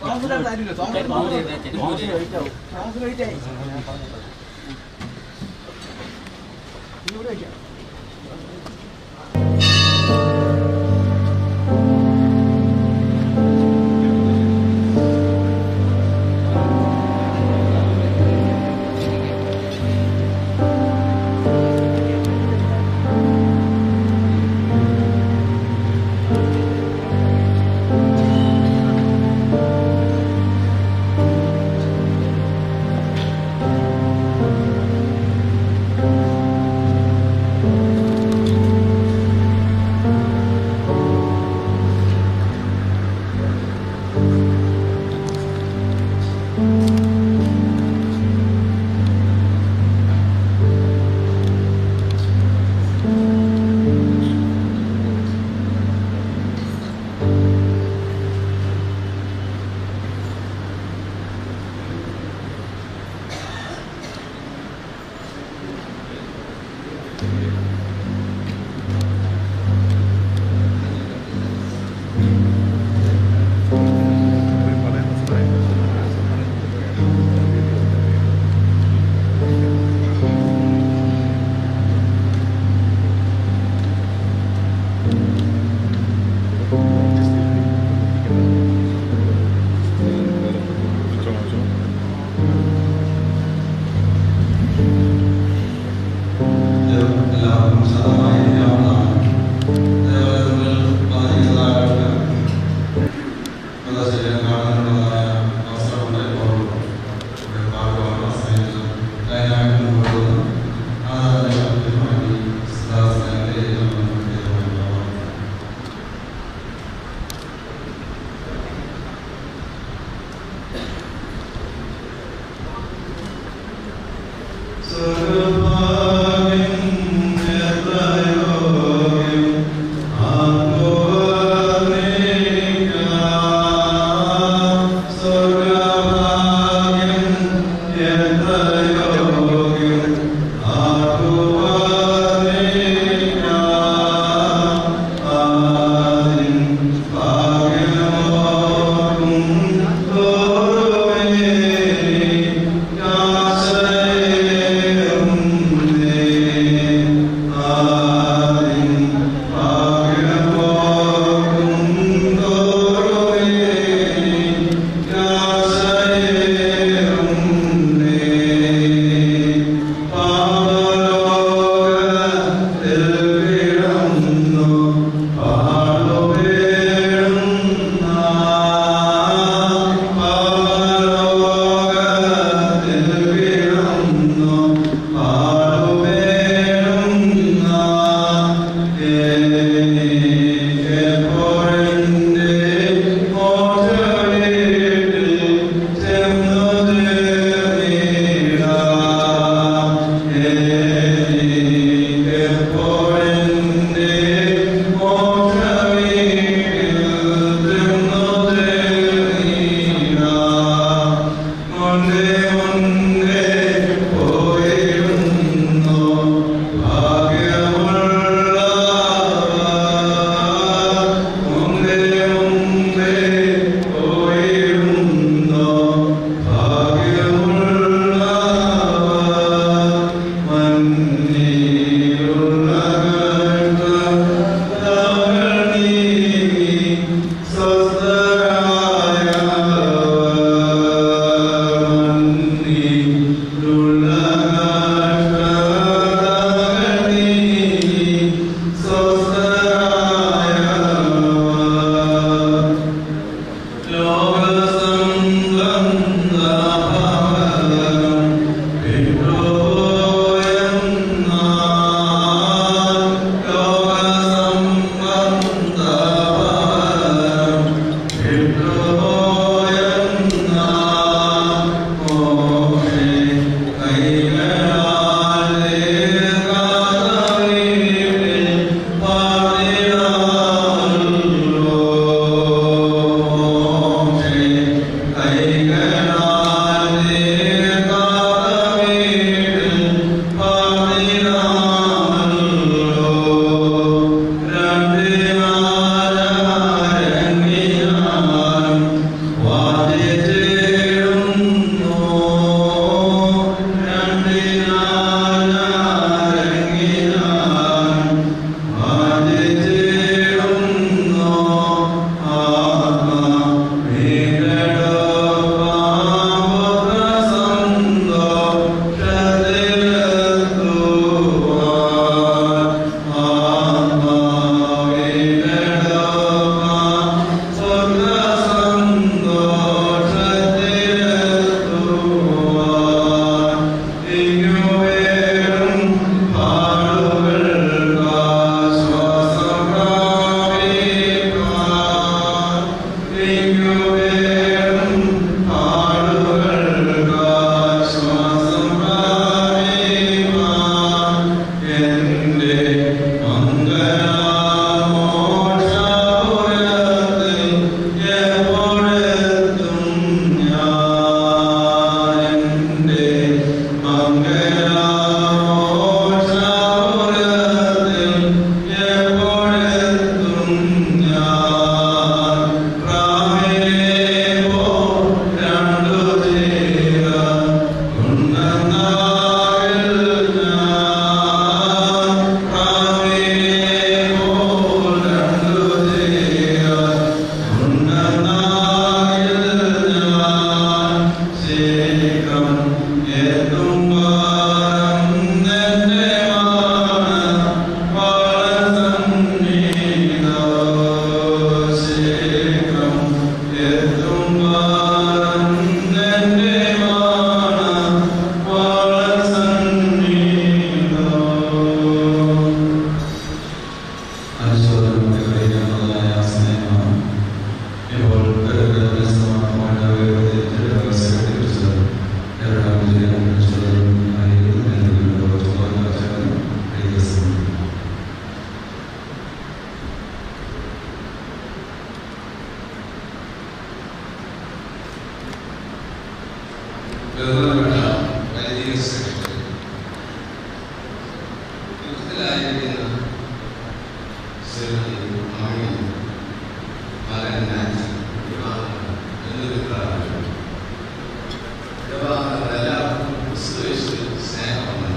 എല്ലാവർക്കും ശതമായിരിക്കാവുന്നതാണ് ദേവാലയത്തിൽ ബാധിക്കുന്നതായിട്ട് മൃതശരീരം കാണാനുള്ളതായ അവസരമുണ്ടായപ്പോൾ പാടുവാനുള്ള സമയത്ത് അതിനായിട്ട് മുമ്പോട്ട് ആദായ അഭ്യർത്ഥനമായി സദാസനങ്ങളെ തീരുമാനിക്കുന്നു Amen. ബഹുമാനപ്പെട്ട വലിയ സെക്രട്ടറി യുദ്ധത്തിലായിരിക്കുന്ന ശ്രീമതി മാമി മകൻ നാൻസി വിവാഹം എന്നൊരു പ്രാർത്ഥന വിവാഹങ്ങൾ എല്ലാവർക്കും ക്രിസ്തുവേശുവിൽ സ്നേഹമാണ്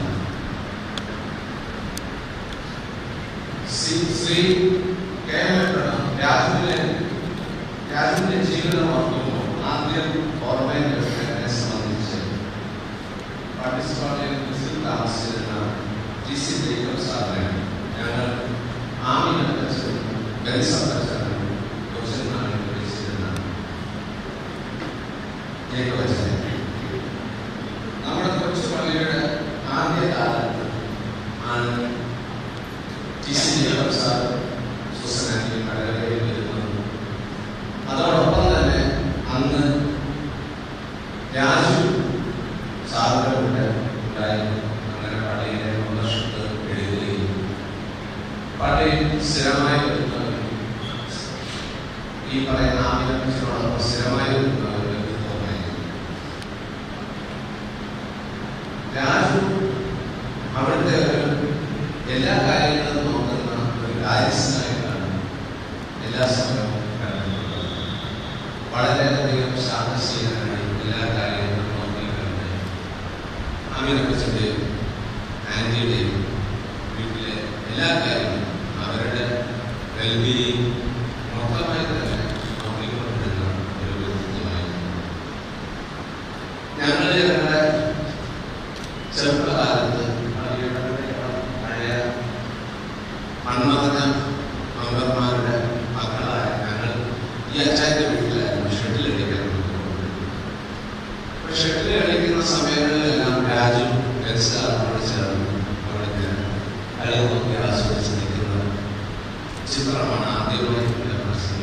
ശ്രീ ശ്രീ കേരളപ്പെട്ട രാജുവിനെ രാജുവിന്റെ ജീവിതം ഓർക്കുമ്പോൾ ആദ്യം ഓർമ്മയിൽ എന്നെ സംബന്ധിച്ച് പാട്ടിസ്പാട്ടിൽ ക്രിസ്തു താമസിച്ചിരുന്ന ടി സി ജേക്കബ് സാറിനെ ഞങ്ങൾ ആമിന അച്ഛൻ ബെൻസൺ അച്ഛൻ കൊച്ചിനാണ് വിളിച്ചിരുന്ന ജേക്കബ് അച്ഛനെ നമ്മുടെ കൊച്ചു പള്ളിയുടെ ആദ്യ കാലത്ത് ആണ് ടി സി ജേക്കബ് സാർ സുസനാക്കി കടകളിൽ വരുന്നത് അതോടൊപ്പം തന്നെ അന്ന് രാജു സാറിന്റെ കൂടെ ഉണ്ടായിരുന്നു അങ്ങനെ പള്ളിയിലെ മെമ്പർഷിപ്പ് എഴുതുകയും പള്ളിയിൽ സ്ഥിരമായി വരുന്നവരും ഈ പറയുന്ന ആമിനോടൊപ്പം സ്ഥിരമായി വരുന്നവരും തോന്നായിരുന്നു രാജു അവിടുത്തെ ഒരു എല്ലാ കാര്യങ്ങളും നോക്കുന്ന ഒരു കാര്യസ്ഥനായിട്ടാണ് എല്ലാ സമയവും കടന്നുപോകുന്നത് വളരെയധികം ശാന്തശീലനായി എല്ലാ കാര്യങ്ങളും നോക്കിയിട്ടുണ്ട് അമീനപ്പച്ചൻ്റെയും ആൻറ്റിയുടെയും വീട്ടിലെ എല്ലാ കാര്യങ്ങളും അവരുടെ വെൽബീയിങ് മൊത്തമായി തന്നെ നോക്കിക്കൊണ്ടിരുന്ന ഒരു വ്യക്തിത്വമായിരുന്നു ഞങ്ങൾ ഞങ്ങളുടെ ചെറുപ്പകാലത്ത് പള്ളിയുടെ പഴയ മൺമറഞ്ഞ മെമ്പർമാരുടെ മക്കളായ ഞങ്ങൾ ഈ അച്ചായന്റെ വീട്ടിലായിരുന്നു ഷെഡിൽ കളിക്കാൻ അപ്പൊ ഷെഡിൽ കളിക്കുന്ന സമയങ്ങളിലെല്ലാം രാജു എൽസാറിനോട് ചേർന്ന് അവിടുത്തെ കളി നോക്കി ആസ്വദിച്ച് നിൽക്കുന്ന ചിത്രമാണ് ആദ്യമായി എൻ്റെ മനസ്സിൽ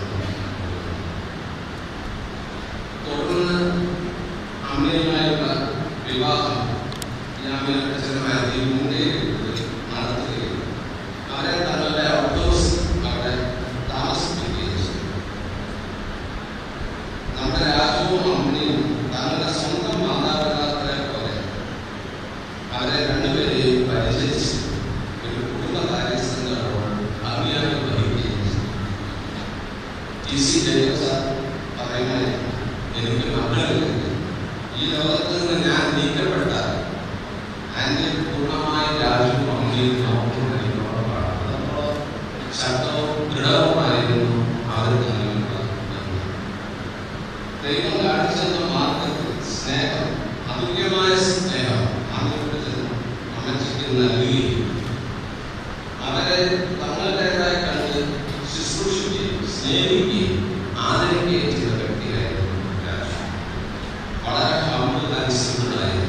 തുടർന്ന് അമ്മയുമായുള്ള വിവാഹം ഈ അമ്മയുടെ അച്ഛനുമായ മുണ്ടയിൽ നടത്തുകയും അവരെ തങ്ങളുടെ ഔട്ട്ഡോഴ്സ് അവിടെ താമസിപ്പിക്കുകയും ചെയ്തു നമ്മുടെ രാജു അപ്പനും അമ്മയും തങ്ങളുടെ സ്വന്തം മാതാപിതാക്കളെ പോലെ അവരെ രണ്ടുപേരെയും പരിചരിച്ച് ഒരു കുടുംബ കാര്യസ്ഥങ്ങളോട് അഭിയാനം വഹിക്കുകയും ചെയ്തു. ടി സി ജയപ്രസ പറയുന്നത് എനിക്ക് മക്കളില്ല ഈ ലോകത്ത് നിന്ന് ഞാൻ നീക്കപ്പെട്ടാൽ ആന്റി പൂർണ്ണമായി രാജ്യവും അമ്മയും നോക്കും എന്നോടൊപ്പാണ് അതോടൊപ്പം ശക്തവും ദൃഢവുമായിരുന്നു അവർ തമ്മിലുള്ള ബന്ധം. ദൈവം കാണിച്ചെന്ന മാർഗത്തിൽ സ്നേഹം അതുല്യമായ സ്നേഹം അങ്ങോട്ട് അമ്മച്ചിക്ക് നൽകുകയും അവരെ തങ്ങളുടേതായി കണ്ട് ശുശ്രൂഷിക്കുകയും സ്നേഹിക്കുകയും ആദരിക്കുകയും ചെയ്ത വ്യക്തിയായിരുന്നു രാജു വളരെ ഹമ്പിൾ ആൻഡ് സിമ്പിളായിരുന്നു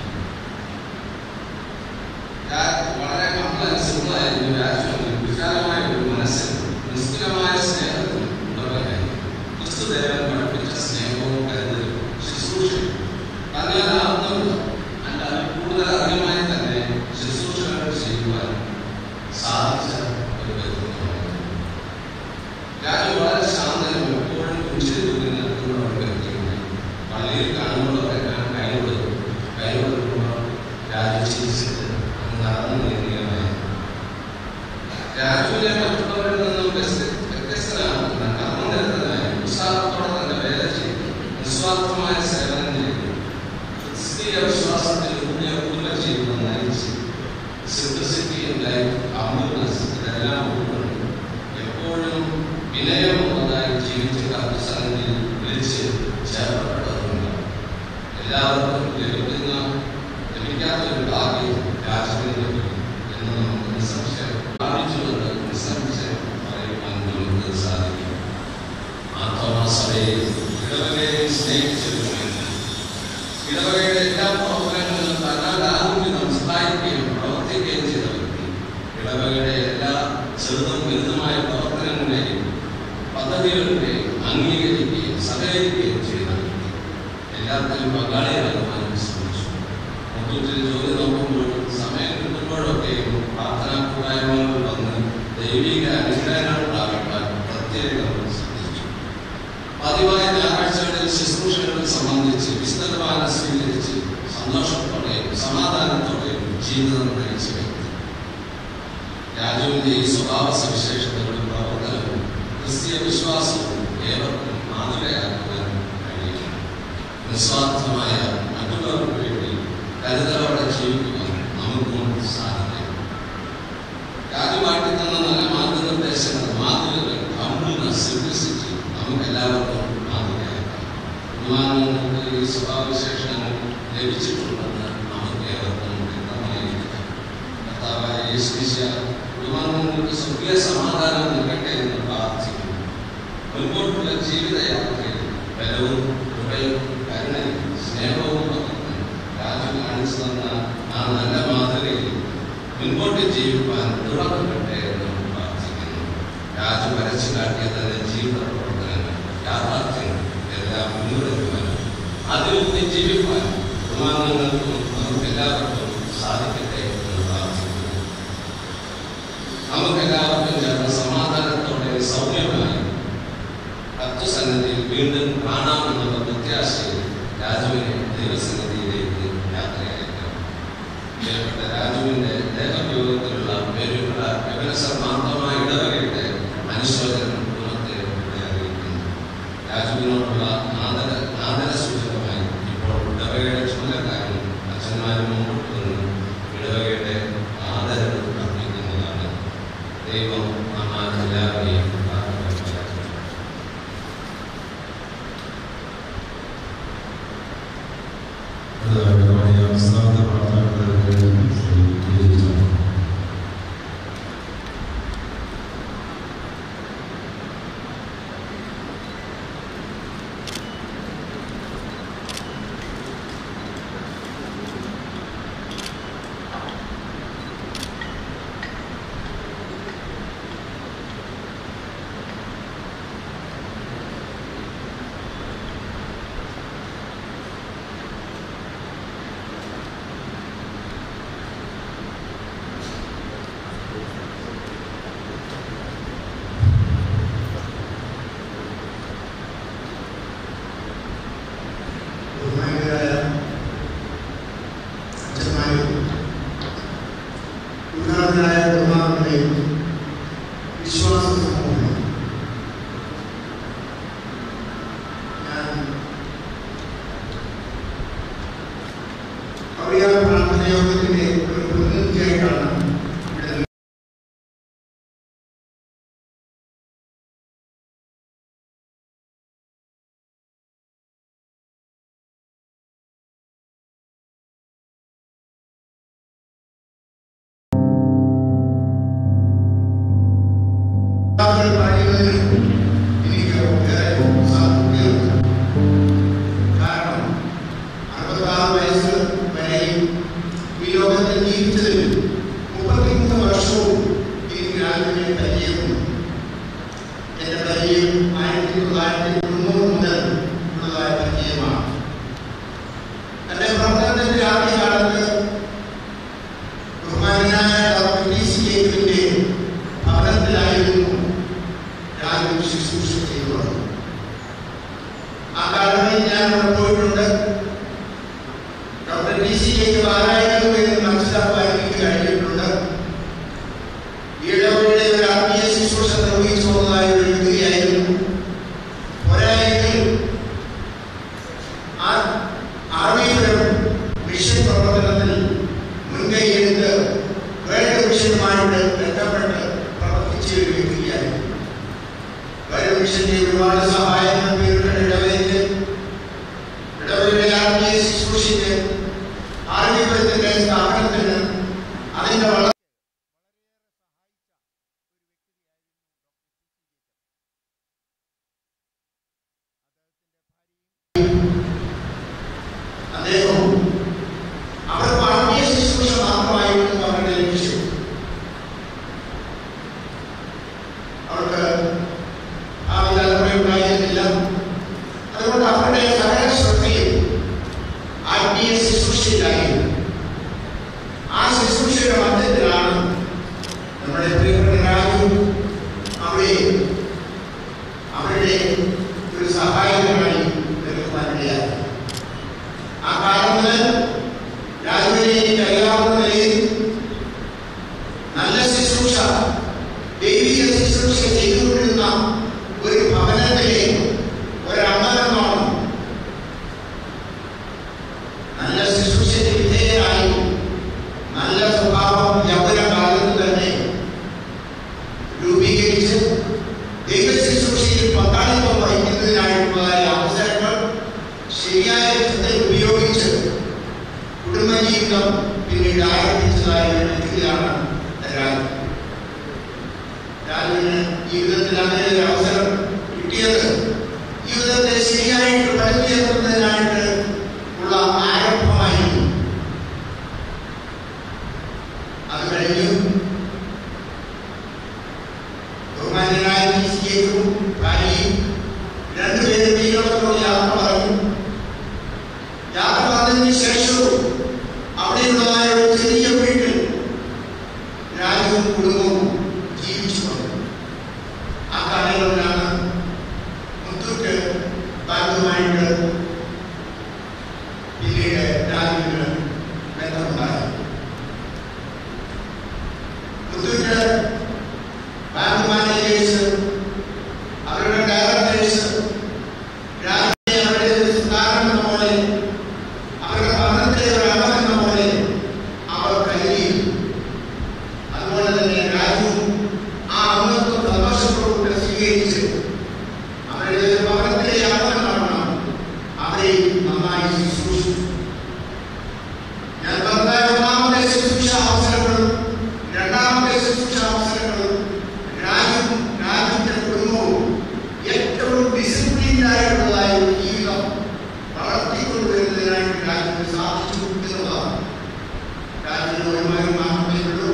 വളരെ ഹമ്പിൾ ആൻഡ് സിമ്പിളായിരുന്നു രാജു വിശാലമായ ഒരു മനസ്സിൽ നിസ്തുലമായ സ്നേഹത്തിന് ഉള്ളവരായി ക്രിസ്തുദേവൻ പഠിപ്പിച്ച സ്നേഹവും കരുതലും ശുശ്രൂഷയും തന്നാലാവുന്നുണ്ട് അല്ല അതിൽ കൂടുതൽ അധികമായി തന്നെ ശുശ്രൂഷകൾ ചെയ്യുവാൻ സാധിച്ച ഒരു വ്യക്തിത്വമാണ് രാജു വളരെ ശാന്തനും എപ്പോഴും പുഞ്ചിരി തൂങ്ങി നിൽക്കുന്ന ഒരു വ്യക്തിയാണ് പള്ളിയിൽ കാണുമ്പോഴൊക്കെ ഞാൻ കൈ കൊടുക്കും കൈ കൊടുക്കുമ്പോൾ രാജു ചിരിച്ചിട്ട് അങ്ങ് നടന്നു നീങ്ങുകയായിരുന്നു രാജുവിനെ മറ്റുള്ളവരിൽ നിന്നും വ്യത്യസ്ത- വ്യത്യസ്തനാണ് കർമ്മനിരതനായി ഉത്സാഹത്തോടെ തന്നെ വേല ചെയ്ത് നിസ്വാർത്ഥമായ സേവനം ചെയ്തു ക്രിസ്തീയ വിശ്വാസത്തിൽ ഊന്നിയ കുടുംബ ജീവിതം നയിച്ച് സിംപ്ലിസിറ്റി ലൈഫ് ഹമ്പിൾനെസ് ഇതെല്ലാം ഉൾക്കൊണ്ട് എപ്പോഴും വിനയമുള്ളതായി ജീവിച്ച് കർത്തസന്നിധിയിൽ വിളിച്ച് ചേർക്കപ്പെട്ടതുണ്ട് എല്ലാവർക്കും ലഭിക്കുന്ന ലഭിക്കാത്ത ഒരു ഭാഗ്യം രാജ്യത്തിന് ലഭിക്കും എന്ന് നമുക്ക് നിസ്സംശയം ഭാവിച്ചുകൊണ്ട് നിസ്സംശയം പറയുവാൻ നമുക്ക് സാധിക്കും ആത്മസഭയെ ഇടവകയെ സ്നേഹിച്ചിരുന്നുവെങ്കിൽ ഇടവകയുടെ എല്ലാ പ്രവർത്തനങ്ങളിലും തന്നാൽ ആരോഗ്യം സഹായിക്കുകയും പ്രവർത്തിക്കുകയും ചെയ്ത വ്യക്തി ഇടവകയുടെ എല്ലാ ചെറുതും വലുതുമായ പ്രവർത്തനങ്ങളെയും പദ്ധതികളുടെയും അംഗീകരിക്കുകയും സഹകരിക്കുകയും ചെയ്ത വ്യക്തി എല്ലാത്തിലും പങ്കാളിയാകുവാനും ശ്രമിച്ചു മുത്തൂറ്റിൽ ജോലി നോക്കുമ്പോഴും സമയം കിട്ടുമ്പോഴൊക്കെയും പ്രാർത്ഥനാ കൂട്ടായ്മകൾ വന്ന് ദൈവിക അനുഗ്രഹങ്ങൾ പ്രാപിക്കാൻ പ്രത്യേകം ശ്രദ്ധിച്ചു പതിവായ ഞായറാഴ്ചകളിൽ ശുശ്രൂഷകൾ സംബന്ധിച്ച് വിസ്തൃതമായ സ്വീകരിച്ച് സന്തോഷത്തോടെയും സമാധാനത്തോടെയും ജീവിതം നയിച്ച വ്യക്തി രാജുവിന്റെ ഈ സ്വഭാവ സവിശേഷതകളും പ്രവർത്തനവും ക്രിസ്തീയ വിശ്വാസവും ഏവർക്കും മാതൃകയാക്കുവാൻ കഴിയും നിസ്വാർത്ഥമായ മറ്റുള്ളവർക്ക് വേണ്ടി കരുതലോടെ ജീവിക്കുവാൻ നമുക്കും സാധിക്കും രാജുവാട്ടി തന്ന നല്ല മാർഗനിർദ്ദേശങ്ങൾ മാതൃകകൾ ഹമ്പിൾന സിംപ്ലിസിറ്റി നമുക്ക് എല്ലാവർക്കും മാതൃകയാക്കാം കുടുംബാംഗങ്ങൾക്ക് ഈ സ്വഭാവവിശേഷങ്ങൾ ലഭിച്ചിട്ടുണ്ടെന്ന് നമുക്ക് ഏവർക്കും വ്യക്തമായിരിക്കാം കർത്താവായ യേശുമിശിഹ കുടുംബാംഗങ്ങൾക്ക് സ്വർഗീയ സമാധാനം നൽകട്ടെ എന്ന് പ്രാർത്ഥിക്കുന്നു മുൻപോട്ടുള്ള ജീവിതയാത്രയിൽ ബലവും കൃപയും കരുണയും സ്നേഹവും പകർന്ന് രാജു കാണിച്ചു തന്ന ആ നല്ല മാതൃകയിൽ മുൻപോട്ട് ജീവിക്കാൻ തുറക്കട്ടെ എന്ന് പ്രാർത്ഥിക്കുന്നു രാജു വരച്ചു കാട്ടിയ തന്റെ ജീവിത പ്രവർത്തനങ്ങൾ യാഥാർത്ഥ്യങ്ങൾ എല്ലാം മുൻനിർത്തുവാനും അതിലൂടെ ജീവിക്കാൻ കുടുംബാംഗങ്ങൾക്കും നമുക്ക് എല്ലാവർക്കും സാധിക്കട്ടെ എന്ന് പ്രാർത്ഥിക്കുന്നു നമുക്ക് എല്ലാവർക്കും ചേർന്ന് സമാധാനത്തോടെ സൗമ്യമായി തത്വസന്നിധിയിൽ വീണ്ടും കാണാമെന്നുള്ള പ്രത്യാശയിൽ രാജുവിനെ ദൈവസന്നിധിയിലേക്ക് യാത്രയയക്കാം പ്രിയപ്പെട്ട രാജുവിന്റെ ദേഹവിയോഗത്തിലുള്ള പേരുള്ള വ്യവനസമാന്തമായ ഇടവകയുടെ അനുശോചനം കുടുംബത്തെ ഇവിടെ അറിയിക്കുന്നു രാജുവിനോടുള്ള ആദര ആദര സൂചകമായി ഇപ്പോൾ ഇടവകയുടെ ചുമതലക്കാരും അച്ഛന്മാരും മുമ്പോട്ട് നിന്ന് ഇടവകയുടെ ആദരവ് അർപ്പിക്കുന്നതാണ് ദൈവം നാം എല്ലാവരെയും കാത്തുരക്ഷ ബഹുമാനായ ബഹുമാനങ്ങളെയും വിശ്വാസ സമൂഹം ഞാൻ അറിയാൻ പ്രാർത്ഥന യോഗത്തിന്റെ ഒരു പ്രതിനിധിയായിട്ടാണ് ഇവിടെ താങ്കൾ പറയുന്നതിൽ എനിക്ക് ഏറെ സാധ്യതയുണ്ട് കാരണം അറുപത്താറ് വയസ്സ് വരെയും ഈ ലോകത്തിൽ ജീവിച്ചതിൽ മുപ്പത്തിമൂന്ന് വർഷവും എനിക്ക് രാജ്യത്തെ പരിചയമുണ്ട് എന്റെ പരിചയം ആയിരത്തി തൊള്ളായിരത്തി തൊണ്ണൂറ് മുതൽ ഉള്ളതായ പരിചയമാണ് എന്റെ പ്രവർത്തനത്തിന്റെ ആദ്യകാലത്ത് ബഹുമാനായ ഡോക്ടർ ടി സി ജേക്കബിന്റെ ഭവനത്തിലായിരുന്നു രാജ്യം ശുശ്രൂഷ ചെയ്തത് ആ കാലങ്ങളിൽ ഞാൻ അവിടെ പോയിട്ടുണ്ട് ഡോക്ടർ ടി സി ജേക്കബ് ആരായിരുന്നു എന്ന് മനസ്സിലാക്കാൻ എനിക്ക് കഴിഞ്ഞിട്ടുണ്ട് ഈടവരുടെ ഒരു ആത്മീയ ശുശ്രൂഷ നിർവഹിച്ചു പോകുന്നതായ ഒരു വ്യക്തിയായിരുന്നു ഒരായെങ്കിൽ ആ ആർമിപുരം മിഷൻ പ്രവർത്തനത്തിൽ മുൻകൈയെടുത്ത് വേൾഡ് മിഷനുമായിട്ട് ബന്ധപ്പെട്ട് പ്രവർത്തിച്ച ഒരു വ്യക്തിയായിരുന്നു വേൾഡ് മിഷന്റെ ഒരുപാട് സഹായങ്ങൾ പേരുടെ ഇടവയില് ഇടവയുടെ ആത്മീയ ശുശ്രൂഷയ്ക്ക് ആർമിപുരത്തിന്റെ സ്ഥാപനത്തിന് അതിന്റെ വളർ അദ്ദേഹവും അവർക്ക് ആത്മീയ ശുശ്രൂഷ മാത്രമായിരുന്നു അവരുടെ ലക്ഷ്യം അവർക്ക് ആ തലമുറയുണ്ടായിരുന്നില്ല അതുകൊണ്ട് അവരുടെ സകല ശ്രദ്ധയും ആത്മീയ ശുശ്രൂഷയിലായിരുന്നു ആ ശുശ്രൂഷയുടെ മധ്യത്തിലാണ് നമ്മുടെ പ്രിയപ്പെട്ട രാജു അവിടെ അവരുടെ ഒരു സഹായകമായി നിൽക്കുവാനിടയായി ആ കാലം മുതൽ രാജുവിനെ എനിക്ക് അറിയാവുന്ന നിലയിൽ നല്ല ശുശ്രൂഷ ദൈവിക ശുശ്രൂഷ ചെയ്തുകൊണ്ടിരുന്ന ഒരു ഭവനത്തിലെ ഒരംഗമെന്നോണം നല്ല ശുശ്രൂഷയ്ക്ക് വിധേയനായി നല്ല സ്വഭാവം യൗവനകാലത്ത് തന്നെ രൂപീകരിച്ച് ദൈവ ശുശ്രൂഷയിൽ പങ്കാളിത്തം വഹിക്കുന്നതിനായിട്ടുള്ളതായ അവസരങ്ങൾ ശരിയായ വിധത്തിൽ ഉപയോഗിച്ച് കുടുംബജീവിതം പിന്നീട് ആരംഭിച്ചതായ ഒരു വ്യക്തിയാണ് രാജു രാജുവിന് ജീവിതത്തിൽ അങ്ങനെ ഒരു അവസരം കിട്ടിയത് ജീവിതത്തെ ശരിയായിട്ട് പടുത്തുയർത്തുന്നതിനായിട്ട് ഉള്ള ആരംഭമായിരുന്നു അത് കഴിഞ്ഞു ബഹുമാന്യനായ ജിസിയേക്കും ഭാര്യയും രണ്ടുപേരും ഈ ലോകത്തോട് യാത്ര പറഞ്ഞു യാത്ര പറഞ്ഞതിന് ശേഷവും അവിടെയുള്ളതായ ഒരു ചെറിയ വീട്ടിൽ രാജുവും കുടുംബവും ജീവിച്ചു വന്നു ആ കാലങ്ങളിലാണ് മുത്തൂറ്റ് ബാങ്കുമായിട്ട് പിന്നീട് രാജുവിന് ബന്ധമുണ്ടായത് മുത്തൂറ്റ് ബാങ്ക് മാനേജേഴ്സ് അവരുടെ ഡയറക്ടേഴ്സ് രാജ്യത്തെ അവരുടെ ഒരു സ്ഥാനം എന്ന പോലെ അവരുടെ ഭരണത്തിലെ ഒരു അംഗം എന്ന പോലെ അവർ കരുതിയിരുന്നു അതുപോലെ തന്നെ രാജ്യവും ആ അംഗത്വം സന്തോഷത്തോടെ സ്വീകരിച്ച് അവരുടെ ഒരു ഭവനത്തിലെ അംഗം എന്നാണ് അവരെ നന്നായി ശുശ്രൂഷിച്ചു ഞാൻ പറഞ്ഞ ഒന്നാമത്തെ ശുശ്രൂഷ അവസരങ്ങളും രണ്ടാമത്തെ ശുശ്രൂഷ അവസരങ്ങളും രാജ്യവും രാജ്യത്തെ കുടുംബവും ഏറ്റവും ഡിസിപ്ലിൻഡ് ആയിട്ടുള്ളതായ ഒരു ജീവിതം വളർത്തിക്കൊണ്ടുവരുന്നതിനായിട്ട് രാജ്യത്തിന് സാധിച്ചു എന്നുള്ളതാണ് രാജ്യത്തിന് ഒരു മകൻ മാത്രമേ ഉള്ളൂ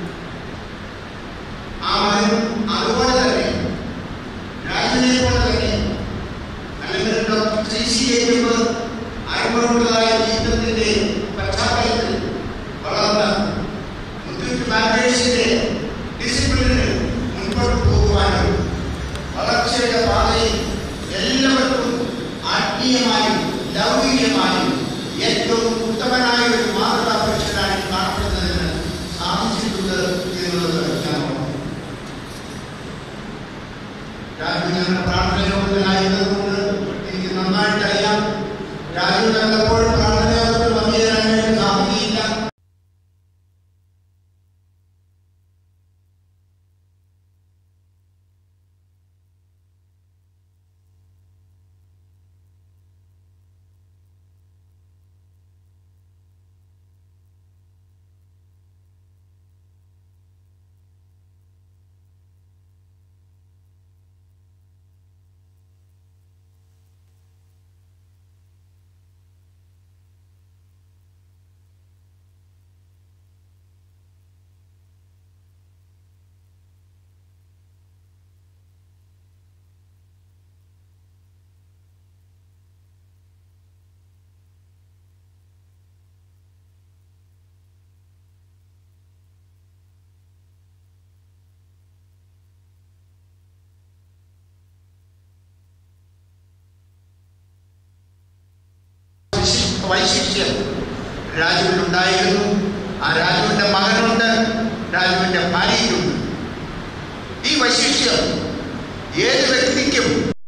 ആ മകൻ അതുപോലെ തന്നെ രാജ്യത്തെ പോലെ തന്നെ അല്ലെങ്കിൽ ഡോക്ടർ ശ്രീ സി ചെയ്യുന്നത് അനുഭവമുള്ളതായ ജീവിതത്തിന്റെ പശ്ചാത്തലത്തിൽ വളർന്ന മുത്തൂറ്റ് ബാങ്കേഴ്സിന്റെ ഡിസിപ്ലിന് മുൻപോട്ട് പോകുവാനും വളർച്ചയുടെ പാതയിൽ എല്ലാവർക്കും ആത്മീയമായും ലൗകികമായും ഏറ്റവും ഉത്തമനായ ഒരു മാതൃകാ പുരുഷനായി കാണപ്പെടുന്നതിന് സാധിച്ചിട്ടുണ്ട് ഞങ്ങളുടെ പ്രാർത്ഥന യോഗത്തിലായിരുന്നതുകൊണ്ട് എനിക്ക് നന്നായിട്ട് അറിയാം രാജു ഞങ്ങളെപ്പോഴും പ്രാർത്ഥന യോഗത്തിൽ വന്നു ചേരാനായിട്ട് സാധിക്കില്ല വൈശിഷ്ട്യം രാജുവിനുണ്ടായിരുന്നു ആ രാജുവിന്റെ മകനുണ്ട് രാജുവിന്റെ ഭാര്യയുണ്ട് ഈ വൈശിഷ്ട്യം ഏത് വ്യക്തിക്കും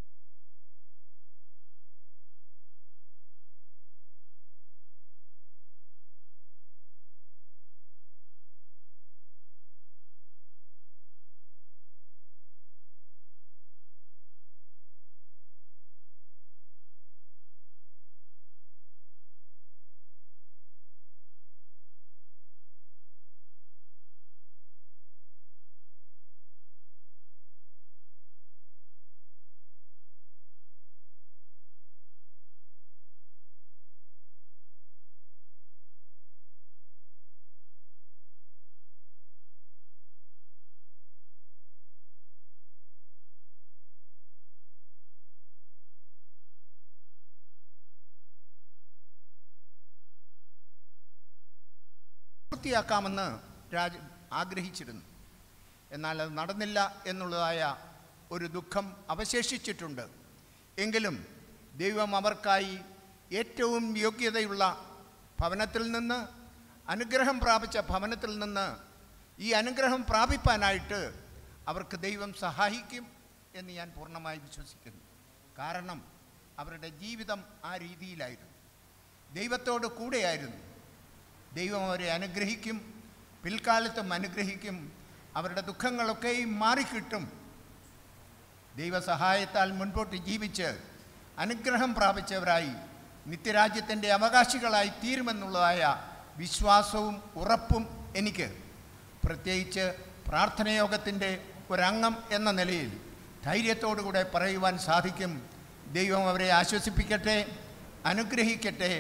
പൂർത്തിയാക്കാമെന്ന് രാജ ആഗ്രഹിച്ചിരുന്നു എന്നാൽ അത് നടന്നില്ല എന്നുള്ളതായ ഒരു ദുഃഖം അവശേഷിച്ചിട്ടുണ്ട് എങ്കിലും ദൈവം അവർക്കായി ഏറ്റവും യോഗ്യതയുള്ള ഭവനത്തിൽ നിന്ന് അനുഗ്രഹം പ്രാപിച്ച ഭവനത്തിൽ നിന്ന് ഈ അനുഗ്രഹം പ്രാപിപ്പാനായിട്ട് അവർക്ക് ദൈവം സഹായിക്കും എന്ന് ഞാൻ പൂർണ്ണമായി വിശ്വസിക്കുന്നു കാരണം അവരുടെ ജീവിതം ആ രീതിയിലായിരുന്നു ദൈവത്തോട് കൂടെയായിരുന്നു ദൈവം അവരെ അനുഗ്രഹിക്കും പിൽക്കാലത്തും അനുഗ്രഹിക്കും അവരുടെ ദുഃഖങ്ങളൊക്കെയും മാറിക്കിട്ടും ദൈവസഹായത്താൽ മുൻപോട്ട് ജീവിച്ച് അനുഗ്രഹം പ്രാപിച്ചവരായി നിത്യരാജ്യത്തിൻ്റെ അവകാശികളായി തീരുമെന്നുള്ളതായ വിശ്വാസവും ഉറപ്പും എനിക്ക് പ്രത്യേകിച്ച് പ്രാർത്ഥനയോഗത്തിൻ്റെ ഒരംഗം എന്ന നിലയിൽ ധൈര്യത്തോടുകൂടെ പറയുവാൻ സാധിക്കും ദൈവം അവരെ ആശ്വസിപ്പിക്കട്ടെ അനുഗ്രഹിക്കട്ടെ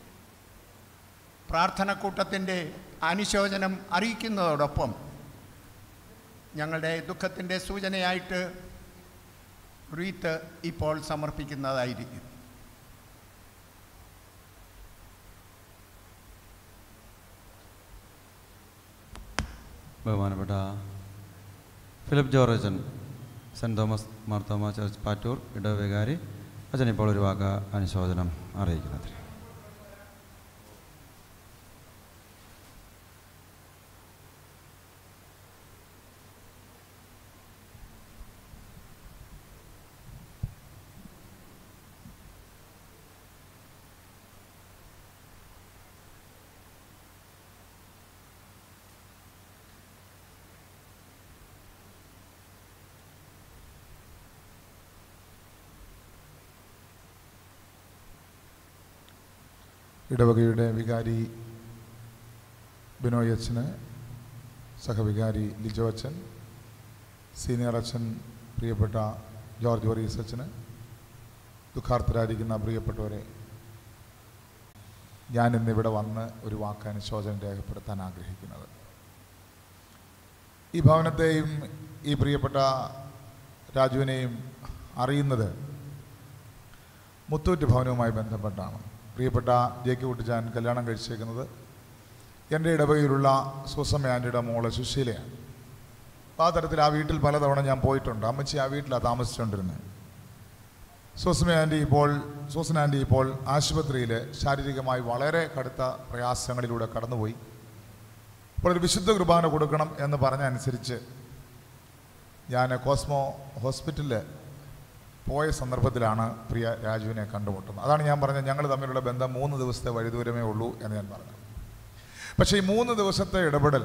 പ്രാർത്ഥനക്കൂട്ടത്തിൻ്റെ അനുശോചനം അറിയിക്കുന്നതോടൊപ്പം ഞങ്ങളുടെ ദുഃഖത്തിൻ്റെ സൂചനയായിട്ട് റീത്ത് ഇപ്പോൾ സമർപ്പിക്കുന്നതായിരിക്കും ബഹുമാനപ്പെട്ട ഫിലിപ്പ് ജോർജ് അച്ഛൻ Saint Thomas Marthoma church Pattoor ഇടവികാരി അച്ഛൻ ഇപ്പോൾ ഒരു വാക്ക് അനുശോചനം അറിയിക്കുന്നത് ഇടവകയുടെ വികാരി ബിനോയ് അച്ഛന് സഹവികാരി ലിജോ അച്ഛൻ സീനിയർ അച്ഛൻ പ്രിയപ്പെട്ട ജോർജ് വറീസ് അച്ഛന് ദുഃഖാർത്ഥരായിരിക്കുന്ന പ്രിയപ്പെട്ടവരെ ഞാൻ ഇന്നിവിടെ വന്ന് ഒരു വാക്ക് അനുശോചനം രേഖപ്പെടുത്താൻ ആഗ്രഹിക്കുന്നത് ഈ ഭവനത്തെയും ഈ പ്രിയപ്പെട്ട രാജുവിനെയും അറിയുന്നത് മുത്തൂറ്റ് ഭവനവുമായി ബന്ധപ്പെട്ടാണ് പ്രിയപ്പെട്ട ജെ കെ കുട്ടിച്ചാൻ കല്യാണം കഴിച്ചേക്കുന്നത് എൻ്റെ ഇടവകയിലുള്ള സുസമ ആൻറ്റിയുടെ മോള് സുശീലയാണ് അപ്പോൾ ആ തരത്തിൽ ആ വീട്ടിൽ പലതവണ ഞാൻ പോയിട്ടുണ്ട് അമ്മച്ചി ആ വീട്ടിലാണ് താമസിച്ചുകൊണ്ടിരുന്നത് സുസ്മ ആൻറ്റി ഇപ്പോൾ സൂസൻ ആൻറ്റി ഇപ്പോൾ ആശുപത്രിയിൽ ശാരീരികമായി വളരെ കടുത്ത പ്രയാസങ്ങളിലൂടെ കടന്നുപോയി അപ്പോൾ ഒരു വിശുദ്ധ കുർബാന കൊടുക്കണം എന്ന് പറഞ്ഞ അനുസരിച്ച് ഞാൻ കോസ്മോ ഹോസ്പിറ്റലിൽ പോയ സന്ദർഭത്തിലാണ് പ്രിയ രാജുവിനെ കണ്ടുമുട്ടുന്നത് അതാണ് ഞാൻ പറഞ്ഞത് ഞങ്ങൾ തമ്മിലുള്ള ബന്ധം മൂന്ന് ദിവസത്തെ വഴിദൂരമേ ഉള്ളൂ എന്ന് ഞാൻ പറഞ്ഞു പക്ഷേ ഈ മൂന്ന് ദിവസത്തെ ഇടപെടൽ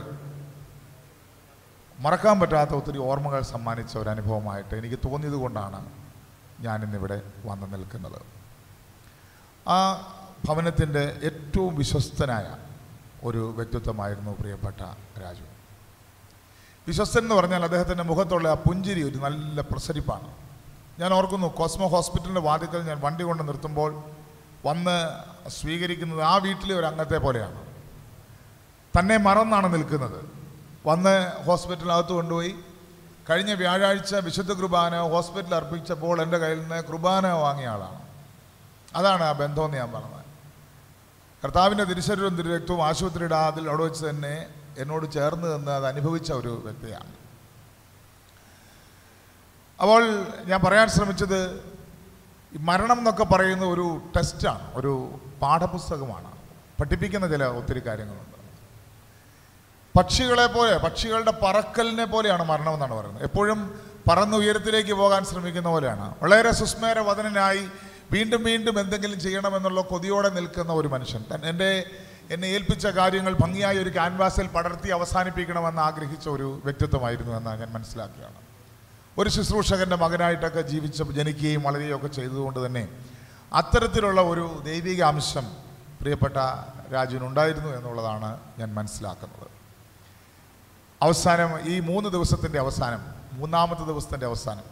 മറക്കാൻ പറ്റാത്ത ഒത്തിരി ഓർമ്മകൾ സമ്മാനിച്ച ഒരു അനുഭവമായിട്ട് എനിക്ക് തോന്നിയത് കൊണ്ടാണ് ഞാൻ ഇന്നിവിടെ വന്നു നിൽക്കുന്നത് ആ ഭവനത്തിൻ്റെ ഏറ്റവും വിശ്വസ്തനായ ഒരു വ്യക്തിത്വമായിരുന്നു പ്രിയപ്പെട്ട രാജു വിശ്വസ്തൻ എന്ന് പറഞ്ഞാൽ അദ്ദേഹത്തിൻ്റെ മുഖത്തുള്ള ആ പുഞ്ചിരി ഒരു നല്ല പ്രസരിപ്പാണ് ഞാൻ ഓർക്കുന്നു കോസ്മോ ഹോസ്പിറ്റലിൻ്റെ വാതിക്കൽ ഞാൻ വണ്ടി കൊണ്ട് നിർത്തുമ്പോൾ വന്ന് സ്വീകരിക്കുന്നത് ആ വീട്ടിലെ ഒരു അംഗത്തെ പോലെയാണ് തന്നെ മറന്നാണ് നിൽക്കുന്നത് വന്ന് ഹോസ്പിറ്റലിനകത്ത് കൊണ്ടുപോയി കഴിഞ്ഞ വ്യാഴാഴ്ച വിശുദ്ധ കുർബാന ഹോസ്പിറ്റലിൽ അർപ്പിച്ചപ്പോൾ എൻ്റെ കയ്യിൽ നിന്ന് കുർബാന വാങ്ങിയ ആളാണ് അതാണ് ആ ബന്ധമെന്ന് ഞാൻ പറഞ്ഞത് കർത്താവിൻ്റെ തിരുശരീരവും തിരുരക്തവും ആശുപത്രിയുടെ അതിൽ അവിടെ വെച്ച് തന്നെ എന്നോട് ചേർന്ന് നിന്ന് അത് അനുഭവിച്ച ഒരു വ്യക്തിയാണ് അപ്പോൾ ഞാൻ പറയാൻ ശ്രമിച്ചത് ഈ മരണം എന്നൊക്കെ പറയുന്ന ഒരു ടെസ്റ്റാണ് ഒരു പാഠപുസ്തകമാണ് പഠിപ്പിക്കുന്ന ചില ഒത്തിരി കാര്യങ്ങളുണ്ട് പക്ഷികളെ പോലെ പക്ഷികളുടെ പറക്കലിനെ പോലെയാണ് മരണം എന്നാണ് പറയുന്നത് എപ്പോഴും പറന്ന് ഉയരത്തിലേക്ക് പോകാൻ ശ്രമിക്കുന്ന പോലെയാണ് വളരെ സുസ്മേര വദനനായി വീണ്ടും വീണ്ടും എന്തെങ്കിലും ചെയ്യണമെന്നുള്ള കൊതിയോടെ നിൽക്കുന്ന ഒരു മനുഷ്യൻ തൻ- എൻ്റെ എന്നെ ഏൽപ്പിച്ച കാര്യങ്ങൾ ഭംഗിയായി ഒരു ക്യാൻവാസിൽ പടർത്തി അവസാനിപ്പിക്കണമെന്ന് ആഗ്രഹിച്ച ഒരു വ്യക്തിത്വമായിരുന്നു എന്ന് ഞാൻ മനസ്സിലാക്കുകയാണ് ഒരു ശുശ്രൂഷകൻ്റെ മകനായിട്ടൊക്കെ ജീവിച്ച ജനിക്കുകയും വളരുകയും ഒക്കെ ചെയ്തതുകൊണ്ട് തന്നെ അത്തരത്തിലുള്ള ഒരു ദൈവിക അംശം പ്രിയപ്പെട്ട രാജുവിനുണ്ടായിരുന്നു എന്നുള്ളതാണ് ഞാൻ മനസ്സിലാക്കുന്നത് അവസാനം ഈ മൂന്ന് ദിവസത്തിൻ്റെ അവസാനം മൂന്നാമത്തെ ദിവസത്തിൻ്റെ അവസാനം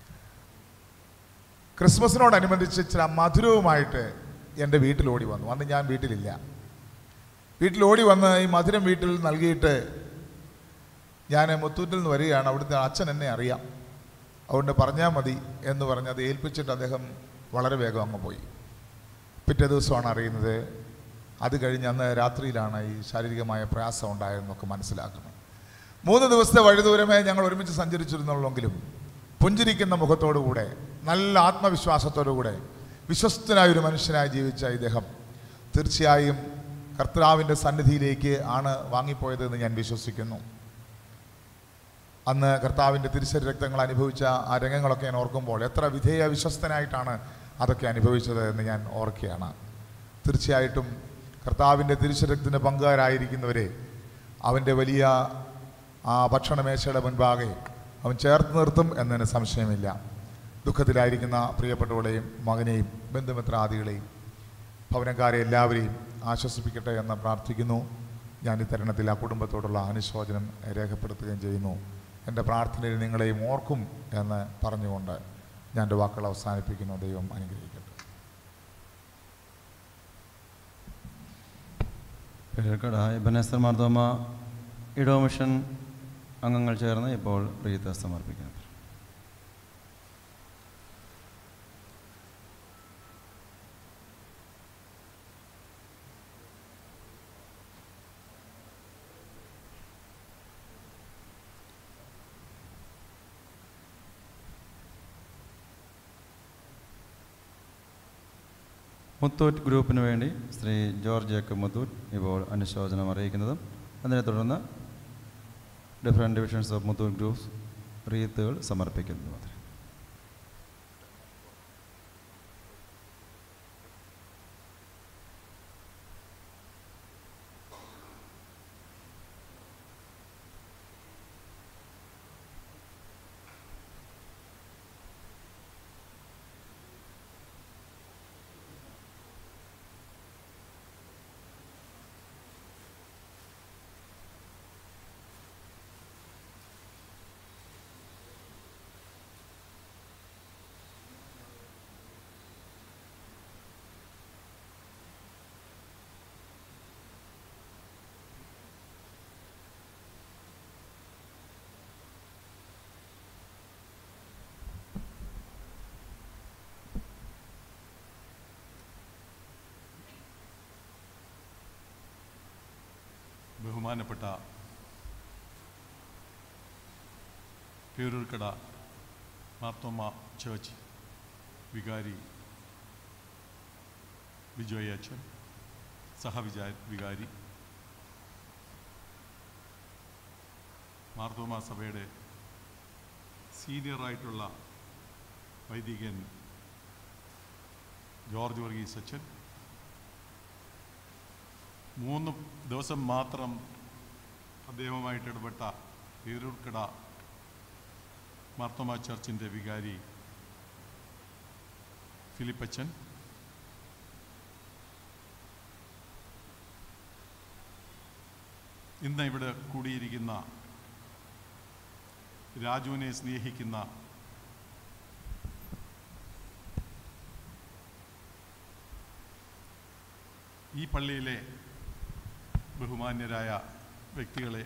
ക്രിസ്മസിനോടനുബന്ധിച്ച് ചില മധുരവുമായിട്ട് എൻ്റെ വീട്ടിൽ ഓടി വന്നു അന്ന് ഞാൻ വീട്ടിലില്ല വീട്ടിൽ ഓടി വന്ന് ഈ മധുരം വീട്ടിൽ നൽകിയിട്ട് ഞാൻ മുത്തൂറ്റിൽ നിന്ന് വരികയാണ് അവിടുത്തെ അച്ഛൻ എന്നെ അറിയാം അതുകൊണ്ട് പറഞ്ഞാൽ മതി എന്ന് പറഞ്ഞ് അത് ഏൽപ്പിച്ചിട്ട് അദ്ദേഹം വളരെ വേഗം അങ്ങ് പോയി പിറ്റേ ദിവസമാണ് അറിയുന്നത് അത് കഴിഞ്ഞ് അന്ന് രാത്രിയിലാണ് ഈ ശാരീരികമായ പ്രയാസം ഉണ്ടായതെന്നൊക്കെ മനസ്സിലാക്കുന്നത് മൂന്ന് ദിവസത്തെ വഴിദൂരമേ ഞങ്ങൾ ഒരുമിച്ച് സഞ്ചരിച്ചിരുന്നുള്ളെങ്കിലും പുഞ്ചിരിക്കുന്ന മുഖത്തോടുകൂടെ നല്ല ആത്മവിശ്വാസത്തോടുകൂടെ വിശ്വസ്തനായ ഒരു മനുഷ്യനായി ജീവിച്ച ഇദ്ദേഹം തീർച്ചയായും കർത്താവിൻ്റെ സന്നിധിയിലേക്ക് ആണ് വാങ്ങിപ്പോയതെന്ന് ഞാൻ വിശ്വസിക്കുന്നു അന്ന് കർത്താവിൻ്റെ തിരിച്ചറി രക്തങ്ങൾ അനുഭവിച്ച ആ രംഗങ്ങളൊക്കെ ഞാൻ ഓർക്കുമ്പോൾ എത്ര വിധേയ വിശ്വസ്തനായിട്ടാണ് അതൊക്കെ അനുഭവിച്ചത് എന്ന് ഞാൻ ഓർക്കുകയാണ് തീർച്ചയായിട്ടും കർത്താവിൻ്റെ തിരിച്ചരക്തത്തിൻ്റെ പങ്കുകാരായിരിക്കുന്നവരെ അവൻ്റെ വലിയ ആ ഭക്ഷണമേശയുടെ മുൻപാകെ അവൻ ചേർത്ത് നിർത്തും എന്നതിന് സംശയമില്ല ദുഃഖത്തിലായിരിക്കുന്ന പ്രിയപ്പെട്ടവളെയും മകനെയും ബന്ധുമിത്രാദികളെയും ഭവനക്കാരെ എല്ലാവരെയും ആശ്വസിപ്പിക്കട്ടെ എന്ന് പ്രാർത്ഥിക്കുന്നു ഞാൻ ഈ തരുണത്തിൽ ആ കുടുംബത്തോടുള്ള അനുശോചനം രേഖപ്പെടുത്തുകയും ചെയ്യുന്നു എൻ്റെ പ്രാർത്ഥനയിൽ നിങ്ങളെയും ഓർക്കും എന്ന് പറഞ്ഞുകൊണ്ട് ഞാൻ എൻ്റെ വാക്കുകൾ അവസാനിപ്പിക്കുന്നു ദൈവം അനുഗ്രഹിക്കട്ടെ പേരക്കടായ ബനേസർ മാർത്തോമ ഇടോ മിഷൻ അംഗങ്ങൾ ചേർന്ന് ഇപ്പോൾ റീത്ത് സമർപ്പിക്കുന്നു മുത്തൂറ്റ് ഗ്രൂപ്പിന് വേണ്ടി ശ്രീ ജോർജ് ജേക്കബ് മുത്തൂറ്റ് ഇപ്പോൾ അനുശോചനം അറിയിക്കുന്നതും അതിനെ തുടർന്ന് different divisions of Muthoot groups റീത്തുകൾ സമർപ്പിക്കുന്നതും അത്രേ ബഹുമാനപ്പെട്ട പേരൂർക്കട മാർത്തോമ ചേർച്ച് വികാരി ബിജോയ് അച്ഛൻ സഹവിചാ വികാരി മാർത്തോമ സഭയുടെ സീനിയറായിട്ടുള്ള വൈദികൻ ജോർജ് വർഗീസ് അച്ഛൻ മൂന്ന് ദിവസം മാത്രം അദ്ദേഹവുമായിട്ട് ഇടപെട്ട പേരൂർക്കട മാർത്തോമ ചർച്ചിൻ്റെ വികാരി ഫിലിപ്പച്ചൻ ഇന്ന് ഇവിടെ കൂടിയിരിക്കുന്ന രാജുവിനെ സ്നേഹിക്കുന്ന ഈ പള്ളിയിലെ ബഹുമാന്യരായ വ്യക്തികളെ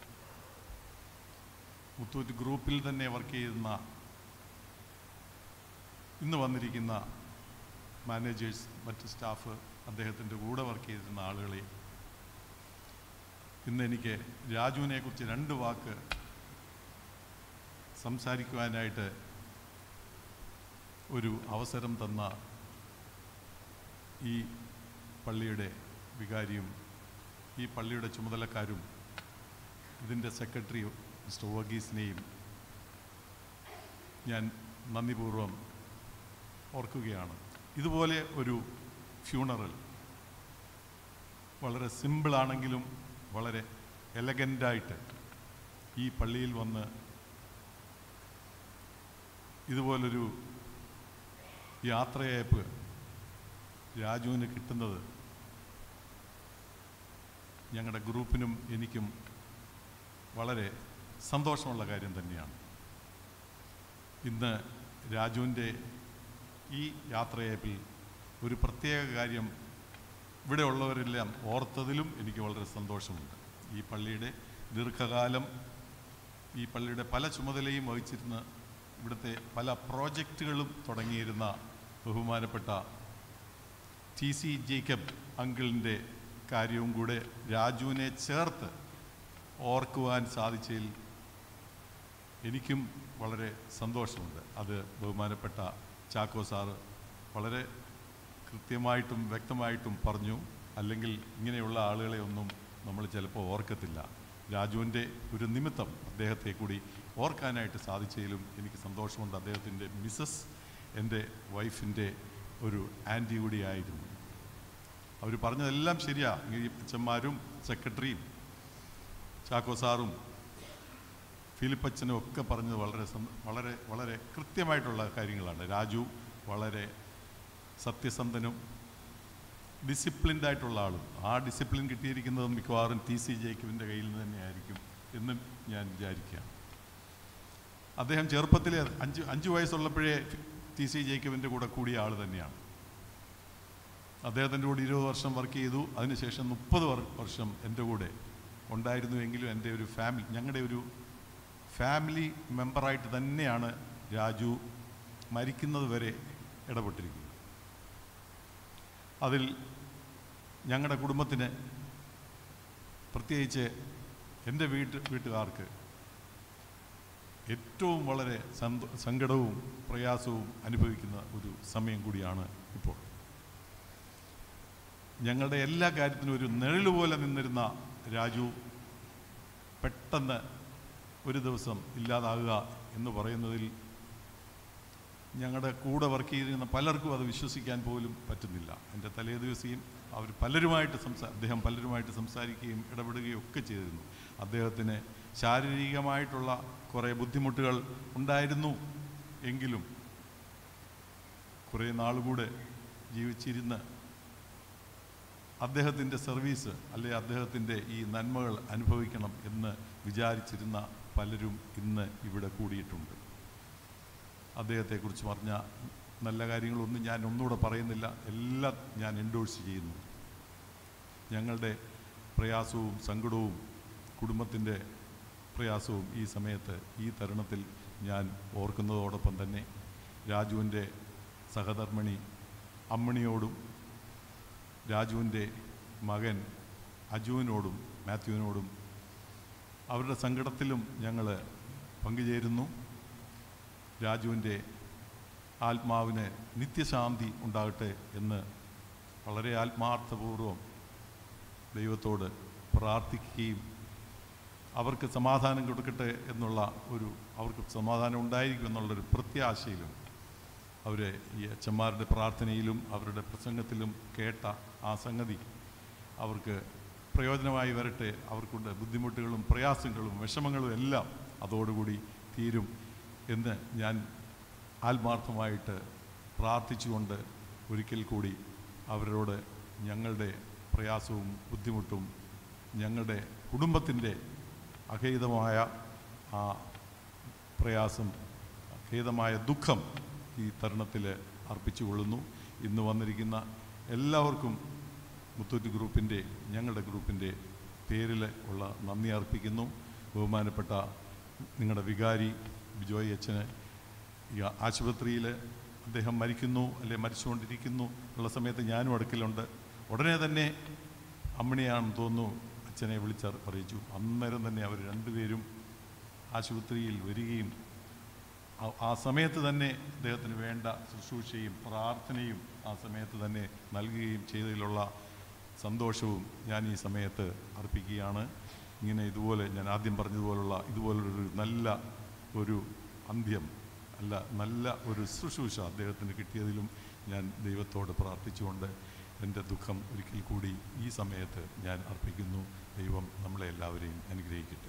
മുത്തൂറ്റ് ഗ്രൂപ്പിൽ തന്നെ വർക്ക് ചെയ്യുന്ന ഇന്ന് വന്നിരിക്കുന്ന മാനേജേഴ്സ് മറ്റ് സ്റ്റാഫ് അദ്ദേഹത്തിൻ്റെ കൂടെ വർക്ക് ചെയ്തിരുന്ന ആളുകളെ ഇന്ന് എനിക്ക് രാജുവിനെ കുറിച്ച് രണ്ട് വാക്ക് സംസാരിക്കുവാനായിട്ട് ഒരു അവസരം തന്ന ഈ പള്ളിയുടെ വികാരിയും ഈ പള്ളിയുടെ ചുമതലക്കാരും ഇതിൻ്റെ സെക്രട്ടറി മിസ്റ്റർ വർഗീസിനെയും ഞാൻ നന്ദിപൂർവ്വം ഓർക്കുകയാണ് ഇതുപോലെ ഒരു ഫ്യൂണറൽ വളരെ സിമ്പിളാണെങ്കിലും വളരെ എലഗൻ്റായിട്ട് ഈ പള്ളിയിൽ വന്ന് ഇതുപോലൊരു യാത്രയയപ്പ് രാജുവിന് കിട്ടുന്നത് ഞങ്ങളുടെ ഗ്രൂപ്പിനും എനിക്കും വളരെ സന്തോഷമുള്ള കാര്യം തന്നെയാണ് ഇന്ന് രാജുവിൻ്റെ ഈ യാത്രയയപ്പിൽ ഒരു പ്രത്യേക കാര്യം ഇവിടെ ഉള്ളവരെല്ലാം ഓർത്തതിലും എനിക്ക് വളരെ സന്തോഷമുണ്ട് ഈ പള്ളിയുടെ ദീർഘകാലം ഈ പള്ളിയുടെ പല ചുമതലയും വഹിച്ചിരുന്ന ഇവിടുത്തെ പല പ്രോജക്റ്റുകളും തുടങ്ങിയിരുന്ന ബഹുമാനപ്പെട്ട ടി സി ജേക്കബ് അങ്കിളിൻ്റെ കാര്യവും കൂടെ രാജുവിനെ ചേർത്ത് ഓർക്കുവാൻ സാധിച്ചതിൽ എനിക്കും വളരെ സന്തോഷമുണ്ട് അത് ബഹുമാനപ്പെട്ട ചാക്കോ സാറ് വളരെ കൃത്യമായിട്ടും വ്യക്തമായിട്ടും പറഞ്ഞു അല്ലെങ്കിൽ ഇങ്ങനെയുള്ള ആളുകളെ ഒന്നും നമ്മൾ ചിലപ്പോൾ ഓർക്കത്തില്ല രാജുവിൻ്റെ ഒരു നിമിത്തം അദ്ദേഹത്തെ കൂടി ഓർക്കാനായിട്ട് സാധിച്ചതിലും എനിക്ക് സന്തോഷമുണ്ട് അദ്ദേഹത്തിൻ്റെ മിസ്സസ് എൻ്റെ വൈഫിൻ്റെ ഒരു ആൻറ്റി കൂടിയായിരുന്നു അവർ പറഞ്ഞതെല്ലാം ശരിയാ ഈ അച്ഛന്മാരും സെക്രട്ടറിയും ചാക്കോ സാറും ഫിലിപ്പച്ചനും ഒക്കെ പറഞ്ഞത് വളരെ സന്ത- വളരെ വളരെ കൃത്യമായിട്ടുള്ള കാര്യങ്ങളാണ് രാജു വളരെ സത്യസന്ധനും ഡിസിപ്ലിൻഡ് ആയിട്ടുള്ള ആളും ആ ഡിസിപ്ലിൻ കിട്ടിയിരിക്കുന്നത് മിക്കവാറും ടി സി ജേക്കബിൻ്റെ കയ്യിൽ നിന്ന് തന്നെയായിരിക്കും എന്നും ഞാൻ വിചാരിക്കുകയാണ് അദ്ദേഹം ചെറുപ്പത്തിൽ അഞ്ച് അഞ്ച് വയസ്സുള്ളപ്പോഴേ ടി സി ജേക്കബിൻ്റെ കൂടെ കൂടിയ ആൾ തന്നെയാണ് അദ്ദേഹത്തിൻ്റെ കൂടെ ഇരുപത് വർഷം വർക്ക് ചെയ്തു അതിനുശേഷം മുപ്പത് വർഷം എൻ്റെ കൂടെ ഉണ്ടായിരുന്നുവെങ്കിലും എൻ്റെ ഒരു ഫാമിലി ഞങ്ങളുടെ ഒരു ഫാമിലി മെമ്പറായിട്ട് തന്നെയാണ് രാജു മരിക്കുന്നത് വരെ ഇടപെട്ടിരിക്കുന്നത് അതിൽ ഞങ്ങളുടെ കുടുംബത്തിന് പ്രത്യേകിച്ച് എൻ്റെ വീട്ട് വീട്ടുകാർക്ക് ഏറ്റവും വളരെ സന്തോ സങ്കടവും പ്രയാസവും അനുഭവിക്കുന്ന ഒരു സമയം കൂടിയാണ് ഇപ്പോൾ ഞങ്ങളുടെ എല്ലാ കാര്യത്തിനും ഒരു നിഴല് പോലെ നിന്നിരുന്ന രാജു പെട്ടെന്ന് ഒരു ദിവസം ഇല്ലാതാകുക എന്ന് പറയുന്നതിൽ ഞങ്ങളുടെ കൂടെ വർക്ക് ചെയ്തിരുന്ന പലർക്കും അത് വിശ്വസിക്കാൻ പോലും പറ്റുന്നില്ല എൻ്റെ തലേ ദിവസം അവർ പലരുമായിട്ട് സംസാ അദ്ദേഹം പലരുമായിട്ട് സംസാരിക്കുകയും ഇടപെടുകയും ഒക്കെ ചെയ്തിരുന്നു അദ്ദേഹത്തിന് ശാരീരികമായിട്ടുള്ള കുറേ ബുദ്ധിമുട്ടുകൾ ഉണ്ടായിരുന്നു എങ്കിലും കുറേ നാളുകൂടെ ജീവിച്ചിരുന്ന് അദ്ദേഹത്തിൻ്റെ സർവീസ് അല്ലെ അദ്ദേഹത്തിൻ്റെ ഈ നന്മകൾ അനുഭവിക്കണം എന്ന് വിചാരിച്ചിരുന്ന പലരും ഇന്ന് ഇവിടെ കൂടിയിട്ടുണ്ട് അദ്ദേഹത്തെക്കുറിച്ച് പറഞ്ഞ നല്ല കാര്യങ്ങളൊന്നും ഞാൻ ഒന്നുകൂടെ പറയുന്നില്ല എല്ലാം ഞാൻ എൻഡോഴ്സ് ചെയ്യുന്നു ഞങ്ങളുടെ പ്രയാസവും സങ്കടവും കുടുംബത്തിൻ്റെ പ്രയാസവും ഈ സമയത്ത് ഈ തരുണത്തിൽ ഞാൻ ഓർക്കുന്നതോടൊപ്പം തന്നെ രാജുവിൻ്റെ സഹധർമ്മിണി അമ്മണിയോടും രാജുവിൻ്റെ മകൻ അജുവിനോടും മാത്യുവിനോടും അവരുടെ സങ്കടത്തിലും ഞങ്ങൾ പങ്കുചേരുന്നു രാജുവിൻ്റെ ആത്മാവിന് നിത്യശാന്തി ഉണ്ടാകട്ടെ എന്ന് വളരെ ആത്മാർത്ഥപൂർവം ദൈവത്തോട് പ്രാർത്ഥിക്കുകയും അവർക്ക് സമാധാനം കൊടുക്കട്ടെ എന്നുള്ള ഒരു അവർക്ക് സമാധാനം ഉണ്ടായിരിക്കും എന്നുള്ളൊരു പ്രത്യാശയിലും അവരെ ഈ അച്ഛന്മാരുടെ പ്രാർത്ഥനയിലും അവരുടെ പ്രസംഗത്തിലും കേട്ട ആ സംഗതി അവർക്ക് പ്രയോജനമായി വരട്ടെ അവർക്കുണ്ട് ബുദ്ധിമുട്ടുകളും പ്രയാസങ്ങളും വിഷമങ്ങളും എല്ലാം അതോടുകൂടി തീരും എന്ന് ഞാൻ ആത്മാർത്ഥമായിട്ട് പ്രാർത്ഥിച്ചുകൊണ്ട് ഒരിക്കൽ കൂടി അവരോട് ഞങ്ങളുടെ പ്രയാസവും ബുദ്ധിമുട്ടും ഞങ്ങളുടെ കുടുംബത്തിൻ്റെ അഖേദമായ ആ പ്രയാസം അഖേദമായ ദുഃഖം ഈ തരുണത്തിൽ അർപ്പിച്ചുകൊള്ളുന്നു ഇന്ന് വന്നിരിക്കുന്ന എല്ലാവർക്കും മുത്തൂറ്റ് ഗ്രൂപ്പിൻ്റെ ഞങ്ങളുടെ ഗ്രൂപ്പിൻ്റെ പേരിൽ ഉള്ള നന്ദി അർപ്പിക്കുന്നു ബഹുമാനപ്പെട്ട നിങ്ങളുടെ വികാരി ബിജോയ് അച്ഛന് ഈ ആശുപത്രിയിൽ അദ്ദേഹം മരിക്കുന്നു അല്ലെ മരിച്ചുകൊണ്ടിരിക്കുന്നു ഉള്ള സമയത്ത് ഞാനും അടുക്കലുണ്ട് ഉടനെ തന്നെ അമ്മിണിയാണെന്ന് തോന്നുന്നു അച്ഛനെ വിളിച്ച് അറിയിച്ചു അന്നേരം തന്നെ അവർ രണ്ടുപേരും ആശുപത്രിയിൽ വരികയും ആ- ആ സമയത്ത് തന്നെ അദ്ദേഹത്തിന് വേണ്ട ശുശ്രൂഷയും പ്രാർത്ഥനയും ആ സമയത്ത് തന്നെ നൽകുകയും ചെയ്തതിലുള്ള സന്തോഷവും ഞാൻ ഈ സമയത്ത് അർപ്പിക്കുകയാണ് ഇങ്ങനെ ഇതുപോലെ ഞാൻ ആദ്യം പറഞ്ഞതുപോലുള്ള ഇതുപോലൊരു നല്ല ഒരു അന്ത്യം അല്ല നല്ല ഒരു ശുശ്രൂഷ അദ്ദേഹത്തിന് കിട്ടിയതിലും ഞാൻ ദൈവത്തോട് പ്രാർത്ഥിച്ചുകൊണ്ട് എൻ്റെ ദുഃഖം ഒരിക്കൽ കൂടി ഈ സമയത്ത് ഞാൻ അർപ്പിക്കുന്നു ദൈവം നമ്മളെ എല്ലാവരെയും അനുഗ്രഹിക്കട്ടെ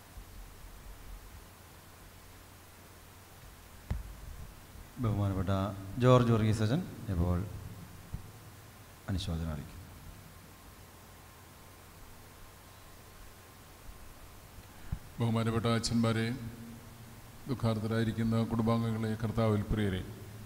ബഹുമാനപ്പെട്ട ജോർജ് വർഗീസ് അച്ഛൻ ഇപ്പോൾ അനുശോചനം അറിയിക്കും ബഹുമാനപ്പെട്ട അച്ഛന്മാരെ ദുഃഖാർത്ഥരായിരിക്കുന്ന കുടുംബാംഗങ്ങളെ കർത്താവിൽ പ്രിയരെ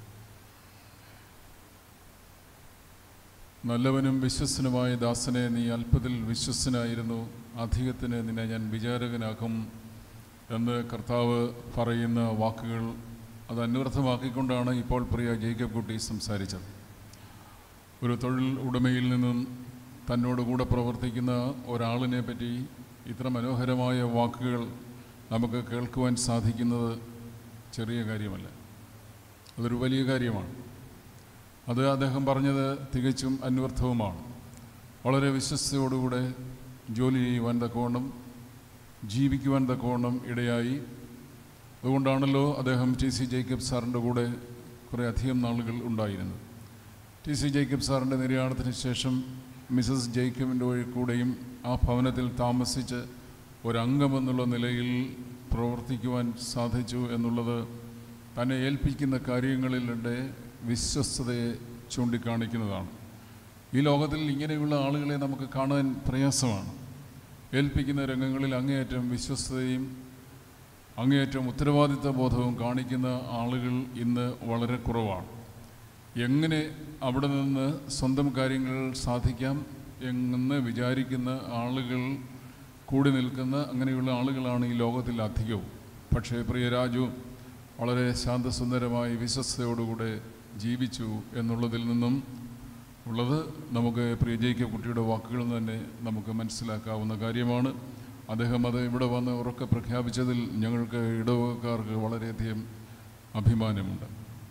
നല്ലവനും വിശ്വസനുമായ ദാസനെ നീ അല്പത്തിൽ വിശ്വസനായിരുന്നു അധികത്തിന് നിന്നെ ഞാൻ വിചാരകനാക്കും എന്ന് കർത്താവ് പറയുന്ന വാക്കുകൾ അത് അന്വർത്ഥമാക്കിക്കൊണ്ടാണ് ഇപ്പോൾ പ്രിയ ജേക്കബ് കുട്ടി സംസാരിച്ചത് ഒരു തൊഴിൽ ഉടമയിൽ നിന്നും തന്നോട് കൂടെ പ്രവർത്തിക്കുന്ന ഒരാളിനെ പറ്റി ഇത്ര മനോഹരമായ വാക്കുകൾ നമുക്ക് കേൾക്കുവാൻ സാധിക്കുന്നത് ചെറിയ കാര്യമല്ല അതൊരു വലിയ കാര്യമാണ് അത് അദ്ദേഹം പറഞ്ഞത് തികച്ചും അന്വർത്ഥവുമാണ് വളരെ വിശ്വസ്തയോടുകൂടെ ജോലി ചെയ്യുവാൻ തക്കവണ്ണം ജീവിക്കുവാൻ തക്കവണ്ണം ഇടയായി അതുകൊണ്ടാണല്ലോ അദ്ദേഹം ടി സി ജേക്കബ് സാറിൻ്റെ കൂടെ കുറേ അധികം നാളുകൾ ഉണ്ടായിരുന്നു ടി സി ജേക്കബ് സാറിൻ്റെ നിര്യാണത്തിന് ശേഷം മിസസ് ജേക്കബിൻ്റെ കൂടെയും ആ ഭവനത്തിൽ താമസിച്ച് ഒരംഗമെന്നുള്ള നിലയിൽ പ്രവർത്തിക്കുവാൻ സാധിച്ചു എന്നുള്ളത് തന്നെ ഏൽപ്പിക്കുന്ന കാര്യങ്ങളിലെ വിശ്വസ്തതയെ ചൂണ്ടിക്കാണിക്കുന്നതാണ് ഈ ലോകത്തിൽ ഇങ്ങനെയുള്ള ആളുകളെ നമുക്ക് കാണാൻ പ്രയാസമാണ് ഏൽപ്പിക്കുന്ന രംഗങ്ങളിൽ അങ്ങേയറ്റം വിശ്വസ്തതയും അങ്ങേയറ്റം ഉത്തരവാദിത്ത ബോധവും കാണിക്കുന്ന ആളുകൾ ഇന്ന് വളരെ കുറവാണ് എങ്ങനെ അവിടെ നിന്ന് സ്വന്തം കാര്യങ്ങൾ സാധിക്കാം എന്ന് വിചാരിക്കുന്ന ആളുകൾ കൂടി നിൽക്കുന്ന അങ്ങനെയുള്ള ആളുകളാണ് ഈ ലോകത്തിൽ അധികവും പക്ഷേ പ്രിയ രാജു വളരെ ശാന്തസുന്ദരമായി വിശ്വസ്തയോടുകൂടെ ജീവിച്ചു എന്നുള്ളതിൽ നിന്നും ഉള്ളത് നമുക്ക് പ്രിയ ജയിക്ക കുട്ടിയുടെ വാക്കുകളിൽ നിന്ന് തന്നെ നമുക്ക് മനസ്സിലാക്കാവുന്ന കാര്യമാണ് അദ്ദേഹം അത് ഇവിടെ വന്ന് ഉറക്കെ പ്രഖ്യാപിച്ചതിൽ ഞങ്ങൾക്ക് ഇടവക്കാർക്ക് വളരെയധികം അഭിമാനമുണ്ട്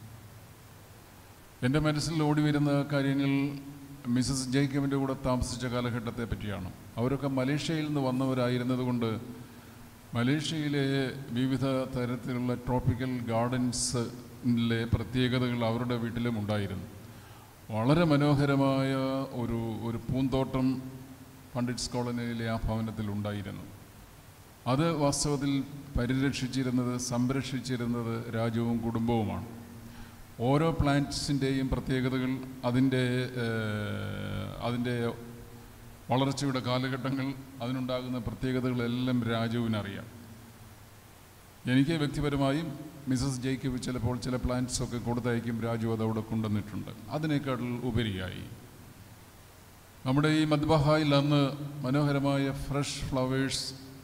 എൻ്റെ മനസ്സിൽ ഓടി വരുന്ന കാര്യങ്ങൾ മിസസ് ജേക്കബിൻ്റെ കൂടെ താമസിച്ച കാലഘട്ടത്തെ പറ്റിയാണ് അവരൊക്കെ മലേഷ്യയിൽ നിന്ന് വന്നവരായിരുന്നത് കൊണ്ട് മലേഷ്യയിലെ വിവിധ തരത്തിലുള്ള ട്രോപ്പിക്കൽ ഗാർഡൻസിലെ പ്രത്യേകതകൾ അവരുടെ വീട്ടിലും ഉണ്ടായിരുന്നു വളരെ മനോഹരമായ ഒരു ഒരു പൂന്തോട്ടം പണ്ഡിറ്റ്സ് കോളനിയിലെ ആ ഭവനത്തിൽ ഉണ്ടായിരുന്നു അത് വാസ്തവത്തിൽ പരിരക്ഷിച്ചിരുന്നത് സംരക്ഷിച്ചിരുന്നത് രാജുവും കുടുംബവുമാണ് ഓരോ പ്ലാന്റ്സിൻ്റെയും പ്രത്യേകതകൾ അതിൻ്റെ ഏഹ്, അതിൻ്റെ വളർച്ചയുടെ കാലഘട്ടങ്ങൾ അതിനുണ്ടാകുന്ന പ്രത്യേകതകളെല്ലാം രാജുവിനറിയാം എനിക്ക് വ്യക്തിപരമായും മിസസ് ജയ്ക്ക് ചിലപ്പോൾ ചില പ്ലാന്റ്സ് ഒക്കെ കൊടുത്തയക്കും രാജു അത് അവിടെ കൊണ്ടുവന്നിട്ടുണ്ട് അതിനേക്കാൾ ഉപരിയായി നമ്മുടെ ഈ മദ്ബഹായിൽ അന്ന് മനോഹരമായ ഫ്രഷ് ഫ്ലവേഴ്സ്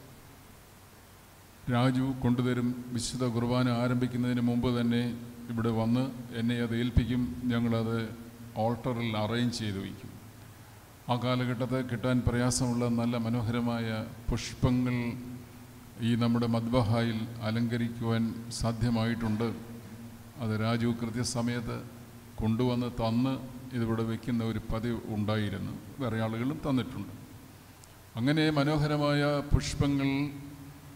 രാജു കൊണ്ടുതരും വിശുദ്ധ കുർബാന ആരംഭിക്കുന്നതിന് മുമ്പ് തന്നെ ഇവിടെ വന്ന് എന്നെ അത് ഏൽപ്പിക്കും ഞങ്ങളത് ഓൾട്ടറിൽ അറേഞ്ച് ചെയ്ത് വയ്ക്കും ആ കാലഘട്ടത്തെ കിട്ടാൻ പ്രയാസമുള്ള നല്ല മനോഹരമായ പുഷ്പങ്ങൾ ഈ നമ്മുടെ മദ്ബഹായിൽ അലങ്കരിക്കുവാൻ സാധ്യമായിട്ടുണ്ട് അത് രാജു കൃത്യസമയത്ത് കൊണ്ടുവന്ന് തന്ന് ഇതിവിടെ വയ്ക്കുന്ന ഒരു പതിവ് ഉണ്ടായിരുന്നു വേറെ ആളുകളും തന്നിട്ടുണ്ട് അങ്ങനെ മനോഹരമായ പുഷ്പങ്ങൾ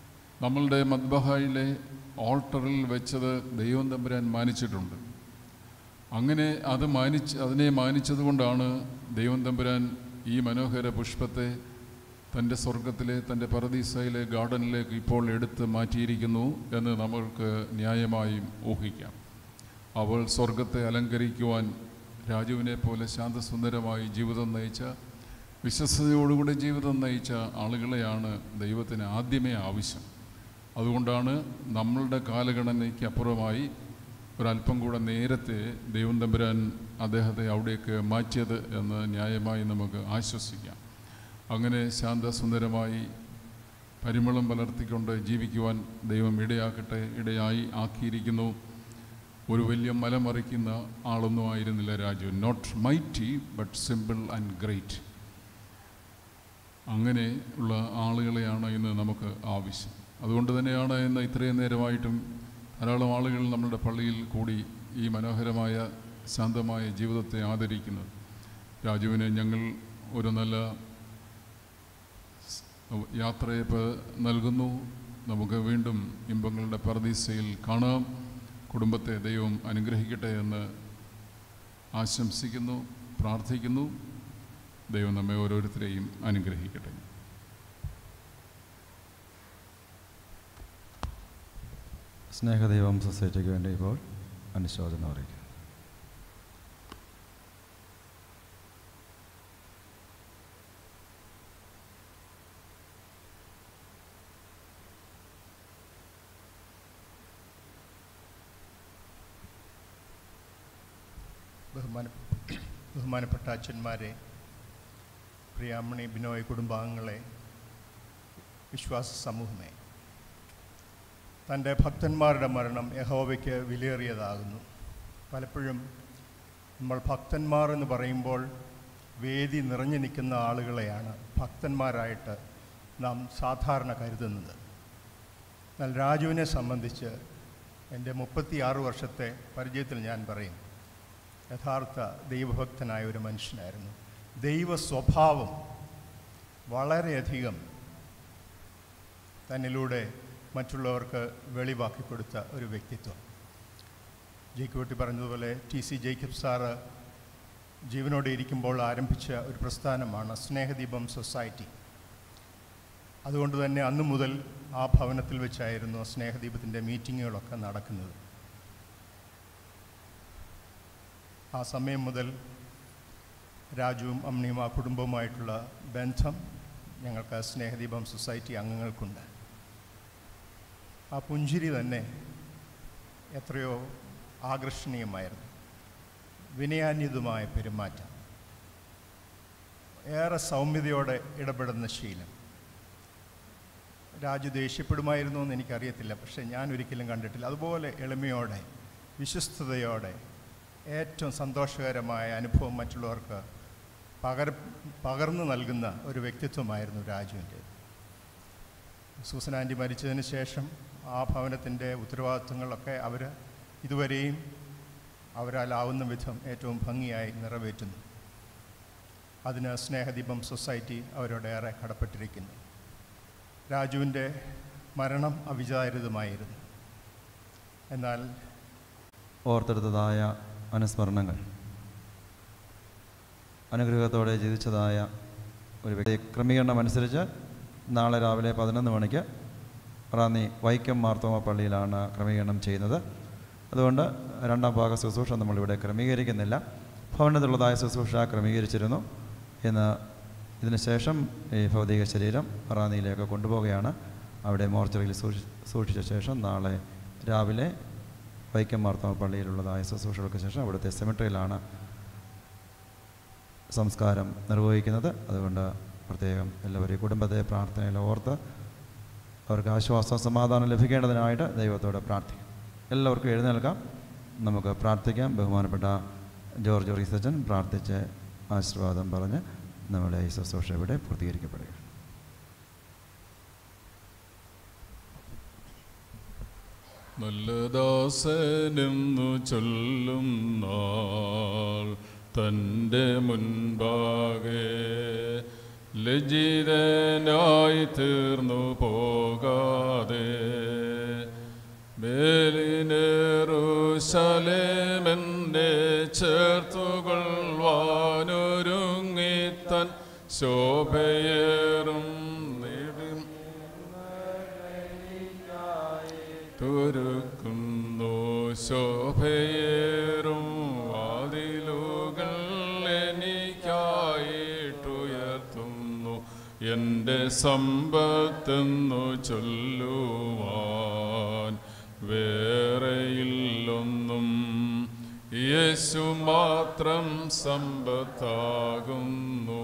നമ്മളുടെ മദ്ബഹായിലെ ഓൾട്ടറിൽ വെച്ചത് ദൈവം തമ്പുരാൻ മാനിച്ചിട്ടുണ്ട് അങ്ങനെ അത് മാനിച്ച് അതിനെ മാനിച്ചതുകൊണ്ടാണ് ദൈവം തമ്പുരാൻ ഈ മനോഹര പുഷ്പത്തെ തൻ്റെ സ്വർഗത്തിലെ തൻ്റെ പറദീസയിലെ ഗാർഡനിലേക്ക് ഇപ്പോൾ എടുത്ത് മാറ്റിയിരിക്കുന്നു എന്ന് നമ്മൾക്ക് ന്യായമായും ഊഹിക്കാം അവൾ സ്വർഗത്തെ അലങ്കരിക്കുവാൻ രാജുവിനെ പോലെ ശാന്തസുന്ദരമായി ജീവിതം നയിച്ച വിശ്വസതയോടുകൂടി ജീവിതം നയിച്ച ആളുകളെയാണ് ദൈവത്തിന് ആദ്യമേ ആവശ്യം അതുകൊണ്ടാണ് നമ്മളുടെ കാലഗണനയ്ക്ക് അപ്പുറമായി ഒരല്പം കൂടെ നേരത്തെ ദൈവം തമ്പുരാൻ അദ്ദേഹത്തെ അവിടേക്ക് മാറ്റിയത് എന്ന് ന്യായമായി നമുക്ക് ആശ്വസിക്കാം അങ്ങനെ ശാന്തസുന്ദരമായി പരിമളം പലർത്തിക്കൊണ്ട് ജീവിക്കുവാൻ ദൈവം ഇടയാക്കട്ടെ ഇടയായി ആക്കിയിരിക്കുന്നു ഒരു വലിയ മലമറിക്കുന്ന ആളൊന്നും ആയിരുന്നില്ല Raju not mighty but simple and great അങ്ങനെ ഉള്ള ആളുകളെയാണ് ഇന്ന് നമുക്ക് ആവശ്യം അതുകൊണ്ട് തന്നെയാണ് ഇന്ന് ഇത്രയും നേരമായിട്ടും ധാരാളം ആളുകൾ നമ്മുടെ പള്ളിയിൽ കൂടി ഈ മനോഹരമായ ശാന്തമായ ജീവിതത്തെ ആദരിക്കുന്നത് രാജുവിന് ഞങ്ങൾ ഒരു നല്ല യാത്രയപ്പ് നൽകുന്നു നമുക്ക് വീണ്ടും ഇമ്പങ്ങളുടെ പർദീസയിൽ കാണാം കുടുംബത്തെ ദൈവം അനുഗ്രഹിക്കട്ടെ എന്ന് ആശംസിക്കുന്നു പ്രാർത്ഥിക്കുന്നു ദൈവം നമ്മെ ഓരോരുത്തരെയും അനുഗ്രഹിക്കട്ടെ സ്നേഹദൈവം സൊസൈറ്റിക്ക് വേണ്ടി ഇപ്പോൾ അനുശോചനം അറിയിക്കും ബഹുമാന ബഹുമാനപ്പെട്ട അച്ഛന്മാരെ പ്രിയാമണി ബിനോയ് കുടുംബാംഗങ്ങളെ വിശ്വാസ സമൂഹമേ തൻ്റെ ഭക്തന്മാരുടെ മരണം യഹോവയ്ക്ക് വിലയേറിയതാകുന്നു പലപ്പോഴും നമ്മൾ ഭക്തന്മാർ എന്ന് പറയുമ്പോൾ വേദി നിറഞ്ഞു നിൽക്കുന്ന ആളുകളെയാണ് ഭക്തന്മാരായിട്ട് നാം സാധാരണ കരുതുന്നത് എന്നാൽ രാജുവിനെ സംബന്ധിച്ച് എൻ്റെ മുപ്പത്തിയാറ് വർഷത്തെ പരിചയത്തിൽ ഞാൻ പറയും യഥാർത്ഥ ദൈവഭക്തനായ ഒരു മനുഷ്യനായിരുന്നു ദൈവ സ്വഭാവം വളരെയധികം തന്നിലൂടെ മറ്റുള്ളവർക്ക് വെളിവാക്കി കൊടുത്ത ഒരു വ്യക്തിത്വം ജേക്കുട്ടി പറഞ്ഞതുപോലെ ടി സി ജേക്കബ് സാറ് ജീവനോടെ ഇരിക്കുമ്പോൾ ആരംഭിച്ച ഒരു പ്രസ്ഥാനമാണ് സ്നേഹദീപം സൊസൈറ്റി അതുകൊണ്ട് തന്നെ അന്നു മുതൽ ആ ഭവനത്തിൽ വെച്ചായിരുന്നു സ്നേഹദീപത്തിൻ്റെ മീറ്റിങ്ങുകളൊക്കെ നടക്കുന്നത് ആ സമയം മുതൽ രാജുവും അമ്മിയും ആ കുടുംബവുമായിട്ടുള്ള ബന്ധം ഞങ്ങൾക്ക് സ്നേഹദീപം സൊസൈറ്റി അംഗങ്ങൾക്കുണ്ട് ആ പുഞ്ചിരി തന്നെ എത്രയോ ആകർഷണീയമായിരുന്നു വിനയാന്യതുമായ പെരുമാറ്റം ഏറെ സൗമ്യതയോടെ ഇടപെടുന്ന ശീലം രാജു ദേഷ്യപ്പെടുമായിരുന്നു എന്ന് എനിക്കറിയത്തില്ല പക്ഷേ ഞാൻ ഒരിക്കലും കണ്ടിട്ടില്ല അതുപോലെ എളിമയോടെ വിശ്വസ്തയോടെ ഏറ്റവും സന്തോഷകരമായ അനുഭവം മറ്റുള്ളവർക്ക് പകർ പകർന്നു നൽകുന്ന ഒരു വ്യക്തിത്വമായിരുന്നു രാജുവിൻ്റെ സൂസൻ ആൻറ്റി മരിച്ചതിന് ശേഷം ആ ഭവനത്തിൻ്റെ ഉത്തരവാദിത്വങ്ങളൊക്കെ അവർ ഇതുവരെയും അവരാലാവുന്ന വിധം ഏറ്റവും ഭംഗിയായി നിറവേറ്റുന്നു അതിന് സ്നേഹദീപം സൊസൈറ്റി അവരോടേറെ കടപ്പെട്ടിരിക്കുന്നു രാജുവിൻ്റെ മരണം അവിചാരിതമായിരുന്നു എന്നാൽ ഓർത്തെടുത്തതായ അനുസ്മരണങ്ങൾ അനുഗ്രഹത്തോടെ ജീവിച്ചതായ ഒരു വ്യക്തി ക്രമീകരണം അനുസരിച്ച് നാളെ രാവിലെ പതിനൊന്ന് മണിക്ക് റാന്നി വൈക്കം മാർത്തോമ പള്ളിയിലാണ് ക്രമീകരണം ചെയ്യുന്നത് അതുകൊണ്ട് രണ്ടാം ഭാഗ ശുശ്രൂഷ നമ്മളിവിടെ ക്രമീകരിക്കുന്നില്ല ഭവനത്തിലുള്ളതായ ശുശ്രൂഷ ക്രമീകരിച്ചിരുന്നു ഇന്ന് ഇതിന് ശേഷം ഈ ഭൗതിക ശരീരം റാന്നിയിലേക്ക് കൊണ്ടുപോവുകയാണ് അവിടെ മോർച്ചറിയിൽ സൂക്ഷി സൂക്ഷിച്ച ശേഷം നാളെ രാവിലെ വൈക്കം മാർത്തോമ പള്ളിയിലുള്ളതായ ശുശ്രൂഷകൾക്ക് ശേഷം അവിടുത്തെ സെമിട്രിയിലാണ് സംസ്കാരം നിർവഹിക്കുന്നത് അതുകൊണ്ട് പ്രത്യേകം എല്ലാവരെയും കുടുംബത്തെ പ്രാർത്ഥനയിൽ ഓർത്ത് അവർക്ക് ആശ്വാസം സമാധാനം ലഭിക്കേണ്ടതിനായിട്ട് ദൈവത്തോട് പ്രാർത്ഥിക്കാം എല്ലാവർക്കും എഴുന്നേൽക്കാം നമുക്ക് പ്രാർത്ഥിക്കാം ബഹുമാനപ്പെട്ട ജോർജ് റീസച്ചൻ പ്രാർത്ഥിച്ച് ആശീർവാദം പറഞ്ഞ് നമ്മുടെ ഈ ശുശ്രൂഷ ഇവിടെ പൂർത്തീകരിക്കപ്പെടുക നല്ല ദാസനെന്നു ചൊല്ലും നാൾ തൻ്റെ മുൻപാകെ ലജ്ജിതനായി തീർന്നു പോകാതെ മേലിനേറുശലേമെന്ന തന്നെ ചേർത്തുകൊള്ളുവാനൊരുങ്ങിത്തൻ ശോഭയേറും നേടി തുരുക്കുന്നു ശോഭയേറും വാതിലുകൾ എനിക്കായിട്ടുയർത്തുന്നു എൻ്റെ സമ്പത്തെന്നു ചൊല്ലുവാൻ വേറെയില്ലൊന്നും യേശു മാത്രം സമ്പത്താകുന്നു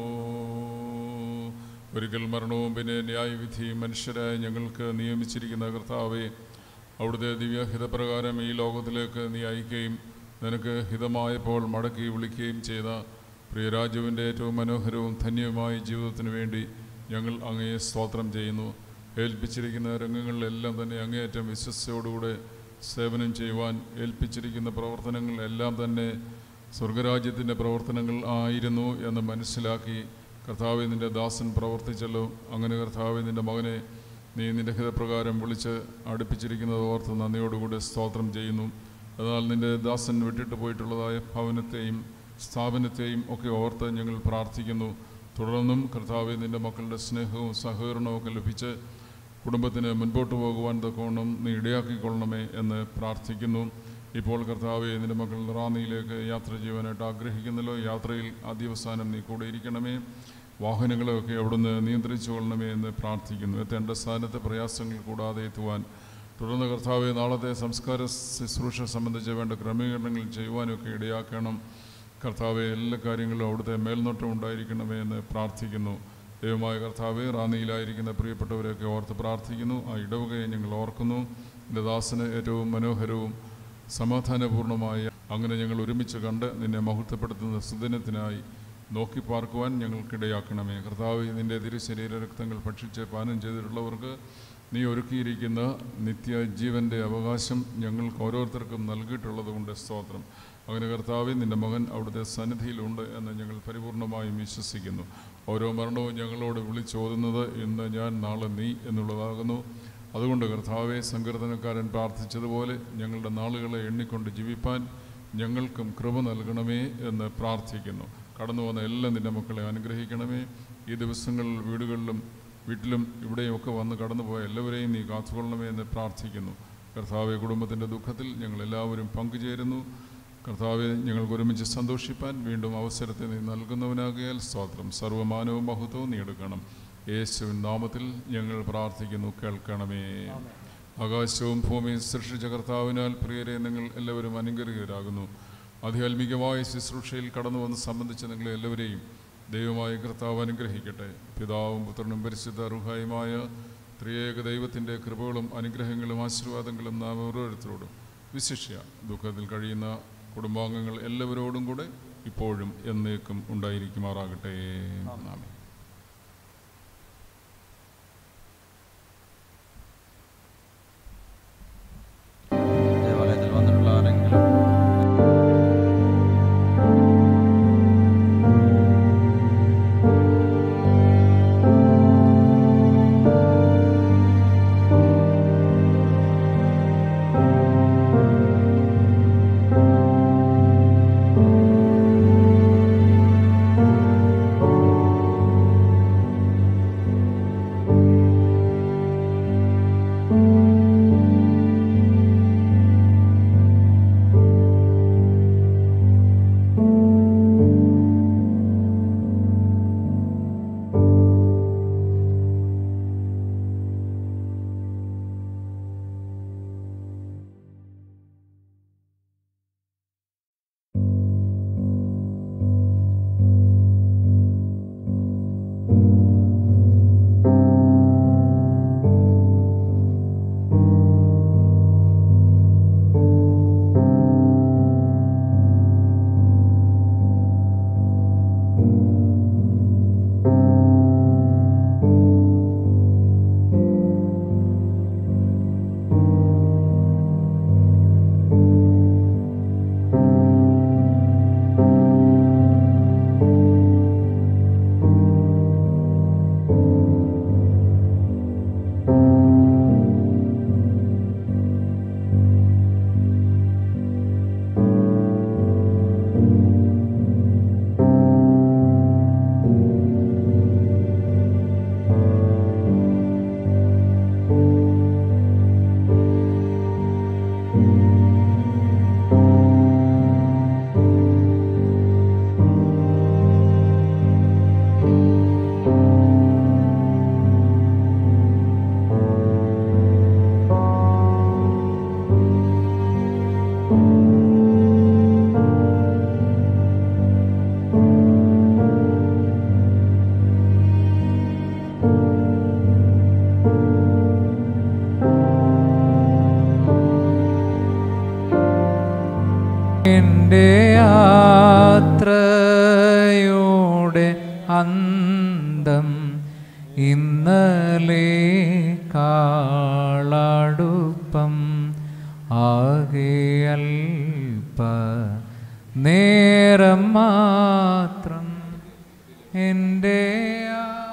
ഒരിക്കൽ മരണവും പിന്നെ ന്യായവിധിയും മനുഷ്യരായ ഞങ്ങൾക്ക് നിയമിച്ചിരിക്കുന്ന കർത്താവെ അവിടുത്തെ ദിവ്യഹിതപ്രകാരം ഈ ലോകത്തിലേക്ക് നീ അയക്കുകയും നിനക്ക് ഹിതമായപ്പോൾ മടക്കി വിളിക്കുകയും ചെയ്ത പ്രിയരാജുവിൻ്റെ ഏറ്റവും മനോഹരവും ധന്യവുമായ ജീവിതത്തിന് വേണ്ടി ഞങ്ങൾ അങ്ങയെ സ്തോത്രം ചെയ്യുന്നു ഏൽപ്പിച്ചിരിക്കുന്ന രംഗങ്ങളിലെല്ലാം തന്നെ അങ്ങേയറ്റം വിശ്വസ്തയോടുകൂടെ സേവനം ചെയ്യുവാൻ ഏൽപ്പിച്ചിരിക്കുന്ന പ്രവർത്തനങ്ങളെല്ലാം തന്നെ സ്വർഗരാജ്യത്തിൻ്റെ പ്രവർത്തനങ്ങൾ ആയിരുന്നു എന്ന് മനസ്സിലാക്കി കർത്താവ് നിൻ്റെ ദാസൻ പ്രവർത്തിച്ചല്ലോ അങ്ങനെ കർത്താവ് നിൻ്റെ മകനെ നീ നിൻ്റെ ഹിതപ്രകാരം വിളിച്ച് അടുപ്പിച്ചിരിക്കുന്നത് ഓർത്ത് നന്ദിയോടുകൂടി സ്തോത്രം ചെയ്യുന്നു എന്നാൽ നിൻ്റെ ദാസൻ വിട്ടിട്ട് പോയിട്ടുള്ളതായ ഭവനത്തെയും സ്ഥാപനത്തെയും ഒക്കെ ഓർത്ത് ഞങ്ങൾ പ്രാർത്ഥിക്കുന്നു തുടർന്നും കർത്താവ് നിൻ്റെ മക്കളുടെ സ്നേഹവും സഹകരണവും ഒക്കെ ലഭിച്ച് കുടുംബത്തിന് മുൻപോട്ട് പോകുവാൻ തക്കവണ്ണം നീ ഇടയാക്കിക്കൊള്ളണമേ എന്ന് പ്രാർത്ഥിക്കുന്നു ഇപ്പോൾ കർത്താവെ നിൻ്റെ മക്കൾ റാന്നിയിലേക്ക് യാത്ര ചെയ്യുവാനായിട്ട് ആഗ്രഹിക്കുന്നല്ലോ യാത്രയിൽ ആദ്യവസാനം നീ കൂടെ ഇരിക്കണമേ വാഹനങ്ങളെയൊക്കെ അവിടുന്ന് നിയന്ത്രിച്ചു കൊള്ളണമേ എന്ന് പ്രാർത്ഥിക്കുന്നു എത്തേണ്ട സ്ഥാനത്ത് പ്രയാസങ്ങൾ കൂടാതെ എത്തുവാൻ തുടർന്ന് കർത്താവെ നാളത്തെ സംസ്കാര ശുശ്രൂഷ സംബന്ധിച്ച് വേണ്ട ക്രമീകരണങ്ങൾ ചെയ്യുവാനൊക്കെ ഇടയാക്കണം കർത്താവെ എല്ലാ കാര്യങ്ങളും അവിടുത്തെ മേൽനോട്ടം ഉണ്ടായിരിക്കണമേ എന്ന് പ്രാർത്ഥിക്കുന്നു ദൈവമായ കർത്താവെ റാന്നിയിലായിരിക്കുന്ന പ്രിയപ്പെട്ടവരെയൊക്കെ ഓർത്ത് പ്രാർത്ഥിക്കുന്നു ആ ഇടവകയെ ഞങ്ങൾ ഓർക്കുന്നു എൻ്റെ ദാസന് ഏറ്റവും മനോഹരവും സമാധാനപൂർണമായ അങ്ങനെ ഞങ്ങൾ ഒരുമിച്ച് കണ്ട് നിന്നെ മഹത്വപ്പെടുത്തുന്ന സുദിനത്തിനായി നോക്കി പാർക്കുവാൻ ഞങ്ങൾക്കിടയാക്കണമേ കർത്താവ് നിൻ്റെ തിരുശരീര രക്തങ്ങൾ ഭക്ഷിച്ച് പാനം ചെയ്തിട്ടുള്ളവർക്ക് നീ ഒരുക്കിയിരിക്കുന്ന നിത്യജീവൻ്റെ അവകാശം ഞങ്ങൾക്ക് ഓരോരുത്തർക്കും നൽകിയിട്ടുള്ളത് കൊണ്ട് സ്തോത്രം അങ്ങനെ കർത്താവ് നിൻ്റെ മകൻ അവിടുത്തെ സന്നിധിയിലുണ്ട് എന്ന് ഞങ്ങൾ പരിപൂർണമായും വിശ്വസിക്കുന്നു ഓരോ മരണവും ഞങ്ങളോട് വിളിച്ചോതുന്നത് ഇന്ന് ഞാൻ നാളെ നീ എന്നുള്ളതാകുന്നു അതുകൊണ്ട് കർത്താവെ സങ്കീർത്തനക്കാരൻ പ്രാർത്ഥിച്ചതുപോലെ ഞങ്ങളുടെ നാളുകളെ എണ്ണിക്കൊണ്ട് ജീവിപ്പാൻ ഞങ്ങൾക്കും കൃപ നൽകണമേ എന്ന് പ്രാർത്ഥിക്കുന്നു കടന്നു വന്ന എല്ലാ നിൻ്റെ മക്കളെ അനുഗ്രഹിക്കണമേ ഈ ദിവസങ്ങളിൽ വീടുകളിലും വീട്ടിലും ഇവിടെയൊക്കെ വന്ന് കടന്നുപോയ എല്ലാവരെയും നീ കാത്തുകൊള്ളണമേ എന്ന് പ്രാർത്ഥിക്കുന്നു കർത്താവെ കുടുംബത്തിൻ്റെ ദുഃഖത്തിൽ ഞങ്ങൾ എല്ലാവരും പങ്കുചേരുന്നു കർത്താവെ ഞങ്ങൾക്ക് ഒരുമിച്ച് സന്തോഷിപ്പാൻ വീണ്ടും അവസരത്തെ നീ നൽകുന്നവനാകിയാൽ സ്തോത്രം സർവമാനവും മഹത്വവും നീ എടുക്കണം യേശുവിൻ നാമത്തിൽ ഞങ്ങൾ പ്രാർത്ഥിക്കുന്നു കേൾക്കണമേ ആകാശവും ഭൂമിയും സൃഷ്ടിച്ച കർത്താവിനാൽ പ്രിയരെ നിങ്ങൾ എല്ലാവരും അനുഗ്രഹീതരാകുന്നു ആധ്യാത്മികമായ ശുശ്രൂഷയിൽ കടന്നു വന്ന് സംബന്ധിച്ച നിങ്ങളെ എല്ലാവരെയും ദൈവമായ കർത്താവ് അനുഗ്രഹിക്കട്ടെ പിതാവും പുത്രനും പരിശുദ്ധ അർഹായുമായ ത്രിയേക ദൈവത്തിൻ്റെ കൃപകളും അനുഗ്രഹങ്ങളും ആശീർവാദങ്ങളും നാം ഓരോരുത്തരോടും വിശിഷ്യ ദുഃഖത്തിൽ കഴിയുന്ന കുടുംബാംഗങ്ങൾ എല്ലാവരോടും കൂടെ ഇപ്പോഴും എന്നേക്കും ഉണ്ടായിരിക്കുമാറാകട്ടെ ആമേൻ ദേവാലയത്തിൽ വന്നിട്ടുള്ള ആരെങ്കിലും ും എൻ്റെ യാത്രയുടെ അന്തം ഇന്നലെ കാളടുപ്പം ആകെ അൽപ്പ നേരം മാത്രം എൻ്റെ യാ